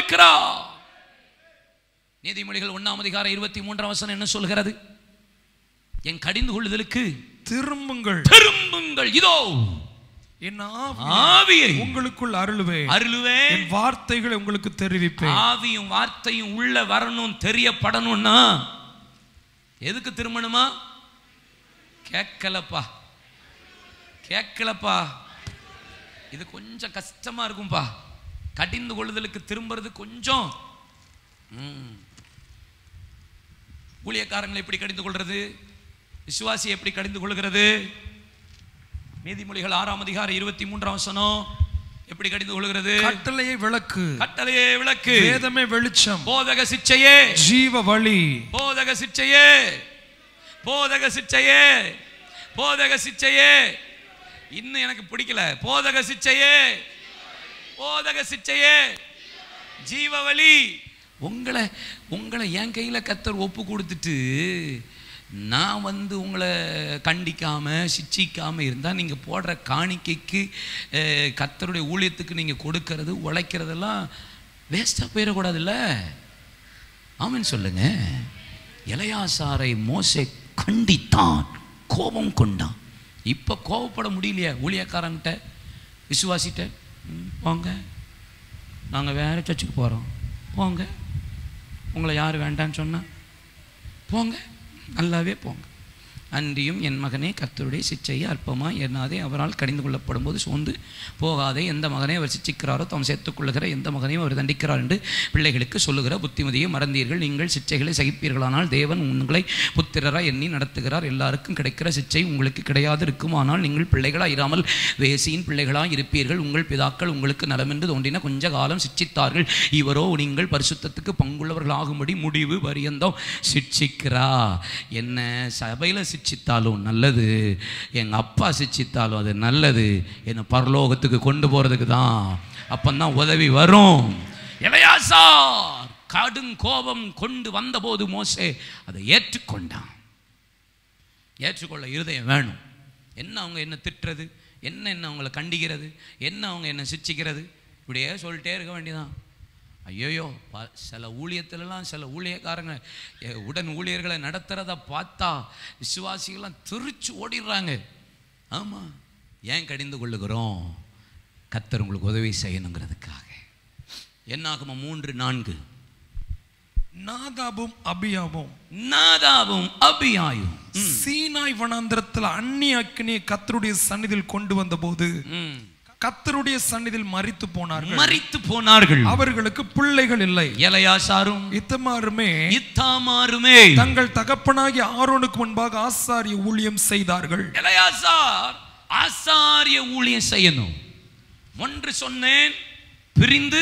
நீதிமொழிகள் ஒண்ணாம் அதிகாரம் இருபத்தி மூன்றாம் வசனம் என்ன சொல்கிறது என் கடிந்து கொள்ளுதலுக்கு திரும்புங்கள் திரும்புங்கள் இதோ என் ஆவி ஆவியை உங்களுக்குள் அருளுவேன் அருளுவே என் வார்த்தைகளை உங்களுக்கு தெரிவிப்பேன் ஆவியும் வார்த்தையும் உள்ள வரணும் தெரியப்படணும்னா எதுக்கு திரும்பணுமா கேட்கலப்பா கேட்கலப்பா இது கொஞ்சம் கஷ்டமா இருக்கும்பா கடிந்து கொள்ளுதலுக்கு திரும்புறது கொஞ்சம் ம். ஊழியக்காரங்களை எப்படி கடிந்து கொள்றது விசுவாசி எப்படி கடிந்து கொள்கிறது நீதிமொழிகள் ஆறாம் அதிகாரம் இருபத்தி மூன்றாம் வசனம் எப்படி கடிந்து கொள்கிறது கட்டளையை விளக்கு கட்டளையே விளக்கு வேதமே வெளிச்சம் போதக சிச்சையே ஜீவ வழி போதக சிச்சையே போதக சிச்சையே போதக சிச்சையே இன்னும் எனக்கு பிடிக்கல போதக சிச்சையே போதக சிச்சையே ஜீவ வழி உங்களை உங்களை என் கையில் கத்தர் ஒப்பு கொடுத்துட்டு நான் வந்து உங்களை கண்டிக்காம சிச்சிக்காம இருந்தால் நீங்கள் போடுற காணிக்கைக்கு அஹ், கர்த்தருடைய ஊழியத்துக்கு நீங்கள் கொடுக்கறது உழைக்கிறதெல்லாம் வேஸ்ட்டாக போயிடக்கூடாதுல்ல ஆமென் சொல்லுங்க இளையாசாரை மோசே கண்டித்தான் கோபம் கொண்டான் இப்போ கோபப்பட முடியலையா ஊழியக்காரங்கிட்ட விசுவாசிட்ட ம், போங்க நாங்கள் வேற சர்ச்சுக்கு போகிறோம் போங்க உங்களை யார் வேண்டான்னு சொன்னா போங்க நல்லாவே போங்க அன்றியும் என் மகனே கர்த்தருடைய சிச்சையை அற்பமாய் எண்ணாதே அவரால் கடிந்து கொள்ளப்படும் போது சோர்ந்து போகாதே எந்த மகனை அவர் சிச்சிக்கிறாரோ தாம் சேர்த்துக் கொள்ளுகிற எந்த மகனையும் அவர் தண்டிக்கிறார் என்று பிள்ளைகளுக்கு சொல்லுகிற புத்திமதியை மறந்தீர்கள் நீங்கள் சிச்சைகளை சகிப்பீர்களானால் தேவன் உங்களை புத்திரராய் எண்ணி நடத்துகிறார் எல்லாருக்கும் கிடைக்கிற சிச்சை உங்களுக்கு கிடையாது இருக்குமானால் நீங்கள் பிள்ளைகளாய் இராமல் வேசியின் பிள்ளைகளாய் இருப்பீர்கள் உங்கள் பிதாக்கள் உங்களுக்கு நலமென்று தோன்றின கொஞ்ச காலம் சிச்சித்தார்கள் இவரோ நீங்கள் பரிசுத்தத்துக்கு பங்குள்ளவர்களாகும்படி முடிவு பரியந்தம் சிட்சிக்கிறா என்ன சபையில் சிட்சித்தாலும் நல்லது எங்கள் அப்பா சிட்சித்தாலும் அது நல்லது என்னை பரலோகத்துக்கு கொண்டு போகிறதுக்கு தான் அப்பந்தான் உதவி வரும் இளையாசார் கடும் கோபம் கொண்டு வந்தபோது மோசே அதை ஏற்றுக்கொண்டான் ஏற்றுக்கொள்ள இருதயம் வேணும் என்ன அவங்க என்ன திட்டுறது என்ன என்ன அவங்கள கண்டிக்கிறது என்ன அவங்க என்ன சிச்சிக்கிறது இப்படியே சொல்லிட்டே இருக்க வேண்டியதான் ஐயோயோ ப சில ஊழியத்திலலாம் சில ஊழியக்காரங்க எ, உடன் ஊழியர்களை நடத்துகிறத பார்த்தா விசுவாசிகள்லாம் திருச்சு ஓடிடுறாங்க ஆமாம் ஏன் கடிந்து கொள்ளுகிறோம் கத்தர் உங்களுக்கு உதவி செய்யணுங்கிறதுக்காக என்னாகுமா மூன்று நான்கு நாதாபும் அபியாவும் நாதாவும் அபியாயும் சீனாய் வனாந்திரத்தில் அந்நிய அக்கினியை கத்தருடைய சந்நிதியில் கொண்டு வந்தபோது ம். கத்தருடைய சந்நிதியில் மரித்து போனார்கள் மரித்து போனார்கள் அவர்களுக்கு பிள்ளைகள் இல்லை எலையாசாரும் இத்தமாருமே இத்தாமாருமே தங்கள் தகப்பனாகிய ஆரோனுக்கு முன்பாக ஆசாரிய ஊழியம் செய்தார்கள் எலையாசார் ஆசாரிய ஊழியம் செய்யணும் ஒன்று சொன்னேன் பிரிந்து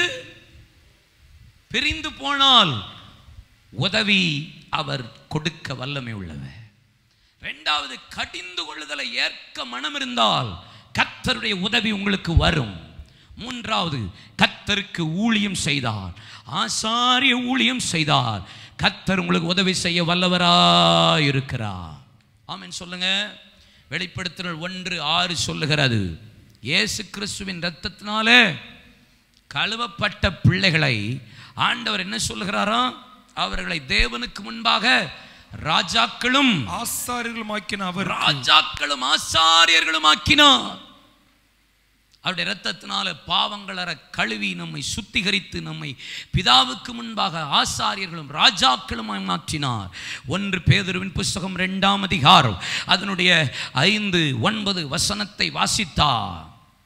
பிரிந்து போனால் உதவி அவர் கொடுக்க வல்லமை உள்ளவர் ரெண்டாவது கடிந்து கொள்ளுதலை ஏற்க மனம் இருந்தால் கர்த்தருடைய உதவி உங்களுக்கு வரும் மூன்றாவது கர்த்தருக்கு ஊழியம் செய்தார் ஆசாரிய ஊழியம் செய்தார் கர்த்தர் உங்களுக்கு உதவி செய்ய வல்லவராய் இருக்கிறார் ஆமென் சொல்லுங்க வெளிப்படுத்துதல் ஒன்று ஆறு சொல்லுகிறது இயேசு கிறிஸ்துவின் இரத்தத்தினாலே கழுவப்பட்ட பிள்ளைகளை ஆண்டவர் என்ன சொல்லுகிறாராம் அவர்களை தேவனுக்கு முன்பாக ராஜாக்களும் ஆசாரியர்களும் ஆக்கின அவர் ராஜாக்களும் ஆசாரியர்களும் ஆக்கினார் அவருடைய இரத்தத்தினால பாவங்களற கழுவி நம்மை சுத்திகரித்து நம்மை பிதாவுக்கு முன்பாக ஆசாரியர்களும் ராஜாக்களும் மாற்றினார் ஒன்று பேதுருவின் புஸ்தகம் இரண்டாம் அதிகாரம் அதனுடைய ஐந்து ஒன்பது வசனத்தை வாசித்தார்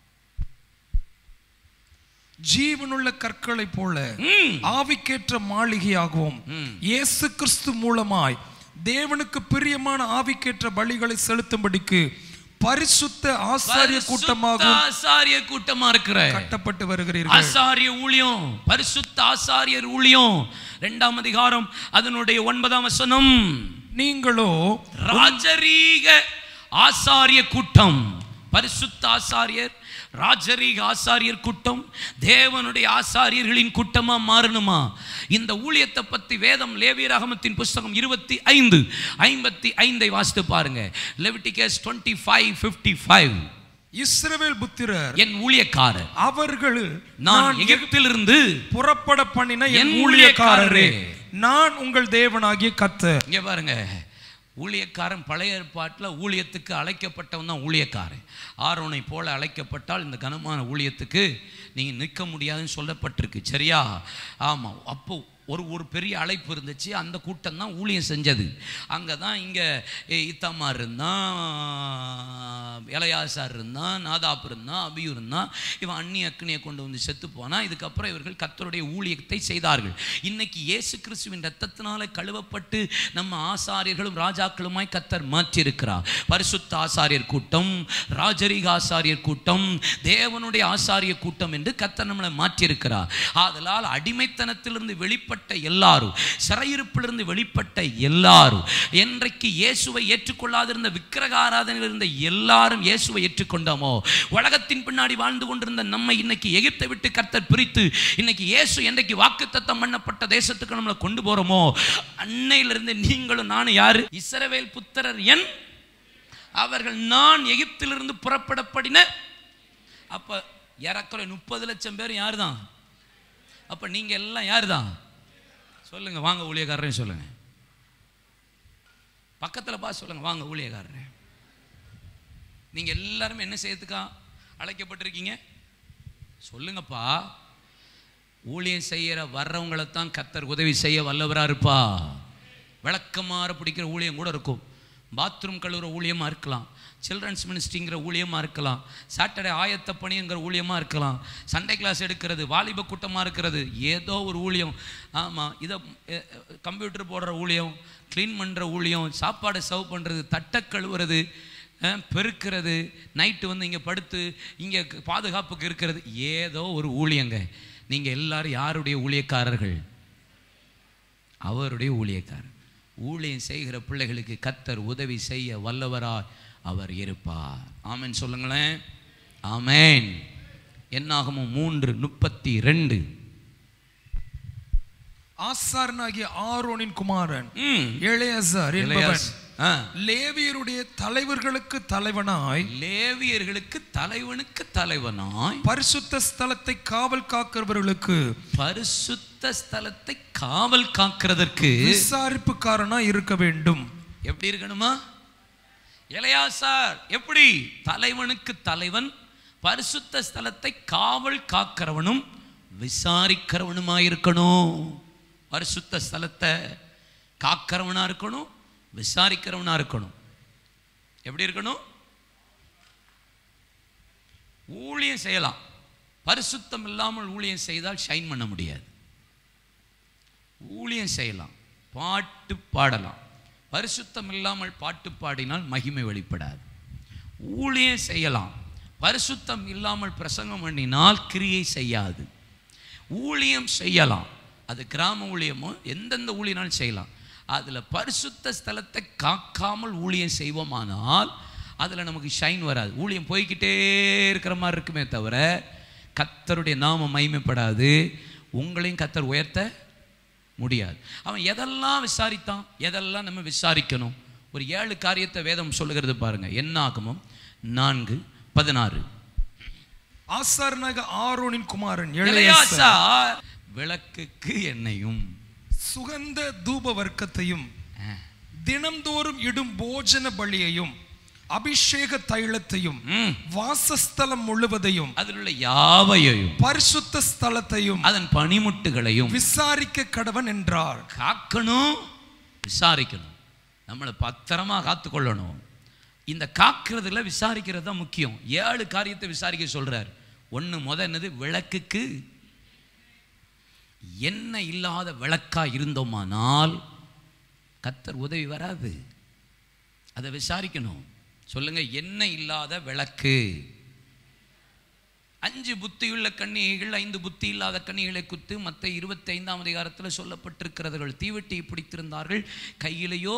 ஜீவனுள்ள கற்களை போல ம், ஆவிக்கேற்ற மாளிகையாகவும் ம். இயேசு கிறிஸ்து மூலமாய் தேவனுக்கு பிரியமான ஆவிக்கேற்ற பலிகளை செலுத்தும்படிக்கு பரிசுத்த ஆசாரிய பரிசுத்த கூட்டமாகவும் ஆசாரிய கூட்டமா இருக்கிற கட்டப்பட்டு வருகிறீர்கள் ஆசாரிய ஊழியம் பரிசுத்த ஆசாரியர் ஊழியம் இரண்டாம் அதிகாரம் அதனுடைய ஒன்பதாம் வசனம் நீங்களோ ராஜரீக ஆசாரிய கூட்டம் பரிசுத்த ஆசாரியர் ராஜரீக ஆசாரியர் கூட்டம் தேவனுடைய ஆசாரியர்களின் கூட்டமா மாறணுமா இந்த ஊழியத்தை பத்தி வேதம் லேவியராகமத்தின் புஸ்தகம் இருபத்தி ஐந்து ஐம்பத்தி ஐந்தை வாசித்து பாருங்க Leviticus twenty five fifty five Israel புத்திரர் என் ஊழியக்காரர் அவர்கள் நான் நான் எகிப்திலிருந்து புறப்பட பண்ணின என் என் ஊழியக்காரரே ஊழியக்காரரே. நான் உங்கள் தேவனாகிய கர்த்தர் இங்க பாருங்க ஊழியக்காரன் பழைய ஏற்பாட்டில் ஊழியத்துக்கு அழைக்கப்பட்டவன் தான் ஊழியக்காரன் ஆரோனை போல அழைக்கப்பட்டால் இந்த கனமான ஊழியத்துக்கு நீங்கள் நிற்க முடியாதுன்னு சொல்லப்பட்டிருக்கு சரியா ஆமாம் அப்போ ஒரு ஒரு பெரிய அழைப்பு இருந்துச்சு அந்த கூட்டம் தான் ஊழியம் செஞ்சது அங்கே தான் இங்கே இத்தம்மார் இருந்தான் இளையாசார் இருந்தான் நாதாப் இருந்தான் அபியூ இருந்தான் இவன் அந்நிய அக்னியை கொண்டு வந்து செத்து போனான் இதுக்கப்புறம் இவர்கள் கர்த்தருடைய ஊழியத்தை செய்தார்கள் இன்னைக்கு இயேசு கிறிஸ்துவின் ரத்தத்தினால கழுவப்பட்டு நம்ம ஆசாரியர்களும் ராஜாக்களுமாய் கத்தர் மாற்றியிருக்கிறார் பரிசுத்த ஆசாரியர் கூட்டம் ராஜரீக ஆசாரியர் கூட்டம் தேவனுடைய ஆசாரிய கூட்டம் என்று கத்தர் நம்மளை மாற்றியிருக்கிறார் ஆதலால் அடிமைத்தனத்திலிருந்து வெளிப்பட்ட எல்லாரும் சிறையிருப்பிலிருந்து வெளிப்பட்ட எல்லாரும் என்றைக்கு இயேசுவை ஏற்றுக்கொள்ளாதிருந்த விக்கிரக ஆராதனையில் இருந்த எல்லாரும் இயேசுவை ஏற்றுக்கொண்டோமோ உலகத்தின் பின்னாடி வாழ்ந்து கொண்டிருந்த நம்ம இன்னைக்கு எகிப்தை விட்டு கர்த்தர் பிரித்து இன்னைக்கு இயேசு என்றைக்கு வாக்குத்தத்தம் பண்ணப்பட்ட தேசத்துக்கு நம்மளை கொண்டு போறோமோ அன்னையிலிருந்து நீங்களும் நானும் யாரு இஸ்ரவேல் புத்திரர் என் அவர்கள் நான் எகிப்திலிருந்து புறப்படப்படின அப்ப ஏறக்குறை முப்பது லட்சம் பேர் யார் தான் அப்ப நீங்க எல்லாம் யார் தான் சொல்லுங்க வாங்க ஊழியக்காரரே சொல்லுங்க பக்கத்துல பா சொல்லுங்க வாங்க ஊழியக்காரரே நீங்க எல்லாருமே என்ன செய்யறதுக்கா அழைக்கப்பட்டிருக்கீங்க சொல்லுங்கப்பா ஊழியம் செய்யற வர்றவங்களை தான் கத்தர் உதவி செய்ய வல்லவரா இருப்பா விளக்கமாற பிடிக்கிற ஊழியம் கூட இருக்கும் பாத்ரூம் கழுவுற ஊழியமாக இருக்கலாம் சில்ட்ரன்ஸ் மினிஸ்ட்ரிங்கிற ஊழியமாக இருக்கலாம் சாட்டர்டே ஆயத்த பணிங்கிற ஊழியமாக இருக்கலாம் சண்டே கிளாஸ் எடுக்கிறது வாலிப கூட்டமாக இருக்கிறது ஏதோ ஒரு ஊழியம் ஆமாம் இதை கம்ப்யூட்டர் போடுற ஊழியம் க்ளீன் பண்ணுற ஊழியம் சாப்பாடு சர்வ் பண்ணுறது தட்டை கழுவுறது அஹ், பெருக்கிறது நைட்டு வந்து இங்கே படுத்து இங்கே பாதுகாப்புக்கு இருக்கிறது ஏதோ ஒரு ஊழியங்க நீங்கள் எல்லாரும் யாருடைய ஊழியக்காரர்கள் அவருடைய ஊழியக்காரர் ஊழியம் செய்கிற பிள்ளைகளுக்கு கத்தர் உதவி செய்ய வல்லவராய் அவர் இருப்பார் ஆமென் சொல்லுங்களேன் ஆமென் என்னாகமும் மூன்று முப்பத்தி ரெண்டு ஆசாரனாகிய ஆரோனின் குமாரன் ம் எளையசர் என்பவன் இளையாஸ். ஆ. லேவியருடைய தலைவர்களுக்கு தலைவனாய் லேவியர்களுக்கு தலைவனுக்கு தலைவனாய் பரிசுத்த ஸ்தலத்தை காவல் காக்கிறவர்களுக்கு பரிசுத்த ஸ்தலத்தை காவல் காக்கிறதற்கு விசாரிப்புக்காரனா இருக்க வேண்டும் எப்படி இருக்கணுமா இளையாசார் எப்படி தலைவனுக்கு தலைவன் பரிசுத்த ஸ்தலத்தை காவல் காக்கிறவனும் விசாரிக்கிறவனுமாய் இருக்கணும் பரிசுத்த ஸ்தலத்தை காக்கிறவனா இருக்கணும் விசாரிக்கிறவனா இருக்கணும் எப்படி இருக்கணும் ஊழியம் செய்யலாம் பரிசுத்தம் இல்லாமல் ஊழியம் செய்தால் ஷைன் பண்ண முடியாது ஊழியம் செய்யலாம் பாட்டு பாடலாம் பரிசுத்தம் இல்லாமல் பாட்டு பாடினால் மகிமை வெளிப்படாது ஊழியம் செய்யலாம் பரிசுத்தம் இல்லாமல் பிரசங்கம் பண்ணினால் கிரியை செய்யாது ஊழியம் செய்யலாம் அது கிராம ஊழியமோ எந்தெந்த ஊழியனாலும் செய்யலாம் அதில் பரிசுத்த ஸ்தலத்தை காக்காமல் ஊழியம் செய்வோமானால் அதில் நமக்கு ஷைன் வராது ஊழியம் போய்க்கிட்டே இருக்கிற மாதிரி இருக்குமே தவிர கத்தருடைய நாமம் மைமைப்படாது உங்களையும் கத்தர் உயர்த்த முடியாது அவன் எதெல்லாம் விசாரித்தான் எதெல்லாம் நம்ம விசாரிக்கணும் ஒரு ஏழு காரியத்தை வேதம் சொல்லுகிறது பாருங்க என்னாகமும் நான்கு பதினாறு ஆசாரனாக ஆரோனின் குமாரன் எளையசர் இளையாசார் விளக்குக்கு எண்ணெயும் சுகந்த தூப வர்க்கத்தையும் தினம்தோறும் இடும் போஜன பலியையும் அபிஷேக தைலத்தையும் ம், வாசஸ்தலம் முழுவதையும் அதில் உள்ள யாவையையும் பரிசுத்த ஸ்தலத்தையும் அதன் பனிமுட்டுகளையும் விசாரிக்க கடவன் என்றார் காக்கணும் விசாரிக்கணும் நம்மளை பத்திரமா காத்துக்கொள்ளணும் இந்த காக்கிறதுல விசாரிக்கிறது தான் முக்கியம் ஏழு காரியத்தை விசாரிக்க சொல்றார் ஒன்று முத என்னது விளக்குக்கு எண்ணெய் இல்லாத விளக்கா இருந்தோமானால் கத்தர் உதவி வராது அதை விசாரிக்கணும் சொல்லுங்க எண்ணெய் இல்லாத விளக்கு அஞ்சு புத்தியுள்ள கன்னிகைகள் ஐந்து புத்தி இல்லாத கன்னிகளை குத்து மற்ற இருபத்தி ஐந்தாம் அதிகாரத்தில் சொல்லப்பட்டிருக்கிறவர்கள் தீவெட்டியை பிடித்திருந்தார்கள் கையிலையோ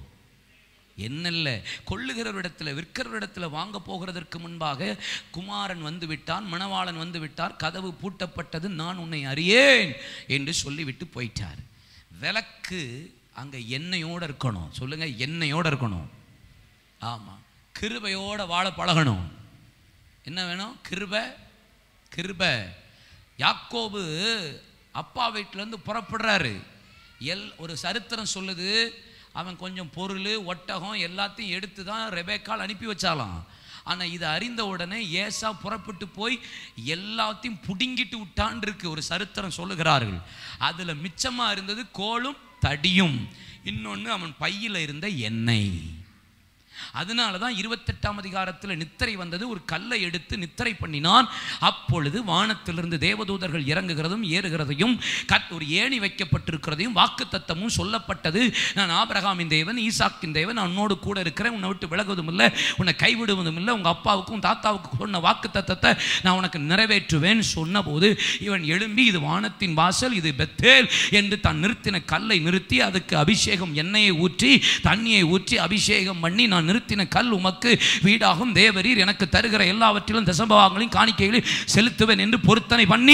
என்னல்ல கொள்ளுகிறவரிடத்தில் விற்கிறவரிடத்தில் வாங்க போகிறதற்கு முன்பாக குமாரன் வந்து விட்டான் மணவாளன் வந்து விட்டார் கதவு பூட்டப்பட்டது நான் உன்னை அறியேன் என்று சொல்லிவிட்டு போயிட்டார் விளக்கு அங்கே எண்ணெயோடு இருக்கணும் சொல்லுங்க எண்ணெயோடு இருக்கணும் ஆமாம் கிருபையோட வாழ பழகணும் என்ன வேணும் கிருபை கிருபை யாக்கோபு அப்பா வீட்டிலேருந்து புறப்படுறாரு எல் ஒரு சரித்திரம் சொல்லுது அவன் கொஞ்சம் பொருள் ஒட்டகம் எல்லாத்தையும் எடுத்து தான் ரெபேக்கால் அனுப்பி வச்சாலாம் ஆனால் இதை அறிந்த உடனே ஏசா புறப்பட்டு போய் எல்லாத்தையும் புடுங்கிட்டு விட்டான் இருக்கு ஒரு சரித்திரம் சொல்லுகிறார்கள் அதில் மிச்சமாக இருந்தது கோலும் தடியும் இன்னொன்று அவன் பையில் இருந்த எண்ணெய் அதனால தான் இருபத்தெட்டாம் அதிகாரத்தில் நித்திரை வந்தது ஒரு கல்லை எடுத்து நித்திரை பண்ணினான் அப்பொழுது வானத்திலிருந்து தேவதூதர்கள் இறங்குகிறதும் ஏறுகிறதையும் கத் ஒரு ஏணி வைக்கப்பட்டிருக்கிறதையும் வாக்குத்தத்தமும் சொல்லப்பட்டது நான் ஆபிரகாமின் தேவன் ஈசாக்கின் தேவன் நான் உன்னோடு கூட இருக்கிறேன் உன்னை விட்டு விலகுவதும் இல்லை உன்னை கைவிடுவதும் இல்லை உங்கள் அப்பாவுக்கும் தாத்தாவுக்கும் சொன்ன வாக்குத்தத்தத்தை நான் உனக்கு நிறைவேற்றுவேன் சொன்னபோது இவன் எழும்பி இது வானத்தின் வாசல் இது பெத்தேல் என்று தான் நிறுத்தின கல்லை நிறுத்தி அதுக்கு அபிஷேகம் எண்ணெயை ஊற்றி தண்ணியை ஊற்றி அபிஷேகம் பண்ணி நான் நிறுத்தின கல் உமக்கு வீடாகும் தேவரீர் எனக்கு தருகிற எல்லாவற்றிலும் தசம்பவாங்களையும் காணிக்கைகளையும் செலுத்துவேன் என்று பொருத்தனை பண்ணி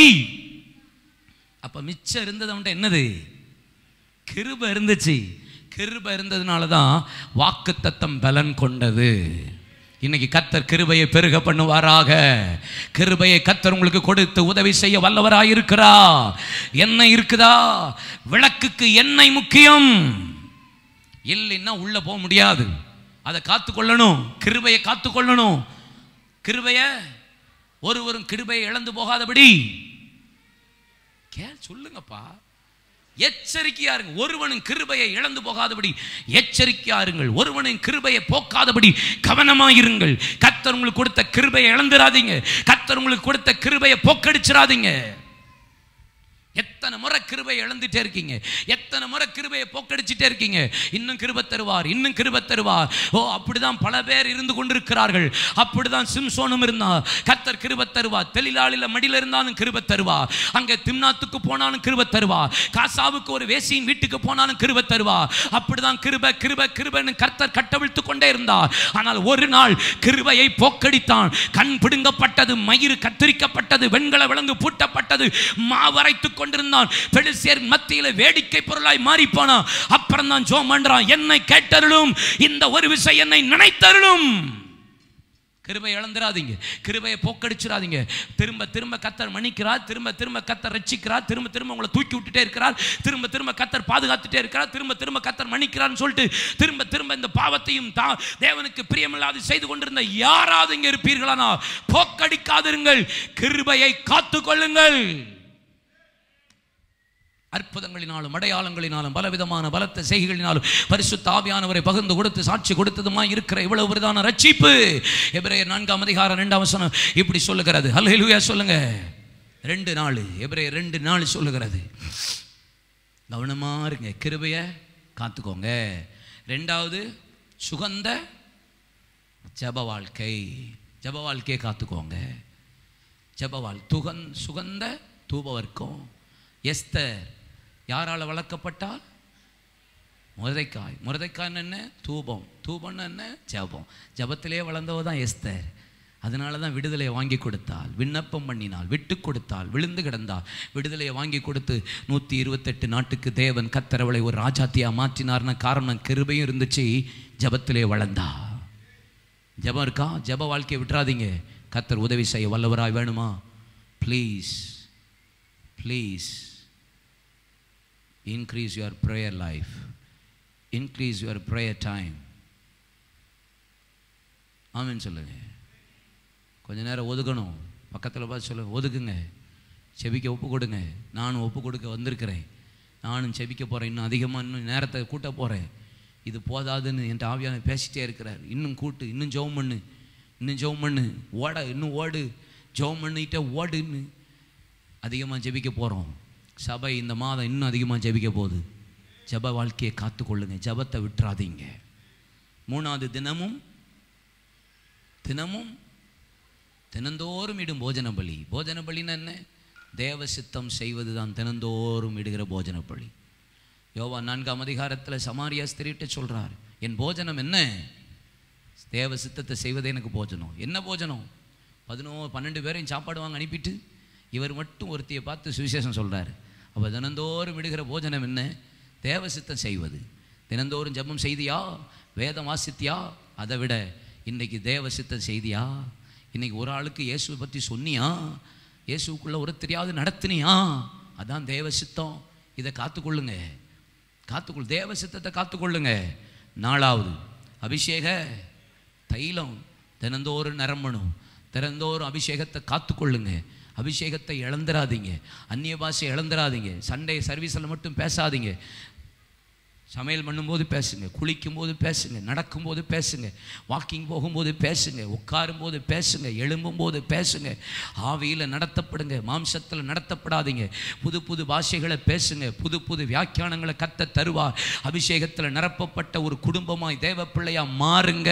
அப்ப மிச்சம் இருந்தது அவன்கிட்ட என்னது கிருப இருந்துச்சு கிருப இருந்ததுனால தான் வாக்குத்தத்தம் பலன் கொண்டது இன்னைக்கு கத்தர் கிருபையை பெருக பண்ணுவாராக கிருபையை கத்தர் உங்களுக்கு கொடுத்து உதவி செய்ய வல்லவராயிருக்கிறா எண்ணெய் இருக்குதா விளக்குக்கு எண்ணெய் முக்கியம் இல்லைன்னா உள்ள போக முடியாது அதை காத்துக்கொள்ளணும் கிருபையை காத்துக்கொள்ளணும் கிருபைய ஒருவரும் கிருபையை இழந்து போகாதபடி கே சொல்லுங்கப்பா எச்சரிக்கையா இருங்க ஒருவனும் கிருபையை இழந்து போகாதபடி எச்சரிக்கையா இருங்கள் ஒருவனின் கிருபையை போக்காதபடி கவனமாயிருங்கள் கத்தர் உங்களுக்கு கொடுத்த கிருபையை இழந்துராதீங்க கத்தர் உங்களுக்கு கொடுத்த கிருபையை போக்கடிச்சிடாதீங்க எத்தனை முறை கிருபையை இழந்துட்டே இருக்கீங்க எத்தனை முறை கிருபையை போக்கடிச்சிட்டே இருக்கீங்க இன்னும் கிருபை தருவார் இன்னும் கிருபை தருவார் ஓ அப்படிதான் பல பேர் இருந்து கொண்டிருக்கிறார்கள் அப்படிதான் சிம்சோனும் இருந்தார் கத்தர் கிருபை தருவார் தெளிலாளில மடியில இருந்தாலும் கிருபை தருவார் அங்கே திம்னாத்துக்கு போனாலும் கிருபை தருவார் காசாவுக்கு ஒரு வேசியின் வீட்டுக்கு போனாலும் கிருபை தருவார் அப்படிதான் கிருபை கிருபை கிருபைன்னு கர்த்தர் கட்டவிழ்த்து கொண்டே இருந்தார் ஆனால் ஒரு நாள் கிருபையை போக்கடித்தான் கண் பிடுங்கப்பட்டது மயிறு கத்தரிக்கப்பட்டது வெண்கல விலங்கு பூட்டப்பட்டது மாவரைத்துக் கொண்டிருந்தான் பெலிசியர் மத்தியில வேடிக்கை பொருளாய் மாறி போனான் அப்புறம் தான் ஜோம் பண்றான் என்னை கேட்டருளும் இந்த ஒரு விஷயம் என்னை நினைத்தருளும் கிருபை இழந்துராதீங்க கிருபையை போக்கடிச்சிடாதீங்க திரும்ப திரும்ப கத்தர் மன்னிக்கிறார் திரும்ப திரும்ப கத்தர் ரட்சிக்கிறார் திரும்ப திரும்ப உங்களை தூக்கி விட்டுட்டே இருக்கிறார் திரும்ப திரும்ப கத்தர் பாதுகாத்துட்டே இருக்கிறார் திரும்ப திரும்ப கத்தர் மன்னிக்கிறார்னு சொல்லிட்டு திரும்ப திரும்ப இந்த பாவத்தையும் தா தேவனுக்கு பிரியமில்லாது செய்து கொண்டிருந்த யாராவது இங்க இருப்பீர்களானா போக்கடிக்காதிருங்கள் கிருபையை காத்துக் கொள்ளுங்கள் அற்புதங்களினாலும் அடையாளங்களினாலும் பலவிதமான பலத்த செய்கைகளினாலும் பரிசுத்த ஆவியானவரை பகிர்ந்து கொடுத்து சாட்சி கொடுத்ததுமா இருக்கிற இவ்வளவு விருதான ரட்சிப்பு எபிரேயர் நான்காம் அதிகாரம் ரெண்டாம் வசனம் இப்படி சொல்லுகிறது ஹல்லேலூயா சொல்லுங்க ரெண்டு நாள் எபிரேயர் ரெண்டு நாள் சொல்லுகிறது கவனமா இருங்க கிருபைய காத்துக்கோங்க ரெண்டாவது சுகந்த ஜப வாழ்க்கை ஜப வாழ்க்கையை காத்துக்கோங்க ஜப வாழ் துகன் சுகந்த தூபவர்க்கம் எஸ்தர் யாரால் வளர்க்கப்பட்டால் முருதைக்காய் முருதைக்காய் என்ன தூபம் தூபம்னு என்ன ஜபம் ஜபத்திலே வளர்ந்தவ தான் எஸ்தர் அதனால தான் விடுதலையை வாங்கி கொடுத்தாள் விண்ணப்பம் பண்ணினாள் விட்டு கொடுத்தாள் விழுந்து கிடந்தாள் விடுதலையை வாங்கி கொடுத்து நூற்றி இருபத்தெட்டு நாட்டுக்கு தேவன் கத்தரவளை ஒரு ராஜாத்தியா மாற்றினார்ன காரணம் கிருபையும் இருந்துச்சு ஜபத்திலே வளர்ந்தா ஜபம் இருக்கா ஜப வாழ்க்கையை விட்டுறாதீங்க கத்தர் உதவி செய்ய வல்லவராய் வேணுமா please please increase your prayer life increase your prayer time ஆமென் சொல்லுங்க கொஞ்ச நேரம் ஒதுக்கணும் பக்கத்தில் பார்த்து சொல்லுங்க ஒதுக்குங்க செபிக்க ஒப்பு கொடுங்க நானும் ஒப்பு கொடுக்க வந்திருக்கிறேன் நானும் செபிக்க போகிறேன் இன்னும் அதிகமாக இன்னும் நேரத்தை கூட்ட போகிறேன் இது போதாதுன்னு என் ஆவியான பேசிட்டே இருக்கிறார் இன்னும் கூட்டு இன்னும் ஜெபம் பண்ணு இன்னும் ஜெபம் பண்ணு ஓட இன்னும் ஓடு ஜெபம் பண்ணிட்டே ஓடுன்னு அதிகமாக ஜெபிக்க போகிறோம் சபை இந்த மாதம் இன்னும் அதிகமாக ஜெபிக்க போகுது ஜப வாழ்க்கையை காத்துக்கொள்ளுங்க ஜபத்தை விட்டுறாதீங்க மூணாவது தினமும் தினமும் தினந்தோறும் இடும் போஜன பலி போஜன பலின்னா என்ன தேவ சித்தம் செய்வது தான் தினந்தோறும் இடுகிற போஜன பலி யோவா நான்காம் அதிகாரத்தில் சமாரியா ஸ்திரிட்ட சொல்றார் என் போஜனம் என்ன தேவ சித்தத்தை செய்வதே எனக்கு போஜனம் என்ன போஜனம் பதினோ பன்னெண்டு பேரையும் சாப்பாடு வாங்க அனுப்பிட்டு இவர் மட்டும் ஒருத்தியை பார்த்து சுவிசேஷம் சொல்றாரு அப்போ தினந்தோறும் விடுகிற போஜனம் என்ன தேவ சித்தம் செய்வது தினந்தோறும் ஜெபம் செய்தியா வேதம் வாசித்தியா அதை விட இன்னைக்கு தேவ சித்தம் செய்தியா இன்னைக்கு ஒரு ஆளுக்கு இயேசுவை பற்றி சொன்னியா இயேசுக்குள்ள ஒரு தெரியாது நடத்துனியா அதான் தேவ சித்தம் இதை காத்துக்கொள்ளுங்க காத்துக்கொள் தேவ சித்தத்தை காத்துக்கொள்ளுங்க நாலாவது அபிஷேக தைலம் தினந்தோறும் நிரம்பணும் தினந்தோறும் அபிஷேகத்தை காத்துக்கொள்ளுங்க அபிஷேகத்தை இழந்துராதீங்க அந்நிய பாஷை இழந்துராதீங்க சண்டே சர்வீஸில் மட்டும் பேசாதீங்க சமையல் பண்ணும்போது பேசுங்க குளிக்கும்போது பேசுங்க நடக்கும்போது பேசுங்க வாக்கிங் போகும்போது பேசுங்க உட்காரும்போது பேசுங்க எழும்பும்போது பேசுங்க ஆவியில் நடத்தப்படுங்க மாம்சத்தில் நடத்தப்படாதீங்க புது புது பாஷைகளை பேசுங்க புது புது வியாக்கியானங்களை கத்த தருவார் அபிஷேகத்தில் நிரப்பப்பட்ட ஒரு குடும்பமாய் தேவ பிள்ளையா மாறுங்க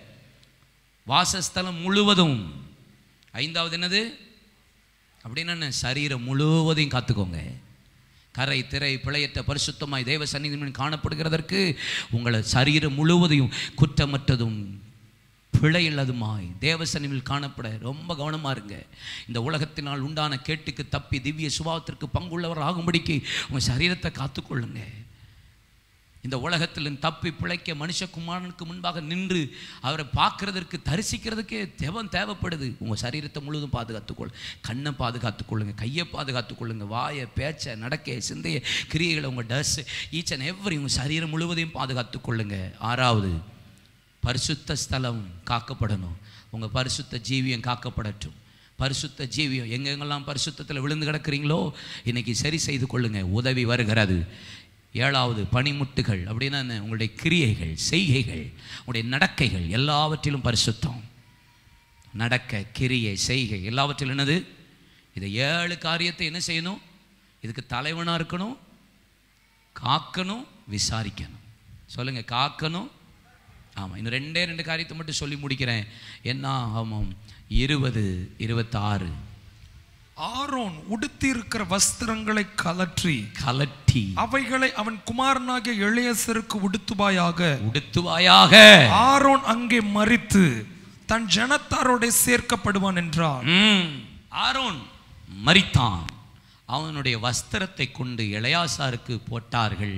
வாசஸ்தலம் முழுவதும் ஐந்தாவது என்னது அப்படின்னு என்ன சரீரம் முழுவதையும் காத்துக்கோங்க கரை திரை பிழையற்ற பரிசுத்தமாய் தேவ சந்நிதியின் காணப்படுகிறதற்கு உங்களை சரீரம் முழுவதையும் குற்றமற்றதும் பிழையில்லதுமாய் தேவ சந்நிதியில் காணப்பட ரொம்ப கவனமாக இருங்க இந்த உலகத்தினால் உண்டான கேட்டுக்கு தப்பி திவ்ய சுபாவத்திற்கு பங்குள்ளவர் ஆகும்படிக்கு உங்கள் சரீரத்தை காத்துக்கொள்ளுங்க இந்த உலகத்தில் தப்பி பிழைக்க மனுஷகுமாரனுக்கு முன்பாக நின்று அவரை பார்க்கறதற்கு தரிசிக்கிறதுக்கே தேவன் தேவைப்படுது உங்கள் சரீரத்தை முழுவதும் பாதுகாத்துக்கொள் கண்ணை பாதுகாத்துக்கொள்ளுங்க கையை பாதுகாத்துக்கொள்ளுங்க வாயை பேச்சை நடக்க சிந்தைய கிரியைகளை உங்கள் ட்ரெஸ் ஈச் அண்ட் எவ்ரி உங்கள் சரீரம் முழுவதையும் பாதுகாத்துக்கொள்ளுங்க ஆறாவது பரிசுத்த ஸ்தலம் காக்கப்படணும் உங்கள் பரிசுத்த ஜீவியம் காக்கப்படட்டும் பரிசுத்த ஜீவியம் எங்கெங்கெல்லாம் பரிசுத்தத்தில் விழுந்து கிடக்கிறீங்களோ இன்னைக்கு சரி செய்து கொள்ளுங்க உதவி வருகிறது ஏழாவது பனிமுட்டுகள் அப்படின்னா என்ன உங்களுடைய கிரியைகள் செய்கைகள் உங்களுடைய நடக்கைகள் எல்லாவற்றிலும் பரிசுத்தம் நடக்க கிரியை செய்கை எல்லாவற்றிலும் என்னது இதை ஏழு காரியத்தை என்ன செய்யணும் இதுக்கு தலைவனாக இருக்கணும் காக்கணும் விசாரிக்கணும் சொல்லுங்க காக்கணும் ஆமாம் இன்னும் ரெண்டே ரெண்டு காரியத்தை மட்டும் சொல்லி முடிக்கிறேன் என்ன ஆமாம் இருபது இருபத்தாறு ஆரோன் உடுத்தியிருக்கிற வஸ்திரங்களை கலற்றி கலட்டி அவைகளை அவன் குமாரனாகிய எளியசருக்கு உடுத்துவாயாக உடுத்துவாயாக ஆரோன் அங்கே மரித்து தன் ஜனத்தாரோட சேர்க்கப்படுவான் என்றார் ம். ஆரோன் மரித்தான் அவனுடைய வஸ்திரத்தை கொண்டு இளையாசாருக்கு போட்டார்கள்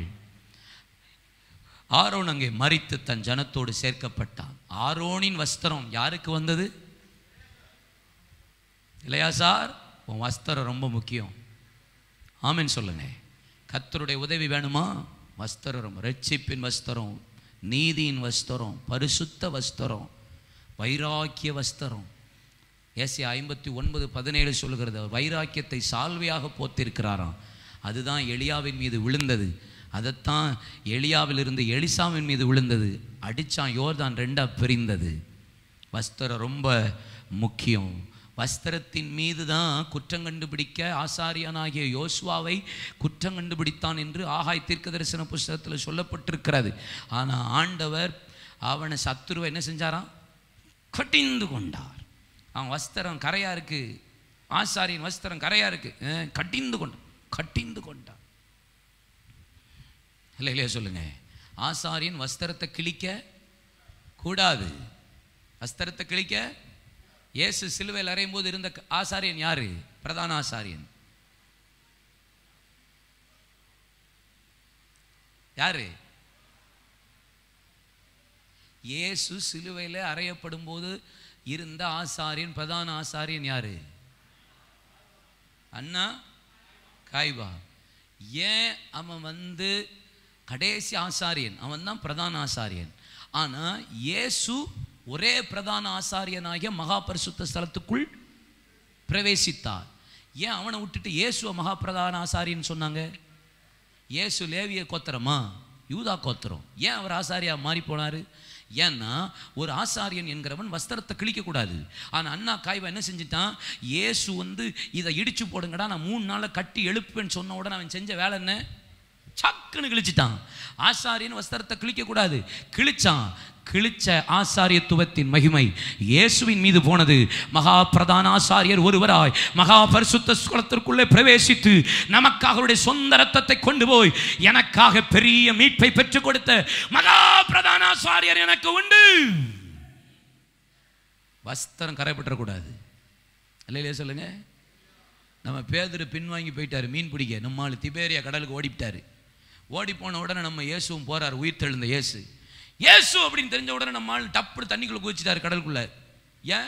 ஆரோன் அங்கே மரித்து தன் ஜனத்தோடு சேர்க்கப்பட்டான் ஆரோனின் வஸ்திரம் யாருக்கு வந்தது இளையாசார் உன் வஸ்திரம் ரொம்ப முக்கியம் ஆமென் சொல்லுங்க கர்த்தருடைய உதவி வேணுமா வஸ்திரம் ரொம்ப ரட்சிப்பின் வஸ்திரம் நீதியின் வஸ்திரம் பரிசுத்த வஸ்திரம் வைராக்கிய வஸ்திரம் ஏசி ஐம்பத்தி ஒன்பது பதினேழு சொல்லுகிறது அவர் வைராக்கியத்தை சால்வையாக போத்திருக்கிறாராம் அதுதான் எலியாவின் மீது விழுந்தது அதைத்தான் எலியாவிலிருந்து எலிசாவின் மீது விழுந்தது அடிச்சான் யோர்தான் ரெண்டா பிரிந்தது வஸ்திரம் ரொம்ப முக்கியம் வஸ்திரத்தின் மீது தான் குற்றம் கண்டுபிடிக்க ஆசாரியனாகிய யோசுவாவை குற்றம் கண்டுபிடித்தான் என்று ஆகாய் தீர்க்க தரிசன புஸ்தகத்தில் சொல்லப்பட்டிருக்கிறது ஆனால் ஆண்டவர் அவனை சத்துருவை என்ன செஞ்சாராம் கட்டிந்து கொண்டார் அவன் வஸ்திரம் கரையா இருக்கு ஆசாரியின் வஸ்திரம் கரையா இருக்கு அஹ், கட்டிந்து கொண்டான் கட்டிந்து கொண்டான் இல்லை இல்லையா சொல்லுங்க ஆசாரியன் வஸ்திரத்தை கிழிக்க கூடாது வஸ்திரத்தை கிழிக்க இயேசு சிலுவையில் அறையும் போது இருந்த க- ஆசாரியன் யாரு பிரதான ஆசாரியன் யாரு இயேசு சிலுவையில் அறையப்படும் போது இருந்த ஆசாரியன் பிரதான ஆசாரியன் யாரு அண்ணா காய்பா ஏன் அவன் வந்து கடைசி ஆசாரியன் அவன் தான் பிரதான ஆசாரியன் ஆனா இயேசு ஒரே பிரதான ஆசாரியனாகிய மகா பரிசுத்த ஸ்தலத்துக்குள் பிரவேசித்தார் ஏன் அவனை விட்டுட்டு இயேசுவை மகா பிரதான ஆசாரியன்னு சொன்னாங்க இயேசு லேவிய கோத்திரமா யூதா கோத்திரம் ஏன் அவர் ஆசாரியா மாறி போனாரு ஏன்னா ஒரு ஆசாரியன் என்கிறவன் வஸ்திரத்தை கிழிக்கக்கூடாது ஆனால் அண்ணா காய்வா என்ன செஞ்சிட்டான் இயேசு வந்து இதை இடிச்சு போடுங்கடா நான் மூணு நாளில் கட்டி எழுப்புவேன்னு சொன்ன உடனே அவன் செஞ்ச வேலை என்ன சக்குன்னு கிழிச்சிட்டான் ஆசாரியன் வஸ்திரத்தை கிழிக்கக்கூடாது கிழிச்சான் கிழிச்ச ஆசாரியத்துவத்தின் மகிமை இயேசுவின் மீது போனது மகா பிரதான ஆசாரியர் ஒருவராய் மகா பரிசுத்த ஸ்குலத்திற்குள்ளே பிரவேசித்து நமக்காக அவருடைய சொந்த ரத்தத்தை கொண்டு போய் எனக்காக பெரிய மீட்பை பெற்றுக் கொடுத்த மகா பிரதான ஆசாரியர் எனக்கு உண்டு வஸ்திரம் கரைப்பற்றக்கூடாது இல்லையா சொல்லுங்க நம்ம பேதர் பின்வாங்கி போயிட்டாரு மீன் பிடிக்க நம்ம ஆளு திபேரியா கடலுக்கு ஓடிவிட்டாரு ஓடி போன உடனே நம்ம இயேசுவும் போறார் உயிர் தெழுந்த இயேசு இயேசு அப்படின்னு தெரிஞ்ச உடனே நம்ம ஆள் டப்புனு தண்ணிக்குள்ள குதிச்சிட்டாரு கடலுக்குள்ள ஏன்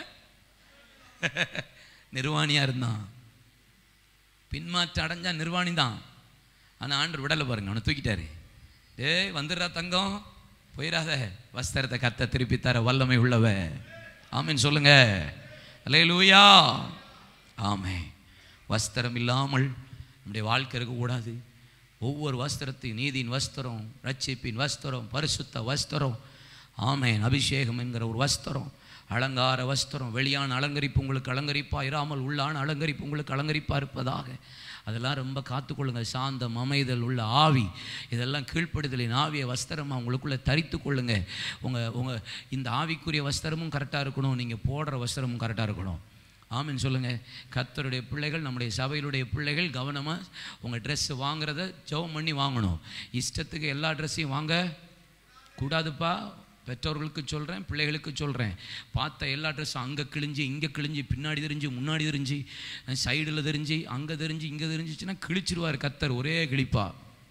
நிர்வாணியா இருந்தான் பின்மாற்றம் அடைஞ்சா நிர்வாணி தான் ஆனால் ஆண்டர் விடலை பாருங்க அவனை தூக்கிட்டாரு டேய் வந்துடுறா தங்கம் போயிடாத வஸ்திரத்தை கத்த திருப்பி தர வல்லமை உள்ளவ ஆமென் சொல்லுங்க அல்லேலூயா ஆமே வஸ்திரம் இல்லாமல் நம்முடைய வாழ்க்கை இருக்கக்கூடாது ஒவ்வொரு வஸ்திரத்தையும் நீதியின் வஸ்திரம் ரட்சிப்பின் வஸ்திரம் பரிசுத்த வஸ்திரம் ஆமேன் அபிஷேகம் என்கிற ஒரு வஸ்திரம் அலங்கார வஸ்திரம் வெளியான அலங்கரிப்பு உங்களுக்கு அலங்கரிப்பா இராமல் உள்ளான அலங்கரிப்பு உங்களுக்கு அலங்கரிப்பா இருப்பதாக அதெல்லாம் ரொம்ப காத்துக்கொள்ளுங்க சாந்தம் அமைதல் உள்ள ஆவி இதெல்லாம் கீழ்ப்படுதலின் ஆவிய வஸ்திரமாக உங்களுக்குள்ளே தரித்து கொள்ளுங்க உங்கள் உங்கள் இந்த ஆவிக்குரிய வஸ்திரமும் கரெக்டாக இருக்கணும் நீங்கள் போடுற வஸ்திரமும் கரெக்டாக இருக்கணும் ஆமென் சொல்லுங்க கர்த்தருடைய பிள்ளைகள் நம்முடைய சபையிலுடைய பிள்ளைகள் கவனமாக உங்கள் ட்ரெஸ் வாங்குறத ஜெபம் பண்ணி வாங்கணும் இஷ்டத்துக்கு எல்லா ட்ரெஸ்ஸையும் வாங்க கூடாதுப்பா பெற்றோர்களுக்கு சொல்கிறேன் பிள்ளைகளுக்கு சொல்கிறேன் பார்த்த எல்லா ட்ரெஸ்ஸும் அங்கே கிழிஞ்சு இங்கே கிழிஞ்சு பின்னாடி தெரிஞ்சு முன்னாடி தெரிஞ்சு சைடில் தெரிஞ்சு அங்கே தெரிஞ்சு இங்கே தெரிஞ்சிச்சுன்னா கிழிச்சிருவார் கத்தர் ஒரே கிழிப்பா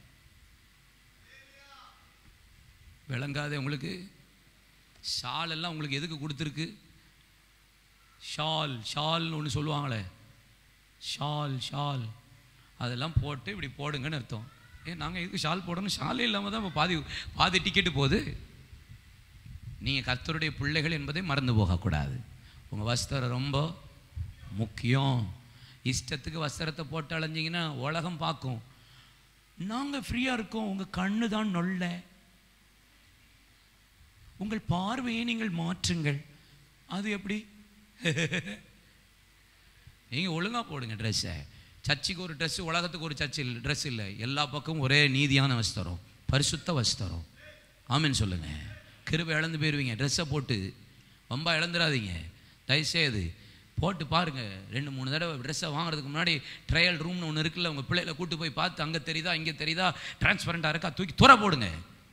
விளங்காதே உங்களுக்கு ஷால் எல்லாம் உங்களுக்கு எதுக்கு கொடுத்துருக்கு ஷால் ஷால்னு ஒன்று சொல்லுவாங்களே ஷால் ஷால் அதெல்லாம் போட்டு இப்படி போடுங்கன்னு அர்த்தம் ஏ நாங்கள் எதுக்கு ஷால் போடணும் ஷாலே இல்லாமல் தான் இப்போ பாதி பாதி டிக்கெட்டு போகுது நீங்கள் கர்த்தருடைய பிள்ளைகள் என்பதை மறந்து போகக்கூடாது உங்கள் வஸ்திரம் ரொம்ப முக்கியம் இஷ்டத்துக்கு வஸ்திரத்தை போட்டு அலைஞ்சிங்கன்னா உலகம் பார்க்கும் நாங்கள் ஃப்ரீயாக இருக்கோம் உங்கள் கண்ணு தான் நொல்ல உங்கள் பார்வையை நீங்கள் மாற்றுங்கள் அது எப்படி நீங்கள் ஒழுங்காக போடுங்க ட்ரெஸ்ஸை சர்ச்சுக்கு ஒரு ட்ரெஸ் உலகத்துக்கு ஒரு சர்ச் இல்லை ட்ரெஸ் இல்லை எல்லா பக்கமும் ஒரே நீதியான வஸ்திரம் பரிசுத்த வஸ்திரம் ஆமென்னு சொல்லுங்க கிருபை இழந்து போயிடுவீங்க ட்ரெஸ்ஸை போட்டு ரொம்ப இழந்துடாதீங்க தயவுசெய்து போட்டு பாருங்க ரெண்டு மூணு தடவை ட்ரெஸ்ஸை வாங்குறதுக்கு முன்னாடி ட்ரையல் ரூம்னு ஒன்று இருக்குல்ல உங்கள் பிள்ளைகளை கூட்டு போய் பார்த்து அங்கே தெரியுதா இங்கே தெரியுதா டிரான்ஸ்பரண்டாக இருக்கா தூக்கி துற போடுங்க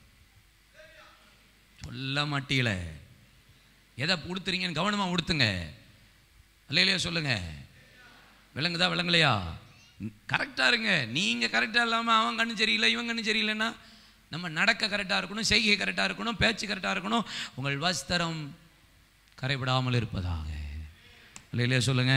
சொல்ல மாட்டீங்களே எதை உடுத்துறீங்கன்னு கவனமாக உடுத்துங்க இல்லையா சொல்லுங்க விளங்குதா விளங்கலையா கரெக்டாக இருங்க நீங்கள் கரெக்டாக இல்லாமல் அவன் கண்ணு சரியில்லை இவன் கண்ணு சரியில்லைன்னா நம்ம நடக்க கரெக்டாக இருக்கணும் செய்கை கரெக்டாக இருக்கணும் பேச்சு கரெக்டாக இருக்கணும் உங்கள் வஸ்திரம் கரைபடாமல் இருப்பதாக இல்லையா சொல்லுங்க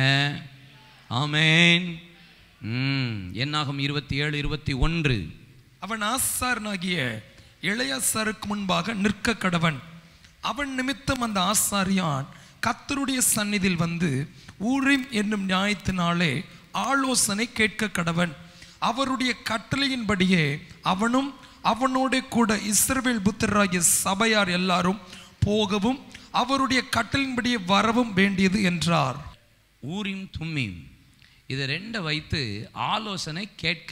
ஆமேன் ம் என்னாகும் இருபத்தி ஏழு இருபத்தி ஒன்று அவன் ஆசாரனாகிய இளையாசாருக்கு முன்பாக நிற்க கடவன் அவன் நிமித்தம் அந்த ஆசாரியான் கத்தருடைய சந்நிதியில் வந்து ஊரிம் என்னும் நியாயத்தினாலே ஆலோசனை கேட்க கடவன் அவருடைய கட்டளையின்படியே அவனும் அவனோட கூட இஸ்ரவேல் புத்திரராகிய சபையார் எல்லாரும் போகவும் அவருடைய கட்டளையின்படியே வரவும் வேண்டியது என்றார் ஊரிம் தும்மிம் இது ரெண்டை வைத்து ஆலோசனை கேட்க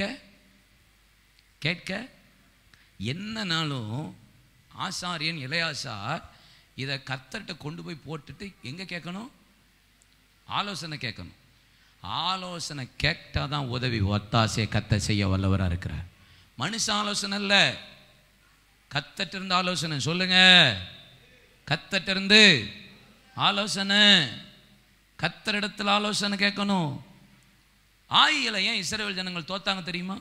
கேட்க என்னனாலும் ஆசாரியன் இளையாசார் இதை கத்தர்கிட்ட கொண்டு போய் போட்டுட்டு எங்கே கேட்கணும் ஆலோசனை கேட்கணும் ஆலோசனை கேட்டால் தான் உதவி ஒத்தாசையை கத்த செய்ய வல்லவராக இருக்கிறார் மனுஷ ஆலோசனை இல்லை கத்தட்ட இருந்து ஆலோசனை சொல்லுங்க கத்தட்ட இருந்து ஆலோசனை கத்தரிடத்தில் ஆலோசனை கேட்கணும் ஆயில ஏன் இஸ்ரவேல் ஜனங்கள் தோத்தாங்க தெரியுமா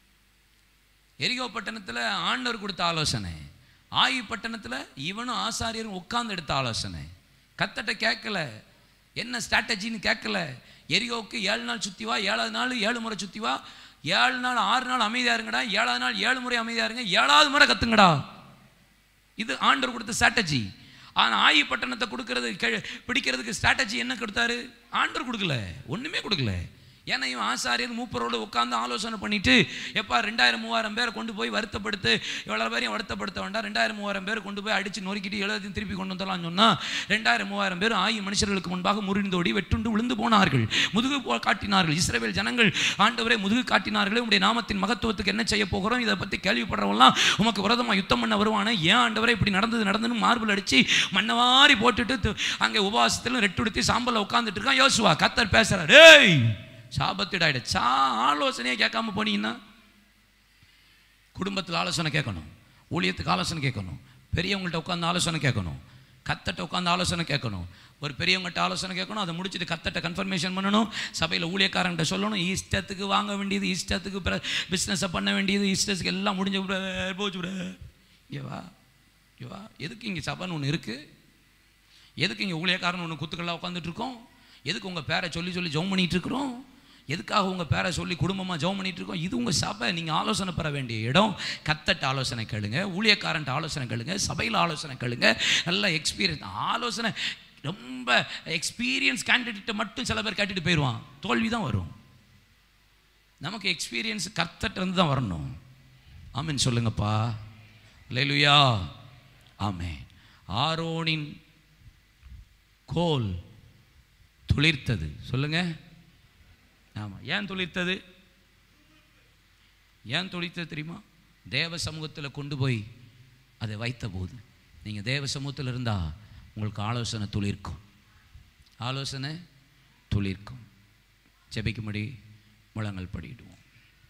எரிகோ பட்டணத்தில் ஆண்டவர் கொடுத்த ஆலோசனை ஆயி பட்டணத்தில் இவனும் ஆசாரியரும் உட்கார்ந்து எடுத்த ஆலோசனை கத்தட்ட கேட்கல என்ன ஸ்ட்ராட்டஜின்னு கேட்கல எரிகோவுக்கு ஏழு நாள் சுற்றி வா ஏழாவது நாள் ஏழு முறை சுற்றி வா ஏழு நாள் ஆறு நாள் அமைதியாக இருங்கடா ஏழாவது நாள் ஏழு முறை அமைதியாக இருங்க ஏழாவது முறை கத்துங்கடா இது ஆண்டவர் கொடுத்த ஸ்ட்ராட்டஜி ஆனால் ஆயி பட்டணத்தை கொடுக்கறது கெ- பிடிக்கிறதுக்கு ஸ்ட்ராட்டஜி என்ன கொடுத்தாரு ஆண்டவர் கொடுக்கல ஒன்றுமே கொடுக்கல ஏன்னா இவன் ஆசாரியர் மூப்பரோடு உட்காந்து ஆலோசனை பண்ணிட்டு எப்பா ரெண்டாயிரம் மூவாயிரம் பேரை கொண்டு போய் வருத்தப்படுத்து எவ்வளோ பேரையும் வருத்தப்படுத்த வேண்டாம் ரெண்டாயிரம் மூவாயிரம் பேர் கொண்டு போய் அடிச்சு நொறுக்கிட்டு எழுதி திருப்பி கொண்டு வந்துடலாம்னு சொன்னால் ரெண்டாயிரம் மூவாயிரம் பேர் ஆயி மனுஷர்களுக்கு முன்பாக முறிந்தோடி வெட்டுண்டு விழுந்து போனார்கள் முதுகு போ காட்டினார்கள் இஸ்ரவேல் ஜனங்கள் ஆண்டவரே முதுகு காட்டினார்களே உடைய நாமத்தின் மகத்துவத்துக்கு என்ன செய்ய போகிறோம் இதை பற்றி கேள்விப்படுறவங்களாம் உமக்கு விரதமாக யுத்தம் பண்ண வருவானே ஏன் ஆண்டவரே இப்படி நடந்தது நடந்துன்னு மார்பிள் அடிச்சு மண்ணவாரி போட்டுட்டு து- அங்கே உபவாசத்தில் ரெட்டுடுத்தி சாம்பலில் உட்காந்துட்டு இருக்கான் யோசுவா கத்தர் பேசுறாரு ஏய் சாபத்திடாயிட சா ஆலோசனையே கேட்காம போனீங்கன்னா குடும்பத்தில் ஆலோசனை கேட்கணும் ஊழியத்துக்கு ஆலோசனை கேட்கணும் பெரியவங்கள்ட்ட உட்காந்து ஆலோசனை கேட்கணும் கத்தட்ட உட்காந்து ஆலோசனை கேட்கணும் ஒரு பெரியவங்கள்ட்ட ஆலோசனை கேட்கணும் அதை முடிச்சுட்டு கத்தட்ட கன்ஃபர்மேஷன் பண்ணணும் சபையில் ஊழியக்காரன்ட்ட சொல்லணும் இஷ்டத்துக்கு வாங்க வேண்டியது இஷ்டத்துக்கு பிஸ்னஸை பண்ண வேண்டியது இஷ்டத்துக்கு எல்லாம் முடிஞ்ச பிற- போச்சு பிற. இங்கே வா இங்கே வா எதுக்கு இங்கே சபைன்னு ஒன்று இருக்குது எதுக்கு இங்கே ஊழியக்காரன் ஒன்று குத்துக்கள்லாம் உட்காந்துட்டு இருக்கோம் எதுக்கு உங்கள் பேரை சொல்லி சொல்லி ஜெபம் பண்ணிட்டு இருக்கிறோம் எதுக்காக உங்கள் பேரை சொல்லி குடும்பமாக ஜெபம் பண்ணிட்டு இருக்கோம் இது உங்கள் சபை நீங்கள் ஆலோசனை பெற வேண்டிய இடம் கத்தட்ட ஆலோசனை கேளுங்க ஊழியக்காரன்ட்ட ஆலோசனை கேளுங்க சபையில் ஆலோசனை கேளுங்க நல்ல எக்ஸ்பீரியன்ஸ் ஆலோசனை ரொம்ப எக்ஸ்பீரியன்ஸ் கேண்டிடேட்டை மட்டும் சில பேர் கேட்டுட்டு போயிடுவான் தோல்வி தான் வரும் நமக்கு எக்ஸ்பீரியன்ஸ் கர்த்தட்ட இருந்து தான் வரணும் ஆமென் சொல்லுங்கப்பா லேலுயா ஆமே ஆரோனின் கோல் துளிர்த்தது சொல்லுங்க ஆமாம் ஏன் துளிர்த்தது ஏன் துளிர்த்தது தெரியுமா தேவ சமூகத்தில் கொண்டு போய் அதை வைத்த போது நீங்கள் தேவ சமூகத்தில் இருந்தால் உங்களுக்கு ஆலோசனை துளிர்க்கும் ஆலோசனை துளிர்க்கும் ஜெபிக்கும்படி முழங்கள் படிடுவோம்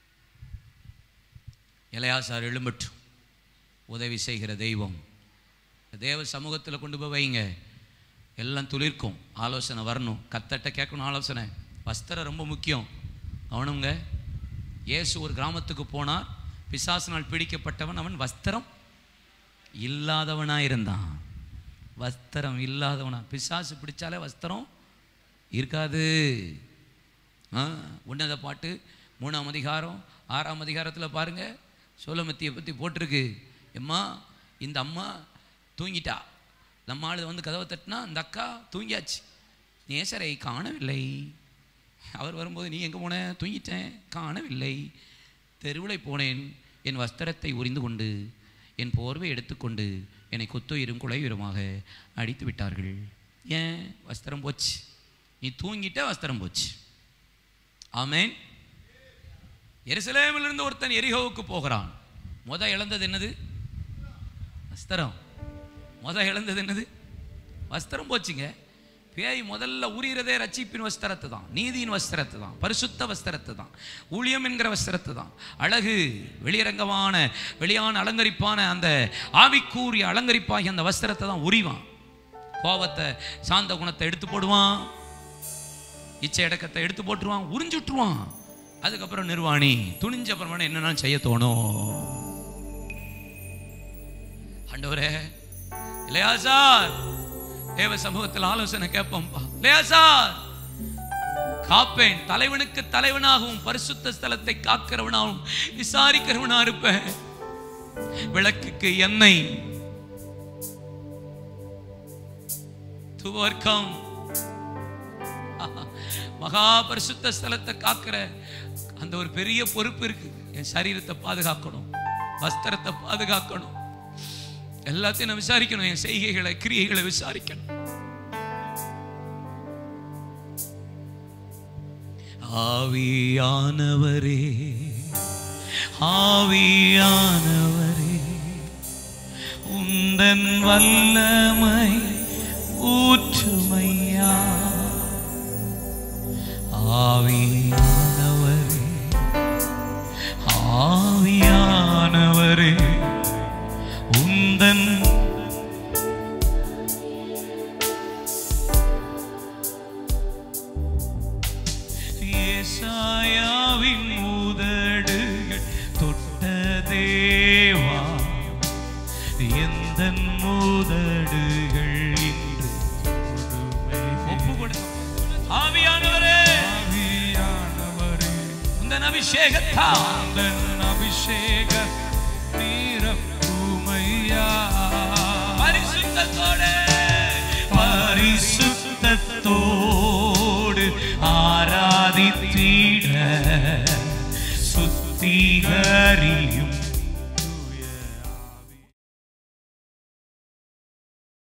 இளையாசார் எழும்பற்றும் உதவி செய்கிற தெய்வம் தேவ சமூகத்தில் கொண்டு போய் வைங்க எல்லாம் துளிர்க்கும் ஆலோசனை வரணும் கத்தட்ட கேட்கணும் ஆலோசனை வஸ்திரம் ரொம்ப முக்கியம் கவனங்க இயேசு ஒரு கிராமத்துக்கு போனார் பிசாசினால் பிடிக்கப்பட்டவன் அவன் வஸ்திரம் இல்லாதவனா இருந்தான் வஸ்திரம் இல்லாதவனா பிசாசு பிடிச்சாலே வஸ்திரம் இருக்காது ஆ உன்னத பாட்டு மூணாம் அதிகாரம் ஆறாம் அதிகாரத்தில் பாருங்க சோலமத்தியை பற்றி போட்டிருக்கு எம்மா இந்த அம்மா தூங்கிட்டா நம்ம ஆள் வந்து கதவை தட்டினா இந்த அக்கா தூங்கியாச்சு நேசரை காணவில்லை அவர் வரும்போது நீ எங்கே போன தூங்கிட்டேன் காணவில்லை தெருவில் போனேன் என் வஸ்திரத்தை உரிந்து கொண்டு என் போர்வை எடுத்துக்கொண்டு என்னை குத்துயிரும் குலையுருமாக அடித்து விட்டார்கள் ஏன் வஸ்திரம் போச்சு நீ தூங்கிட்ட வஸ்திரம் போச்சு ஆமேன் எருசலேமிலிருந்து ஒருத்தன் எரிகோவுக்கு போகிறான் முத இழந்தது என்னது வஸ்திரம் முத இழந்தது என்னது வஸ்திரம் போச்சுங்க பேய் முதல்ல உரியறதே ரட்சிப்பின் வஸ்திரத்தை தான் நீதியின் வஸ்திரத்தை தான் பரிசுத்த வஸ்திரத்தை தான் ஊழியம் என்கிற வஸ்திரத்தை தான் அழகு வெளியரங்கமான வெளியான அலங்கரிப்பான அந்த ஆவிக்கூறிய அலங்கரிப்பாகிய அந்த வஸ்திரத்தை தான் உரிவான் கோபத்தை சாந்த குணத்தை எடுத்து போடுவான் இச்சை அடக்கத்தை எடுத்து போட்டுருவான் உறிஞ்சுட்டுருவான் அதுக்கப்புறம் நிர்வாணி துணிஞ்ச அப்புறமா என்னென்ன செய்ய தோணும் ஆண்டவரே இல்லையா சார் தேவ சமூகத்தில் ஆலோசனை கேட்போம்ப்பா இல்லையா சார் காப்பேன் தலைவனுக்கு தலைவனாகவும் பரிசுத்த ஸ்தலத்தை காக்கிறவனாகவும் விசாரிக்கிறவனா இருப்பேன் விளக்குக்கு எண்ணெய் துவர்க்கம் மகா பரிசுத்த ஸ்தலத்தை காக்கிற அந்த ஒரு பெரிய பொறுப்பு இருக்கு என் சரீரத்தை பாதுகாக்கணும் வஸ்திரத்தை பாதுகாக்கணும் எல்லாத்தையும் நான் விசாரிக்கணும் என் செய்கைகளை கிரியைகளை விசாரிக்கணும் ஆவியானவரே ஆவியானவரே உந்தன் வல்லமை ஊற்றுமையா ஆவியானவரே ஆவியானவரே உந்தன் ஏசாயாவின் உதடுகள் தொட்ட தேவா எந்த மூதடுகள் இன்று ஒப்பு கொடுக்க ஆவியானவரே ஆவியானவரே உந்தன் அபிஷேகத்தா உந்தன் அபிஷேக நீரப்புமையா பரிசுத்தத்தோடு பரிசுத்தத்தோடு ஆராதித்திட சுத்திகரி